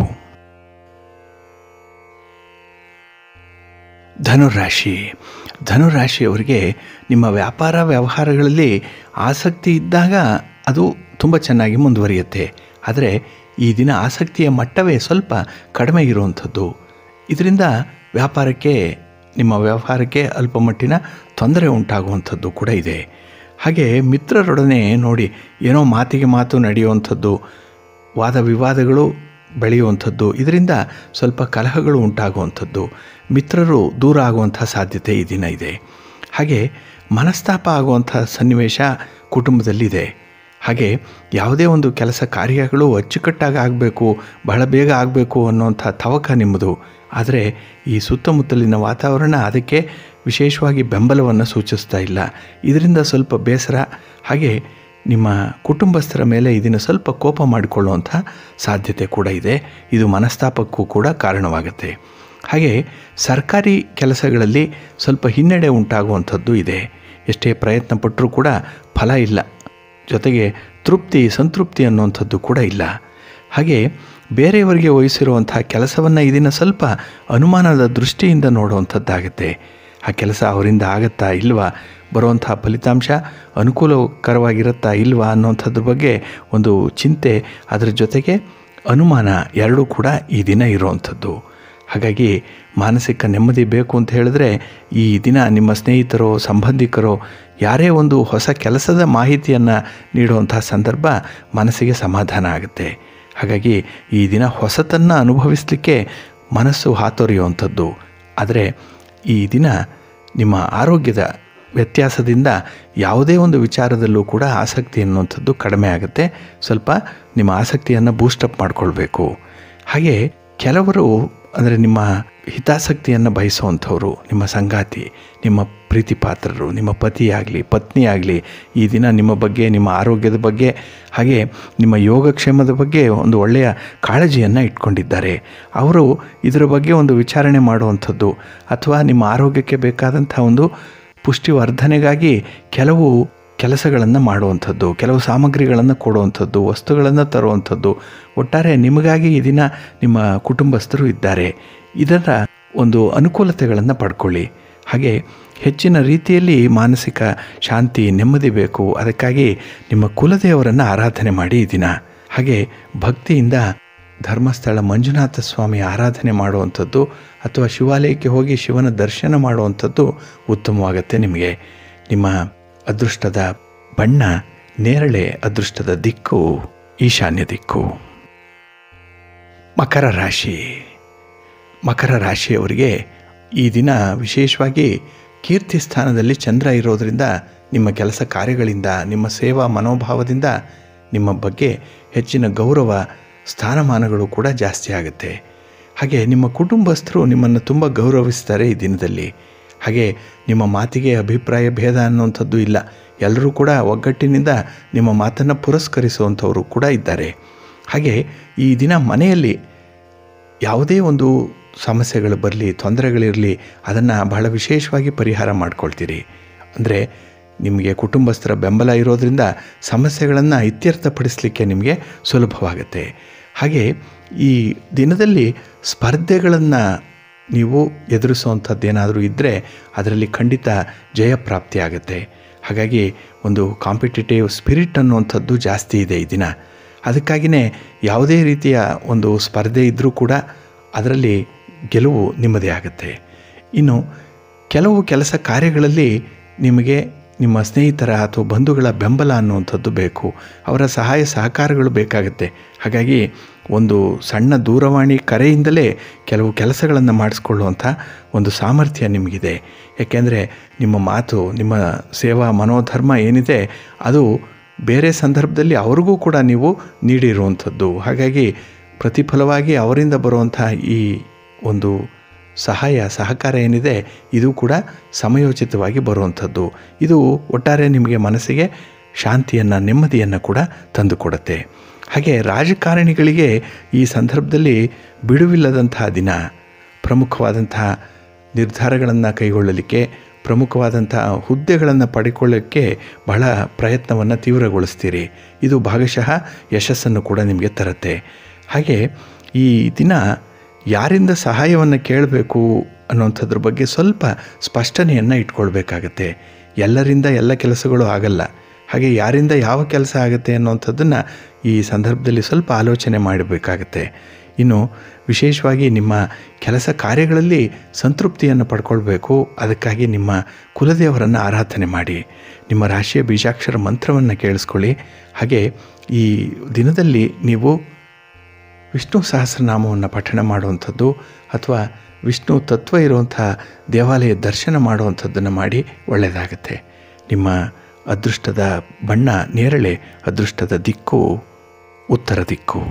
Speaker 1: ಧನುರಾಶಿ ಧನುರಾಶಿಯವರಿಗೆ ನಿಮ್ಮ ವ್ಯಾಪಾರ ವ್ಯವಹಾರಗಳಲ್ಲಿ ಆಸಕ್ತಿ ಇದ್ದಾಗ ಅದು ತುಂಬ ಚೆನ್ನಾಗಿ ಮುಂದುವರಿಯುತ್ತೆ ಆದರೆ ಈ ದಿನ ಆಸಕ್ತಿಯ ಮಟ್ಟವೇ ಸ್ವಲ್ಪ ಕಡಿಮೆ ಇರುವಂಥದ್ದು ಇದರಿಂದ ವ್ಯಾಪಾರಕ್ಕೆ ನಿಮ್ಮ ವ್ಯವಹಾರಕ್ಕೆ ಅಲ್ಪ ಮಟ್ಟಿನ ತೊಂದರೆ ಉಂಟಾಗುವಂಥದ್ದು ಕೂಡ ಇದೆ ಹಾಗೆ ಮಿತ್ರರೊಡನೆ ನೋಡಿ ಏನೋ ಮಾತಿಗೆ ಮಾತು ನಡೆಯುವಂಥದ್ದು ವಾದ ವಿವಾದಗಳು ಬೆಳೆಯುವಂಥದ್ದು ಇದರಿಂದ ಸ್ವಲ್ಪ ಕಲಹಗಳು ಉಂಟಾಗುವಂಥದ್ದು ಮಿತ್ರರು ದೂರ ಆಗುವಂಥ ಸಾಧ್ಯತೆ ಈ ದಿನ ಇದೆ ಹಾಗೆ ಮನಸ್ತಾಪ ಆಗುವಂಥ ಸನ್ನಿವೇಶ ಕುಟುಂಬದಲ್ಲಿದೆ ಹಾಗೆ ಯಾವುದೇ ಒಂದು ಕೆಲಸ ಕಾರ್ಯಗಳು ಅಚ್ಚುಕಟ್ಟಾಗಿ ಆಗಬೇಕು ಬಹಳ ಬೇಗ ಆಗಬೇಕು ಅನ್ನುವಂಥ ತವಕ ನಿಮ್ಮದು ಆದರೆ ಈ ಸುತ್ತಮುತ್ತಲಿನ ವಾತಾವರಣ ಅದಕ್ಕೆ ವಿಶೇಷವಾಗಿ ಬೆಂಬಲವನ್ನು ಸೂಚಿಸ್ತಾ ಇಲ್ಲ ಇದರಿಂದ ಸ್ವಲ್ಪ ಬೇಸರ ಹಾಗೆ ನಿಮ್ಮ ಕುಟುಂಬಸ್ಥರ ಮೇಲೆ ಇದನ್ನು ಸ್ವಲ್ಪ ಕೋಪ ಮಾಡಿಕೊಳ್ಳುವಂಥ ಸಾಧ್ಯತೆ ಕೂಡ ಇದೆ ಇದು ಮನಸ್ತಾಪಕ್ಕೂ ಕೂಡ ಕಾರಣವಾಗುತ್ತೆ ಹಾಗೆ ಸರ್ಕಾರಿ ಕೆಲಸಗಳಲ್ಲಿ ಸ್ವಲ್ಪ ಹಿನ್ನಡೆ ಉಂಟಾಗುವಂಥದ್ದು ಇದೆ ಎಷ್ಟೇ ಪ್ರಯತ್ನ ಪಟ್ಟರೂ ಕೂಡ ಫಲ ಇಲ್ಲ ಜೊತೆಗೆ ತೃಪ್ತಿ ಸಂತೃಪ್ತಿ ಅನ್ನುವಂಥದ್ದು ಕೂಡ ಇಲ್ಲ ಹಾಗೆ ಬೇರೆಯವರಿಗೆ ವಹಿಸಿರುವಂಥ ಕೆಲಸವನ್ನು ಇದನ್ನು ಸ್ವಲ್ಪ ಅನುಮಾನದ ದೃಷ್ಟಿಯಿಂದ ನೋಡುವಂಥದ್ದಾಗುತ್ತೆ ಆ ಕೆಲಸ ಅವರಿಂದ ಆಗತ್ತಾ ಇಲ್ವಾ ಬರುವಂಥ ಫಲಿತಾಂಶ ಅನುಕೂಲಕರವಾಗಿರುತ್ತಾ ಇಲ್ವಾ ಅನ್ನೋಂಥದ್ರ ಬಗ್ಗೆ ಒಂದು ಚಿಂತೆ ಅದರ ಜೊತೆಗೆ ಅನುಮಾನ ಎರಡೂ ಕೂಡ ಈ ದಿನ ಇರುವಂಥದ್ದು ಹಾಗಾಗಿ ಮಾನಸಿಕ ನೆಮ್ಮದಿ ಬೇಕು ಅಂತ ಹೇಳಿದ್ರೆ ಈ ದಿನ ನಿಮ್ಮ ಸ್ನೇಹಿತರೋ ಸಂಬಂಧಿಕರೋ ಯಾರೇ ಒಂದು ಹೊಸ ಕೆಲಸದ ಮಾಹಿತಿಯನ್ನು ನೀಡುವಂಥ ಸಂದರ್ಭ ಮನಸ್ಸಿಗೆ ಸಮಾಧಾನ ಆಗುತ್ತೆ ಹಾಗಾಗಿ ಈ ದಿನ ಹೊಸತನ್ನು ಅನುಭವಿಸಲಿಕ್ಕೆ ಮನಸ್ಸು ಹಾತೊರೆಯುವಂಥದ್ದು ಆದರೆ ಈ ದಿನ ನಿಮ್ಮ ಆರೋಗ್ಯದ ವ್ಯತ್ಯಾಸದಿಂದ ಯಾವುದೇ ಒಂದು ವಿಚಾರದಲ್ಲೂ ಕೂಡ ಆಸಕ್ತಿ ಅನ್ನುವಂಥದ್ದು ಕಡಿಮೆ ಆಗುತ್ತೆ ಸ್ವಲ್ಪ ನಿಮ್ಮ ಆಸಕ್ತಿಯನ್ನು ಬೂಸ್ಟಪ್ ಮಾಡಿಕೊಳ್ಬೇಕು ಹಾಗೆ ಕೆಲವರು ಅಂದರೆ ನಿಮ್ಮ ಹಿತಾಸಕ್ತಿಯನ್ನು ಬಯಸುವಂಥವ್ರು ನಿಮ್ಮ ಸಂಗಾತಿ ನಿಮ್ಮ ಪ್ರೀತಿ ಪಾತ್ರರು ನಿಮ್ಮ ಪತಿಯಾಗಲಿ ಪತ್ನಿಯಾಗಲಿ ಈ ದಿನ ನಿಮ್ಮ ಬಗ್ಗೆ ನಿಮ್ಮ ಆರೋಗ್ಯದ ಬಗ್ಗೆ ಹಾಗೆ ನಿಮ್ಮ ಯೋಗಕ್ಷೇಮದ ಬಗ್ಗೆ ಒಂದು ಒಳ್ಳೆಯ ಕಾಳಜಿಯನ್ನು ಇಟ್ಕೊಂಡಿದ್ದಾರೆ ಅವರು ಇದರ ಬಗ್ಗೆ ಒಂದು ವಿಚಾರಣೆ ಮಾಡುವಂಥದ್ದು ಅಥವಾ ನಿಮ್ಮ ಆರೋಗ್ಯಕ್ಕೆ ಬೇಕಾದಂಥ ಒಂದು ಪುಷ್ಟಿವರ್ಧನೆಗಾಗಿ ಕೆಲವು ಕೆಲಸಗಳನ್ನು ಮಾಡುವಂಥದ್ದು ಕೆಲವು ಸಾಮಗ್ರಿಗಳನ್ನು ಕೊಡುವಂಥದ್ದು ವಸ್ತುಗಳನ್ನು ತರುವಂಥದ್ದು ಒಟ್ಟಾರೆ ನಿಮಗಾಗಿ ಈ ದಿನ ನಿಮ್ಮ ಕುಟುಂಬಸ್ಥರು ಇದ್ದಾರೆ ಇದರ ಒಂದು ಅನುಕೂಲತೆಗಳನ್ನು ಪಡ್ಕೊಳ್ಳಿ ಹಾಗೆ ಹೆಚ್ಚಿನ ರೀತಿಯಲ್ಲಿ ಮಾನಸಿಕ ಶಾಂತಿ ನೆಮ್ಮದಿ ಬೇಕು ಅದಕ್ಕಾಗಿ ನಿಮ್ಮ ಕುಲದೇವರನ್ನು ಆರಾಧನೆ ಮಾಡಿ ಈ ದಿನ ಹಾಗೆ ಭಕ್ತಿಯಿಂದ ಧರ್ಮಸ್ಥಳ ಮಂಜುನಾಥ ಸ್ವಾಮಿ ಆರಾಧನೆ ಮಾಡುವಂಥದ್ದು ಅಥವಾ ಶಿವಾಲಯಕ್ಕೆ ಹೋಗಿ ಶಿವನ ದರ್ಶನ ಮಾಡುವಂಥದ್ದು ಉತ್ತಮವಾಗುತ್ತೆ ನಿಮಗೆ ನಿಮ್ಮ ಅದೃಷ್ಟದ ಬಣ್ಣ ನೇರಳೆ ಅದೃಷ್ಟದ ದಿಕ್ಕು ಈಶಾನ್ಯ ದಿಕ್ಕು ಮಕರ ರಾಶಿ ಮಕರ ರಾಶಿಯವರಿಗೆ ಈ ದಿನ ವಿಶೇಷವಾಗಿ ಕೀರ್ತಿ ಸ್ಥಾನದಲ್ಲಿ ಚಂದ್ರ ಇರೋದರಿಂದ ನಿಮ್ಮ ಕೆಲಸ ಕಾರ್ಯಗಳಿಂದ ನಿಮ್ಮ ಸೇವಾ ಮನೋಭಾವದಿಂದ ನಿಮ್ಮ ಬಗ್ಗೆ ಹೆಚ್ಚಿನ ಗೌರವ ಸ್ಥಾನಮಾನಗಳು ಕೂಡ ಜಾಸ್ತಿ ಆಗುತ್ತೆ ಹಾಗೆ ನಿಮ್ಮ ಕುಟುಂಬಸ್ಥರು ನಿಮ್ಮನ್ನು ತುಂಬ ಗೌರವಿಸ್ತಾರೆ ಈ ದಿನದಲ್ಲಿ ಹಾಗೆ ನಿಮ್ಮ ಮಾತಿಗೆ ಅಭಿಪ್ರಾಯ ಭೇದ ಅನ್ನುವಂಥದ್ದು ಇಲ್ಲ ಎಲ್ಲರೂ ಕೂಡ ಒಗ್ಗಟ್ಟಿನಿಂದ ನಿಮ್ಮ ಮಾತನ್ನು ಪುರಸ್ಕರಿಸುವಂಥವರು ಕೂಡ ಇದ್ದಾರೆ ಹಾಗೆ ಈ ದಿನ ಮನೆಯಲ್ಲಿ ಯಾವುದೇ ಒಂದು ಸಮಸ್ಯೆಗಳು ಬರಲಿ ತೊಂದರೆಗಳಿರಲಿ ಅದನ್ನು ಬಹಳ ವಿಶೇಷವಾಗಿ ಪರಿಹಾರ ಮಾಡ್ಕೊಳ್ತೀರಿ ಅಂದರೆ ನಿಮಗೆ ಕುಟುಂಬಸ್ಥರ ಬೆಂಬಲ ಇರೋದರಿಂದ ಸಮಸ್ಯೆಗಳನ್ನು ಇತ್ಯರ್ಥಪಡಿಸಲಿಕ್ಕೆ ನಿಮಗೆ ಸುಲಭವಾಗುತ್ತೆ ಹಾಗೆ ಈ ದಿನದಲ್ಲಿ ಸ್ಪರ್ಧೆಗಳನ್ನು ನೀವು ಎದುರಿಸುವಂಥದ್ದೇನಾದರೂ ಇದ್ದರೆ ಅದರಲ್ಲಿ ಖಂಡಿತ ಜಯ ಪ್ರಾಪ್ತಿ ಆಗುತ್ತೆ ಹಾಗಾಗಿ ಒಂದು ಕಾಂಪಿಟೇಟಿವ್ ಸ್ಪಿರಿಟ್ ಅನ್ನುವಂಥದ್ದು ಜಾಸ್ತಿ ಇದೆ ಈ ದಿನ ಅದಕ್ಕಾಗಿಯೇ ಯಾವುದೇ ರೀತಿಯ ಒಂದು ಸ್ಪರ್ಧೆ ಇದ್ದರೂ ಕೂಡ ಅದರಲ್ಲಿ ಗೆಲುವು ನಿಮ್ಮದೇ ಆಗುತ್ತೆ ಇನ್ನು ಕೆಲವು ಕೆಲಸ ಕಾರ್ಯಗಳಲ್ಲಿ ನಿಮಗೆ ನಿಮ್ಮ ಸ್ನೇಹಿತರ ಅಥವಾ ಬಂಧುಗಳ ಬೆಂಬಲ ಅನ್ನುವಂಥದ್ದು ಬೇಕು ಅವರ ಸಹಾಯ ಸಹಕಾರಗಳು ಬೇಕಾಗುತ್ತೆ ಹಾಗಾಗಿ ಒಂದು ಸಣ್ಣ ದೂರವಾಣಿ ಕರೆಯಿಂದಲೇ ಕೆಲವು ಕೆಲಸಗಳನ್ನು ಮಾಡಿಸ್ಕೊಳ್ಳುವಂಥ ಒಂದು ಸಾಮರ್ಥ್ಯ ನಿಮಗಿದೆ ಯಾಕೆಂದರೆ ನಿಮ್ಮ ಮಾತು ನಿಮ್ಮ ಸೇವಾ ಮನೋಧರ್ಮ ಏನಿದೆ ಅದು ಬೇರೆ ಸಂದರ್ಭದಲ್ಲಿ ಅವ್ರಿಗೂ ಕೂಡ ನೀವು ನೀಡಿರುವಂಥದ್ದು ಹಾಗಾಗಿ ಪ್ರತಿಫಲವಾಗಿ ಅವರಿಂದ ಬರುವಂಥ ಈ ಒಂದು ಸಹಾಯ ಸಹಕಾರ ಏನಿದೆ ಇದು ಕೂಡ ಸಮಯೋಚಿತವಾಗಿ ಬರುವಂಥದ್ದು ಇದು ಒಟ್ಟಾರೆ ನಿಮಗೆ ಮನಸ್ಸಿಗೆ ಶಾಂತಿಯನ್ನು ನೆಮ್ಮದಿಯನ್ನು ಕೂಡ ತಂದುಕೊಡುತ್ತೆ ಹಾಗೆ ರಾಜಕಾರಣಿಗಳಿಗೆ ಈ ಸಂದರ್ಭದಲ್ಲಿ ಬಿಡುವಿಲ್ಲದಂತಹ ದಿನ ಪ್ರಮುಖವಾದಂತಹ ನಿರ್ಧಾರಗಳನ್ನು ಕೈಗೊಳ್ಳಲಿಕ್ಕೆ ಪ್ರಮುಖವಾದಂತಹ ಹುದ್ದೆಗಳನ್ನು ಪಡೆಕೊಳ್ಳೋಕ್ಕೆ ಬಹಳ ಪ್ರಯತ್ನವನ್ನು ತೀವ್ರಗೊಳಿಸ್ತೀರಿ ಇದು ಭಾಗಶಃ ಯಶಸ್ಸನ್ನು ಕೂಡ ನಿಮಗೆ ತರುತ್ತೆ ಹಾಗೆ ಈ ದಿನ ಯಾರಿಂದ ಸಹಾಯವನ್ನು ಕೇಳಬೇಕು ಅನ್ನೋಂಥದ್ರ ಬಗ್ಗೆ ಸ್ವಲ್ಪ ಸ್ಪಷ್ಟನೆಯನ್ನು ಇಟ್ಕೊಳ್ಬೇಕಾಗತ್ತೆ ಎಲ್ಲರಿಂದ ಎಲ್ಲ ಕೆಲಸಗಳು ಆಗಲ್ಲ ಹಾಗೆ ಯಾರಿಂದ ಯಾವ ಕೆಲಸ ಆಗುತ್ತೆ ಅನ್ನೋಂಥದ್ದನ್ನು ಈ ಸಂದರ್ಭದಲ್ಲಿ ಸ್ವಲ್ಪ ಆಲೋಚನೆ ಮಾಡಬೇಕಾಗತ್ತೆ ಇನ್ನು ವಿಶೇಷವಾಗಿ ನಿಮ್ಮ ಕೆಲಸ ಕಾರ್ಯಗಳಲ್ಲಿ ಸಂತೃಪ್ತಿಯನ್ನು ಪಡ್ಕೊಳ್ಬೇಕು ಅದಕ್ಕಾಗಿ ನಿಮ್ಮ ಕುಲದೇವರನ್ನು ಆರಾಧನೆ ಮಾಡಿ ನಿಮ್ಮ ರಾಶಿಯ ಬೀಜಾಕ್ಷರ ಮಂತ್ರವನ್ನು ಕೇಳಿಸ್ಕೊಳ್ಳಿ ಹಾಗೆ ಈ ದಿನದಲ್ಲಿ ನೀವು ವಿಷ್ಣು ಸಹಸ್ರನಾಮವನ್ನು ಪಠಣ ಮಾಡುವಂಥದ್ದು ಅಥವಾ ವಿಷ್ಣು ತತ್ವ ಇರುವಂಥ ದೇವಾಲಯ ದರ್ಶನ ಮಾಡುವಂಥದ್ದನ್ನು ಮಾಡಿ ಒಳ್ಳೆಯದಾಗತ್ತೆ ನಿಮ್ಮ ಅದೃಷ್ಟದ ಬಣ್ಣ ನೇರಳೆ ಅದೃಷ್ಟದ ದಿಕ್ಕು ಉತ್ತರ ದಿಕ್ಕು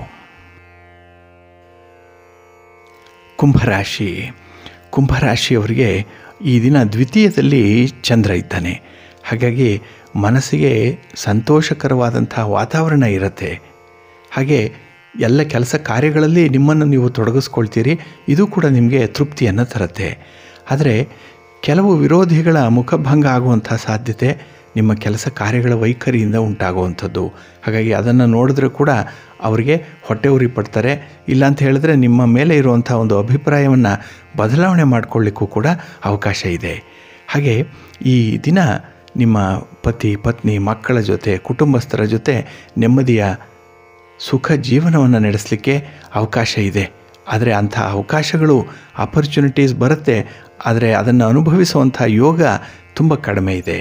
Speaker 1: ಕುಂಭರಾಶಿ ಕುಂಭರಾಶಿಯವರಿಗೆ ಈ ದಿನ ದ್ವಿತೀಯದಲ್ಲಿ ಚಂದ್ರ ಇದ್ದಾನೆ ಹಾಗಾಗಿ ಮನಸ್ಸಿಗೆ ಸಂತೋಷಕರವಾದಂಥ ವಾತಾವರಣ ಇರುತ್ತೆ ಹಾಗೆ ಎಲ್ಲ ಕೆಲಸ ಕಾರ್ಯಗಳಲ್ಲಿ ನಿಮ್ಮನ್ನು ನೀವು ತೊಡಗಿಸ್ಕೊಳ್ತೀರಿ ಇದು ಕೂಡ ನಿಮಗೆ ತೃಪ್ತಿಯನ್ನು ತರುತ್ತೆ ಆದರೆ ಕೆಲವು ವಿರೋಧಿಗಳ ಮುಖಭಂಗ ಆಗುವಂಥ ಸಾಧ್ಯತೆ ನಿಮ್ಮ ಕೆಲಸ ಕಾರ್ಯಗಳ ವೈಖರಿಯಿಂದ ಉಂಟಾಗುವಂಥದ್ದು ಹಾಗಾಗಿ ಅದನ್ನು ನೋಡಿದ್ರೆ ಕೂಡ ಅವರಿಗೆ ಹೊಟ್ಟೆ ಉರಿ ಪಡ್ತಾರೆ ಇಲ್ಲ ಅಂತ ಹೇಳಿದ್ರೆ ನಿಮ್ಮ ಮೇಲೆ ಇರುವಂಥ ಒಂದು ಅಭಿಪ್ರಾಯವನ್ನು ಬದಲಾವಣೆ ಮಾಡಿಕೊಳ್ಳಿಕ್ಕೂ ಕೂಡ ಅವಕಾಶ ಇದೆ ಹಾಗೆ ಈ ದಿನ ನಿಮ್ಮ ಪತಿ ಪತ್ನಿ ಮಕ್ಕಳ ಜೊತೆ ಕುಟುಂಬಸ್ಥರ ಜೊತೆ ನೆಮ್ಮದಿಯ ಸುಖ ಜೀವನವನ್ನು ನಡೆಸಲಿಕ್ಕೆ ಅವಕಾಶ ಇದೆ ಆದರೆ ಅಂಥ ಅವಕಾಶಗಳು ಆಪರ್ಚುನಿಟೀಸ್ ಬರುತ್ತೆ ಆದರೆ ಅದನ್ನು ಅನುಭವಿಸುವಂಥ ಯೋಗ ತುಂಬ ಕಡಿಮೆ ಇದೆ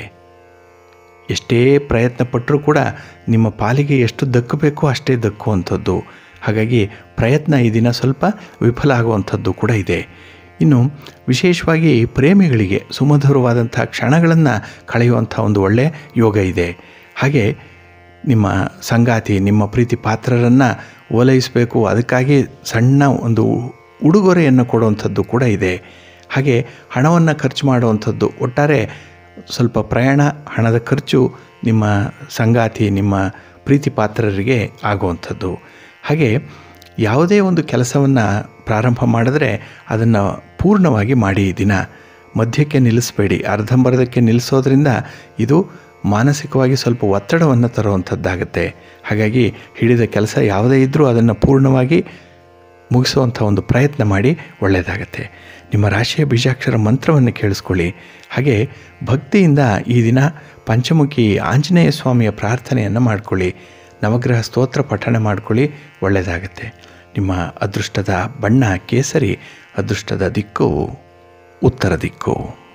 Speaker 1: ಎಷ್ಟೇ ಪ್ರಯತ್ನ ಪಟ್ಟರೂ ಕೂಡ ನಿಮ್ಮ ಪಾಲಿಗೆ ಎಷ್ಟು ದಕ್ಕಬೇಕೋ ಅಷ್ಟೇ ದಕ್ಕುವಂಥದ್ದು ಹಾಗಾಗಿ ಪ್ರಯತ್ನ ಈ ದಿನ ಸ್ವಲ್ಪ ವಿಫಲ ಆಗುವಂಥದ್ದು ಕೂಡ ಇದೆ ಇನ್ನು ವಿಶೇಷವಾಗಿ ಪ್ರೇಮಿಗಳಿಗೆ ಸುಮಧುರವಾದಂಥ ಕ್ಷಣಗಳನ್ನು ಕಳೆಯುವಂಥ ಒಂದು ಒಳ್ಳೆಯ ಯೋಗ ಇದೆ ಹಾಗೆ ನಿಮ್ಮ ಸಂಗಾತಿ ನಿಮ್ಮ ಪ್ರೀತಿ ಪಾತ್ರರನ್ನು ಓಲೈಸಬೇಕು ಅದಕ್ಕಾಗಿ ಸಣ್ಣ ಒಂದು ಉಡುಗೊರೆಯನ್ನು ಕೊಡುವಂಥದ್ದು ಕೂಡ ಇದೆ ಹಾಗೆ ಹಣವನ್ನು ಖರ್ಚು ಮಾಡುವಂಥದ್ದು ಒಟ್ಟಾರೆ ಸ್ವಲ್ಪ ಪ್ರಯಾಣ ಹಣದ ಖರ್ಚು ನಿಮ್ಮ ಸಂಗಾತಿ ನಿಮ್ಮ ಪ್ರೀತಿ ಪಾತ್ರರಿಗೆ ಆಗುವಂಥದ್ದು ಹಾಗೆ ಯಾವುದೇ ಒಂದು ಕೆಲಸವನ್ನು ಪ್ರಾರಂಭ ಮಾಡಿದ್ರೆ ಅದನ್ನು ಪೂರ್ಣವಾಗಿ ಮಾಡಿ ಈ ದಿನ ಮಧ್ಯಕ್ಕೆ ನಿಲ್ಲಿಸಬೇಡಿ ಅರ್ಧಂಬರ್ಧಕ್ಕೆ ನಿಲ್ಲಿಸೋದ್ರಿಂದ ಇದು ಮಾನಸಿಕವಾಗಿ ಸ್ವಲ್ಪ ಒತ್ತಡವನ್ನು ತರುವಂಥದ್ದಾಗುತ್ತೆ ಹಾಗಾಗಿ ಹಿಡಿದ ಕೆಲಸ ಯಾವುದೇ ಇದ್ದರೂ ಅದನ್ನು ಪೂರ್ಣವಾಗಿ ಮುಗಿಸುವಂಥ ಒಂದು ಪ್ರಯತ್ನ ಮಾಡಿ ಒಳ್ಳೆಯದಾಗತ್ತೆ ನಿಮ್ಮ ರಾಶಿಯ ಬೀಜಾಕ್ಷರ ಮಂತ್ರವನ್ನು ಕೇಳಿಸ್ಕೊಳ್ಳಿ ಹಾಗೆ ಭಕ್ತಿಯಿಂದ ಈ ದಿನ ಪಂಚಮುಖಿ ಆಂಜನೇಯ ಸ್ವಾಮಿಯ ಪ್ರಾರ್ಥನೆಯನ್ನು ಮಾಡಿಕೊಳ್ಳಿ ನವಗ್ರಹ ಸ್ತೋತ್ರ ಪಠಣ ಮಾಡಿಕೊಳ್ಳಿ ಒಳ್ಳೆಯದಾಗತ್ತೆ ನಿಮ್ಮ ಅದೃಷ್ಟದ ಬಣ್ಣ ಕೇಸರಿ ಅದೃಷ್ಟದ ದಿಕ್ಕು ಉತ್ತರ ದಿಕ್ಕು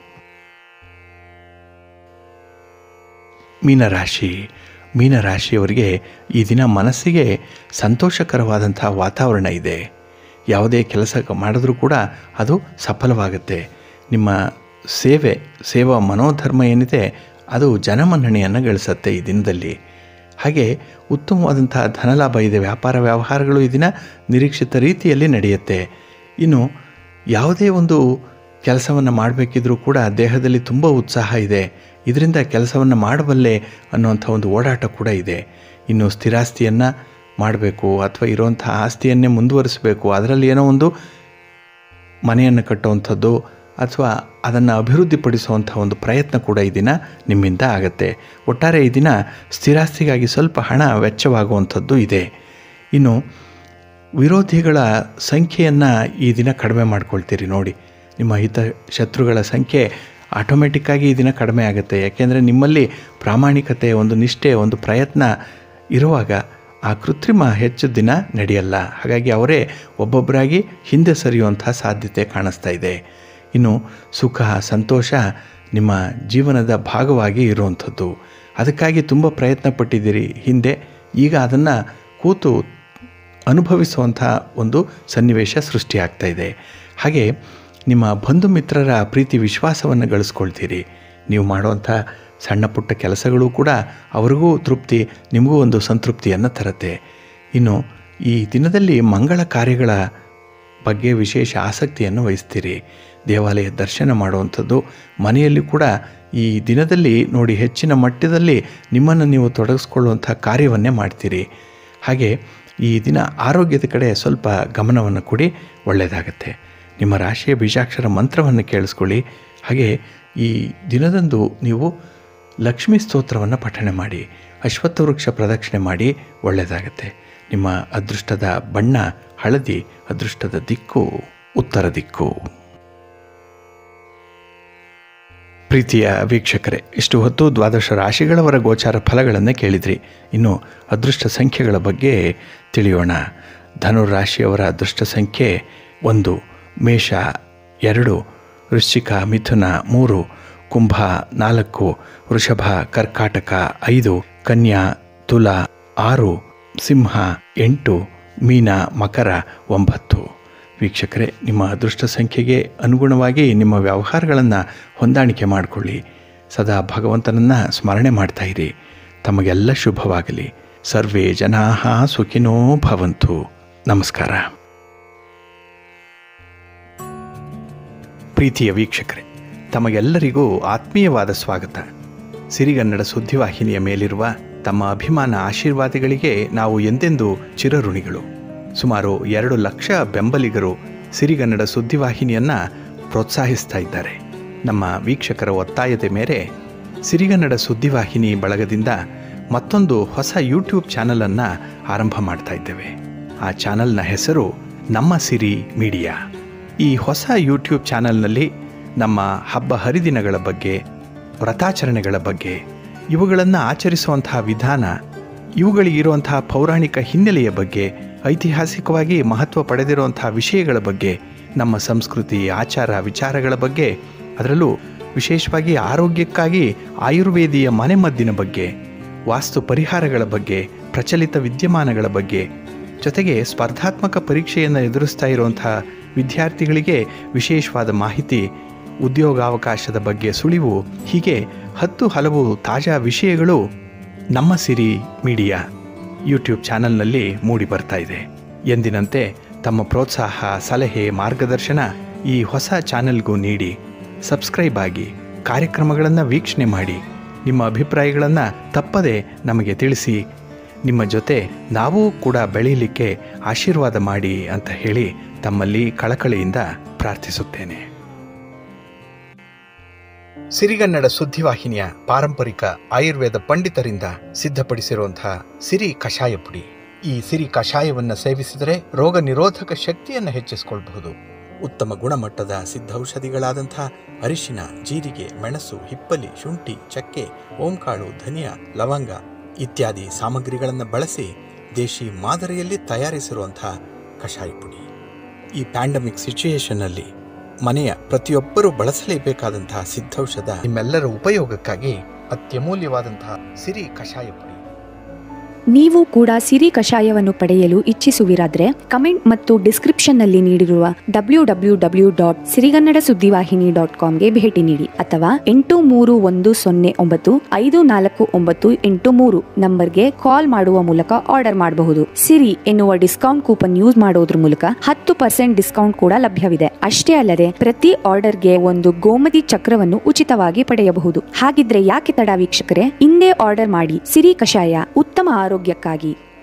Speaker 1: ಮೀನರಾಶಿ ಮೀನರಾಶಿಯವರಿಗೆ ಈ ದಿನ ಮನಸ್ಸಿಗೆ ಸಂತೋಷಕರವಾದಂಥ ವಾತಾವರಣ ಇದೆ ಯಾವುದೇ ಕೆಲಸ ಮಾಡಿದ್ರೂ ಕೂಡ ಅದು ಸಫಲವಾಗುತ್ತೆ ನಿಮ್ಮ ಸೇವೆ ಸೇವಾ ಮನೋಧರ್ಮ ಏನಿದೆ ಅದು ಜನಮನ್ನಣೆಯನ್ನು ಗಳಿಸುತ್ತೆ ಈ ದಿನದಲ್ಲಿ ಹಾಗೆ ಉತ್ತಮವಾದಂತಹ ಧನಲಾಭ ಇದೆ ವ್ಯಾಪಾರ ವ್ಯವಹಾರಗಳು ಈ ದಿನ ನಿರೀಕ್ಷಿತ ರೀತಿಯಲ್ಲಿ ನಡೆಯುತ್ತೆ ಇನ್ನು ಯಾವುದೇ ಒಂದು ಕೆಲಸವನ್ನು ಮಾಡಬೇಕಿದ್ರೂ ಕೂಡ ದೇಹದಲ್ಲಿ ತುಂಬ ಉತ್ಸಾಹ ಇದೆ ಇದರಿಂದ ಕೆಲಸವನ್ನು ಮಾಡಬಲ್ಲೆ ಅನ್ನುವಂಥ ಒಂದು ಓಡಾಟ ಕೂಡ ಇದೆ ಇನ್ನು ಸ್ಥಿರಾಸ್ತಿಯನ್ನು ಮಾಡಬೇಕು ಅಥವಾ ಇರುವಂಥ ಆಸ್ತಿಯನ್ನೇ ಮುಂದುವರಿಸಬೇಕು ಅದರಲ್ಲಿ ಏನೋ ಒಂದು ಮನೆಯನ್ನು ಕಟ್ಟುವಂಥದ್ದು ಅಥವಾ ಅದನ್ನು ಅಭಿವೃದ್ಧಿಪಡಿಸುವಂಥ ಒಂದು ಪ್ರಯತ್ನ ಕೂಡ ಈ ದಿನ ನಿಮ್ಮಿಂದ ಆಗುತ್ತೆ ಒಟ್ಟಾರೆ ಈ ದಿನ ಸ್ಥಿರಾಸ್ತಿಗಾಗಿ ಸ್ವಲ್ಪ ಹಣ ವೆಚ್ಚವಾಗುವಂಥದ್ದು ಇದೆ ಇನ್ನು ವಿರೋಧಿಗಳ ಸಂಖ್ಯೆಯನ್ನು ಈ ದಿನ ಕಡಿಮೆ ಮಾಡ್ಕೊಳ್ತೀರಿ ನೋಡಿ ನಿಮ್ಮ ಹಿತ ಶತ್ರುಗಳ ಸಂಖ್ಯೆ ಆಟೋಮೆಟಿಕ್ಕಾಗಿ ಈ ದಿನ ಕಡಿಮೆ ಆಗುತ್ತೆ ಯಾಕೆಂದರೆ ನಿಮ್ಮಲ್ಲಿ ಪ್ರಾಮಾಣಿಕತೆ ಒಂದು ನಿಷ್ಠೆ ಒಂದು ಪ್ರಯತ್ನ ಇರುವಾಗ ಆ ಕೃತ್ರಿಮ ಹೆಚ್ಚು ದಿನ ನಡೆಯಲ್ಲ ಹಾಗಾಗಿ ಅವರೇ ಒಬ್ಬೊಬ್ಬರಾಗಿ ಹಿಂದೆ ಸರಿಯುವಂಥ ಸಾಧ್ಯತೆ ಕಾಣಿಸ್ತಾ ಇದೆ ಇನ್ನು ಸುಖ ಸಂತೋಷ ನಿಮ್ಮ ಜೀವನದ ಭಾಗವಾಗಿ ಇರುವಂಥದ್ದು ಅದಕ್ಕಾಗಿ ತುಂಬ ಪ್ರಯತ್ನ ಪಟ್ಟಿದ್ದೀರಿ ಹಿಂದೆ ಈಗ ಅದನ್ನು ಕೂತು ಅನುಭವಿಸುವಂಥ ಒಂದು ಸನ್ನಿವೇಶ ಸೃಷ್ಟಿಯಾಗ್ತಾ ಇದೆ ಹಾಗೆ ನಿಮ್ಮ ಬಂಧು ಮಿತ್ರರ ಪ್ರೀತಿ ವಿಶ್ವಾಸವನ್ನು ಗಳಿಸ್ಕೊಳ್ತೀರಿ ನೀವು ಮಾಡುವಂಥ ಸಣ್ಣ ಪುಟ್ಟ ಕೆಲಸಗಳು ಕೂಡ ಅವ್ರಿಗೂ ತೃಪ್ತಿ ನಿಮಗೂ ಒಂದು ಸಂತೃಪ್ತಿಯನ್ನು ತರುತ್ತೆ ಇನ್ನು ಈ ದಿನದಲ್ಲಿ ಮಂಗಳ ಕಾರ್ಯಗಳ ಬಗ್ಗೆ ವಿಶೇಷ ಆಸಕ್ತಿಯನ್ನು ವಹಿಸ್ತೀರಿ ದೇವಾಲಯ ದರ್ಶನ ಮಾಡುವಂಥದ್ದು ಮನೆಯಲ್ಲಿ ಕೂಡ ಈ ದಿನದಲ್ಲಿ ನೋಡಿ ಹೆಚ್ಚಿನ ಮಟ್ಟದಲ್ಲಿ ನಿಮ್ಮನ್ನು ನೀವು ತೊಡಗಿಸ್ಕೊಳ್ಳುವಂಥ ಕಾರ್ಯವನ್ನೇ ಮಾಡ್ತೀರಿ ಹಾಗೆ ಈ ದಿನ ಆರೋಗ್ಯದ ಕಡೆ ಸ್ವಲ್ಪ ಗಮನವನ್ನು ಕೊಡಿ ಒಳ್ಳೆಯದಾಗತ್ತೆ ನಿಮ್ಮ ರಾಶಿಯ ಬೀಜಾಕ್ಷರ ಮಂತ್ರವನ್ನು ಕೇಳಿಸ್ಕೊಳ್ಳಿ ಹಾಗೆ ಈ ದಿನದಂದು ನೀವು ಲಕ್ಷ್ಮೀ ಸ್ತೋತ್ರವನ್ನು ಪಠಣೆ ಮಾಡಿ ಅಶ್ವತ್ಥ ವೃಕ್ಷ ಪ್ರದಕ್ಷಿಣೆ ಮಾಡಿ ಒಳ್ಳೆಯದಾಗತ್ತೆ ನಿಮ್ಮ ಅದೃಷ್ಟದ ಬಣ್ಣ ಹಳದಿ ಅದೃಷ್ಟದ ದಿಕ್ಕು ಉತ್ತರ ದಿಕ್ಕು ಪ್ರೀತಿಯ ವೀಕ್ಷಕರೇ ಇಷ್ಟು ಹೊತ್ತು ದ್ವಾದಶ ರಾಶಿಗಳವರ ಗೋಚಾರ ಫಲಗಳನ್ನು ಕೇಳಿದ್ರಿ ಇನ್ನು ಅದೃಷ್ಟ ಸಂಖ್ಯೆಗಳ ಬಗ್ಗೆ ತಿಳಿಯೋಣ ಧನುರಾಶಿಯವರ ಅದೃಷ್ಟ ಸಂಖ್ಯೆ ಒಂದು ಮೇಷ ಎರಡು ವೃಶ್ಚಿಕ ಮಿಥುನ ಮೂರು ಕುಂಭ ನಾಲ್ಕು ವೃಷಭ ಕರ್ಕಾಟಕ ಐದು ಕನ್ಯಾ ತುಲ ಆರು ಸಿಂಹ ಎಂಟು ಮೀನ ಮಕರ ಒಂಬತ್ತು ವೀಕ್ಷಕರೇ ನಿಮ್ಮ ಅದೃಷ್ಟ ಸಂಖ್ಯೆಗೆ ಅನುಗುಣವಾಗಿ ನಿಮ್ಮ ವ್ಯವಹಾರಗಳನ್ನು ಹೊಂದಾಣಿಕೆ ಮಾಡಿಕೊಳ್ಳಿ ಸದಾ ಭಗವಂತನನ್ನು ಸ್ಮರಣೆ ಮಾಡ್ತಾ ಇರಿ ತಮಗೆಲ್ಲ ಶುಭವಾಗಲಿ ಸರ್ವೇ ಜನಾ ಸುಖಿನೋ ಭವಂತು ನಮಸ್ಕಾರ ಪ್ರೀತಿಯ ವೀಕ್ಷಕರೇ ತಮಗೆಲ್ಲರಿಗೂ ಆತ್ಮೀಯವಾದ ಸ್ವಾಗತ ಸಿರಿಗನ್ನಡ ಸುದ್ದಿವಾಹಿನಿಯ ಮೇಲಿರುವ ತಮ್ಮ ಅಭಿಮಾನ ಆಶೀರ್ವಾದಗಳಿಗೆ ನಾವು ಎಂದೆಂದೂ ಚಿರಋಣಿಗಳು ಸುಮಾರು ಎರಡು ಲಕ್ಷ ಬೆಂಬಲಿಗರು ಸಿರಿಗನ್ನಡ ಸುದ್ದಿವಾಹಿನಿಯನ್ನು ಪ್ರೋತ್ಸಾಹಿಸ್ತಾ ಇದ್ದಾರೆ ನಮ್ಮ ವೀಕ್ಷಕರ ಒತ್ತಾಯದ ಮೇರೆ ಸಿರಿಗನ್ನಡ ಸುದ್ದಿವಾಹಿನಿ ಬಳಗದಿಂದ ಮತ್ತೊಂದು ಹೊಸ ಯೂಟ್ಯೂಬ್ ಚಾನಲನ್ನು ಆರಂಭ ಮಾಡ್ತಾ ಇದ್ದೇವೆ ಆ ಚಾನಲ್ನ ಹೆಸರು ನಮ್ಮ ಸಿರಿ ಮೀಡಿಯಾ ಈ ಹೊಸ ಯೂಟ್ಯೂಬ್ ಚಾನಲ್ನಲ್ಲಿ ನಮ್ಮ ಹಬ್ಬ ಹರಿದಿನಗಳ ಬಗ್ಗೆ ವ್ರತಾಚರಣೆಗಳ ಬಗ್ಗೆ ಇವುಗಳನ್ನು ಆಚರಿಸುವಂತಹ ವಿಧಾನ ಇವುಗಳಿಗಿರುವಂತಹ ಪೌರಾಣಿಕ ಹಿನ್ನೆಲೆಯ ಬಗ್ಗೆ ಐತಿಹಾಸಿಕವಾಗಿ ಮಹತ್ವ ಪಡೆದಿರುವಂತಹ ವಿಷಯಗಳ ಬಗ್ಗೆ ನಮ್ಮ ಸಂಸ್ಕೃತಿ ಆಚಾರ ವಿಚಾರಗಳ ಬಗ್ಗೆ ಅದರಲ್ಲೂ ವಿಶೇಷವಾಗಿ ಆರೋಗ್ಯಕ್ಕಾಗಿ ಆಯುರ್ವೇದಿಯ ಮನೆಮದ್ದಿನ ಬಗ್ಗೆ ವಾಸ್ತು ಪರಿಹಾರಗಳ ಬಗ್ಗೆ ಪ್ರಚಲಿತ ವಿದ್ಯಮಾನಗಳ ಬಗ್ಗೆ ಜೊತೆಗೆ ಸ್ಪರ್ಧಾತ್ಮಕ ಪರೀಕ್ಷೆಯನ್ನು ಎದುರಿಸ್ತಾ ಇರುವಂತಹ ವಿದ್ಯಾರ್ಥಿಗಳಿಗೆ ವಿಶೇಷವಾದ ಮಾಹಿತಿ ಉದ್ಯೋಗಾವಕಾಶದ ಬಗ್ಗೆ ಸುಳಿವು ಹೀಗೆ ಹತ್ತು ಹಲವು ತಾಜಾ ವಿಷಯಗಳು ನಮ್ಮ ಸಿರಿ ಮೀಡಿಯಾ ಯೂಟ್ಯೂಬ್ ಚಾನಲ್ನಲ್ಲಿ ಮೂಡಿ ಬರ್ತಾ ಇದೆ ಎಂದಿನಂತೆ ತಮ್ಮ ಪ್ರೋತ್ಸಾಹ ಸಲಹೆ ಮಾರ್ಗದರ್ಶನ ಈ ಹೊಸ ಚಾನೆಲ್ಗೂ ನೀಡಿ ಸಬ್ಸ್ಕ್ರೈಬ್ ಆಗಿ ಕಾರ್ಯಕ್ರಮಗಳನ್ನು ವೀಕ್ಷಣೆ ಮಾಡಿ ನಿಮ್ಮ ಅಭಿಪ್ರಾಯಗಳನ್ನು ತಪ್ಪದೆ ನಮಗೆ ತಿಳಿಸಿ ನಿಮ್ಮ ಜೊತೆ ನಾವೂ ಕೂಡ ಬೆಳೀಲಿಕ್ಕೆ ಆಶೀರ್ವಾದ ಮಾಡಿ ಅಂತ ಹೇಳಿ ತಮ್ಮಲ್ಲಿ ಕಳಕಳಿಯಿಂದ ಪ್ರಾರ್ಥಿಸುತ್ತೇನೆ ಸಿರಿಗನ್ನಡ ಸುದ್ದಿವಾಹಿನಿಯ ಪಾರಂಪರಿಕ ಆಯುರ್ವೇದ ಪಂಡಿತರಿಂದ ಸಿದ್ಧಪಡಿಸಿರುವಂತಹ ಸಿರಿ ಕಷಾಯ ಪುಡಿ ಈ ಸಿರಿ ಕಷಾಯವನ್ನು ಸೇವಿಸಿದರೆ ರೋಗ ನಿರೋಧಕ ಶಕ್ತಿಯನ್ನು ಹೆಚ್ಚಿಸಿಕೊಳ್ಳಬಹುದು ಉತ್ತಮ ಗುಣಮಟ್ಟದ ಸಿದ್ಧೌಷಧಿಗಳಾದಂಥ ಅರಿಶಿನ ಜೀರಿಗೆ ಮೆಣಸು ಹಿಪ್ಪಲಿ ಶುಂಠಿ ಚಕ್ಕೆ ಓಂಕಾಳು ಧನಿಯಾ ಲವಂಗ ಇತ್ಯಾದಿ ಸಾಮಗ್ರಿಗಳನ್ನು ಬಳಸಿ ದೇಶಿ ಮಾದರಿಯಲ್ಲಿ ತಯಾರಿಸಿರುವಂತಹ ಕಷಾಯ ಪುಡಿ ಈ ಪ್ಯಾಂಡಮಿಕ್ ಸಿಚುಯೇಷನ್ನಲ್ಲಿ ಮನೆಯ ಪ್ರತಿಯೊಬ್ಬರೂ ಬಳಸಲೇಬೇಕಾದಂತಹ ಸಿದ್ಧೌಷಧ ನಿಮ್ಮೆಲ್ಲರ ಉಪಯೋಗಕ್ಕಾಗಿ ಅತ್ಯಮೂಲ್ಯವಾದಂತಹ ಸಿರಿ ಕಷಾಯ ಪುಡಿ
Speaker 2: ನೀವು ಕೂಡ ಸಿರಿ ಕಷಾಯವನ್ನು ಪಡೆಯಲು ಇಚ್ಛಿಸುವಿರಾದ್ರೆ ಕಮೆಂಟ್ ಮತ್ತು ಡಿಸ್ಕ್ರಿಪ್ಷನ್ ನಲ್ಲಿ ನೀಡಿರುವ W W W dot Sirigannada ಸುದ್ದಿವಾಹಿನಿ ಡಾಟ್ ಕಾಮ್ಗೆ ಭೇಟಿ ನೀಡಿ ಅಥವಾ ಎಂಟು ಮೂರು ಒಂದು ಸೊನ್ನೆ ಒಂಬತ್ತು ಐದು ನಾಲ್ಕು ಒಂಬತ್ತು ಎಂಟು ಮೂರು ನಂಬರ್ಗೆ ಕಾಲ್ ಮಾಡುವ ಮೂಲಕ ಆರ್ಡರ್ ಮಾಡಬಹುದು ಸಿರಿ ಎನ್ನುವ ಡಿಸ್ಕೌಂಟ್ ಕೂಪನ್ ಯೂಸ್ ಮಾಡೋದ್ರ ಮೂಲಕ ಹತ್ತು ಪರ್ಸೆಂಟ್ ಡಿಸ್ಕೌಂಟ್ ಕೂಡ ಲಭ್ಯವಿದೆ ಅಷ್ಟೇ ಅಲ್ಲದೆ ಪ್ರತಿ ಆರ್ಡರ್ಗೆ ಒಂದು ಗೋಮತಿ ಚಕ್ರವನ್ನು ಉಚಿತವಾಗಿ ಪಡೆಯಬಹುದು ಹಾಗಿದ್ರೆ ಯಾಕೆ ತಡ ವೀಕ್ಷಕರೇ ಇಂದೇ ಆರ್ಡರ್ ಮಾಡಿ ಸಿರಿ ಕಷಾಯ ಉತ್ತಮ ಆರೋಗ್ಯಕ್ಕಾಗಿ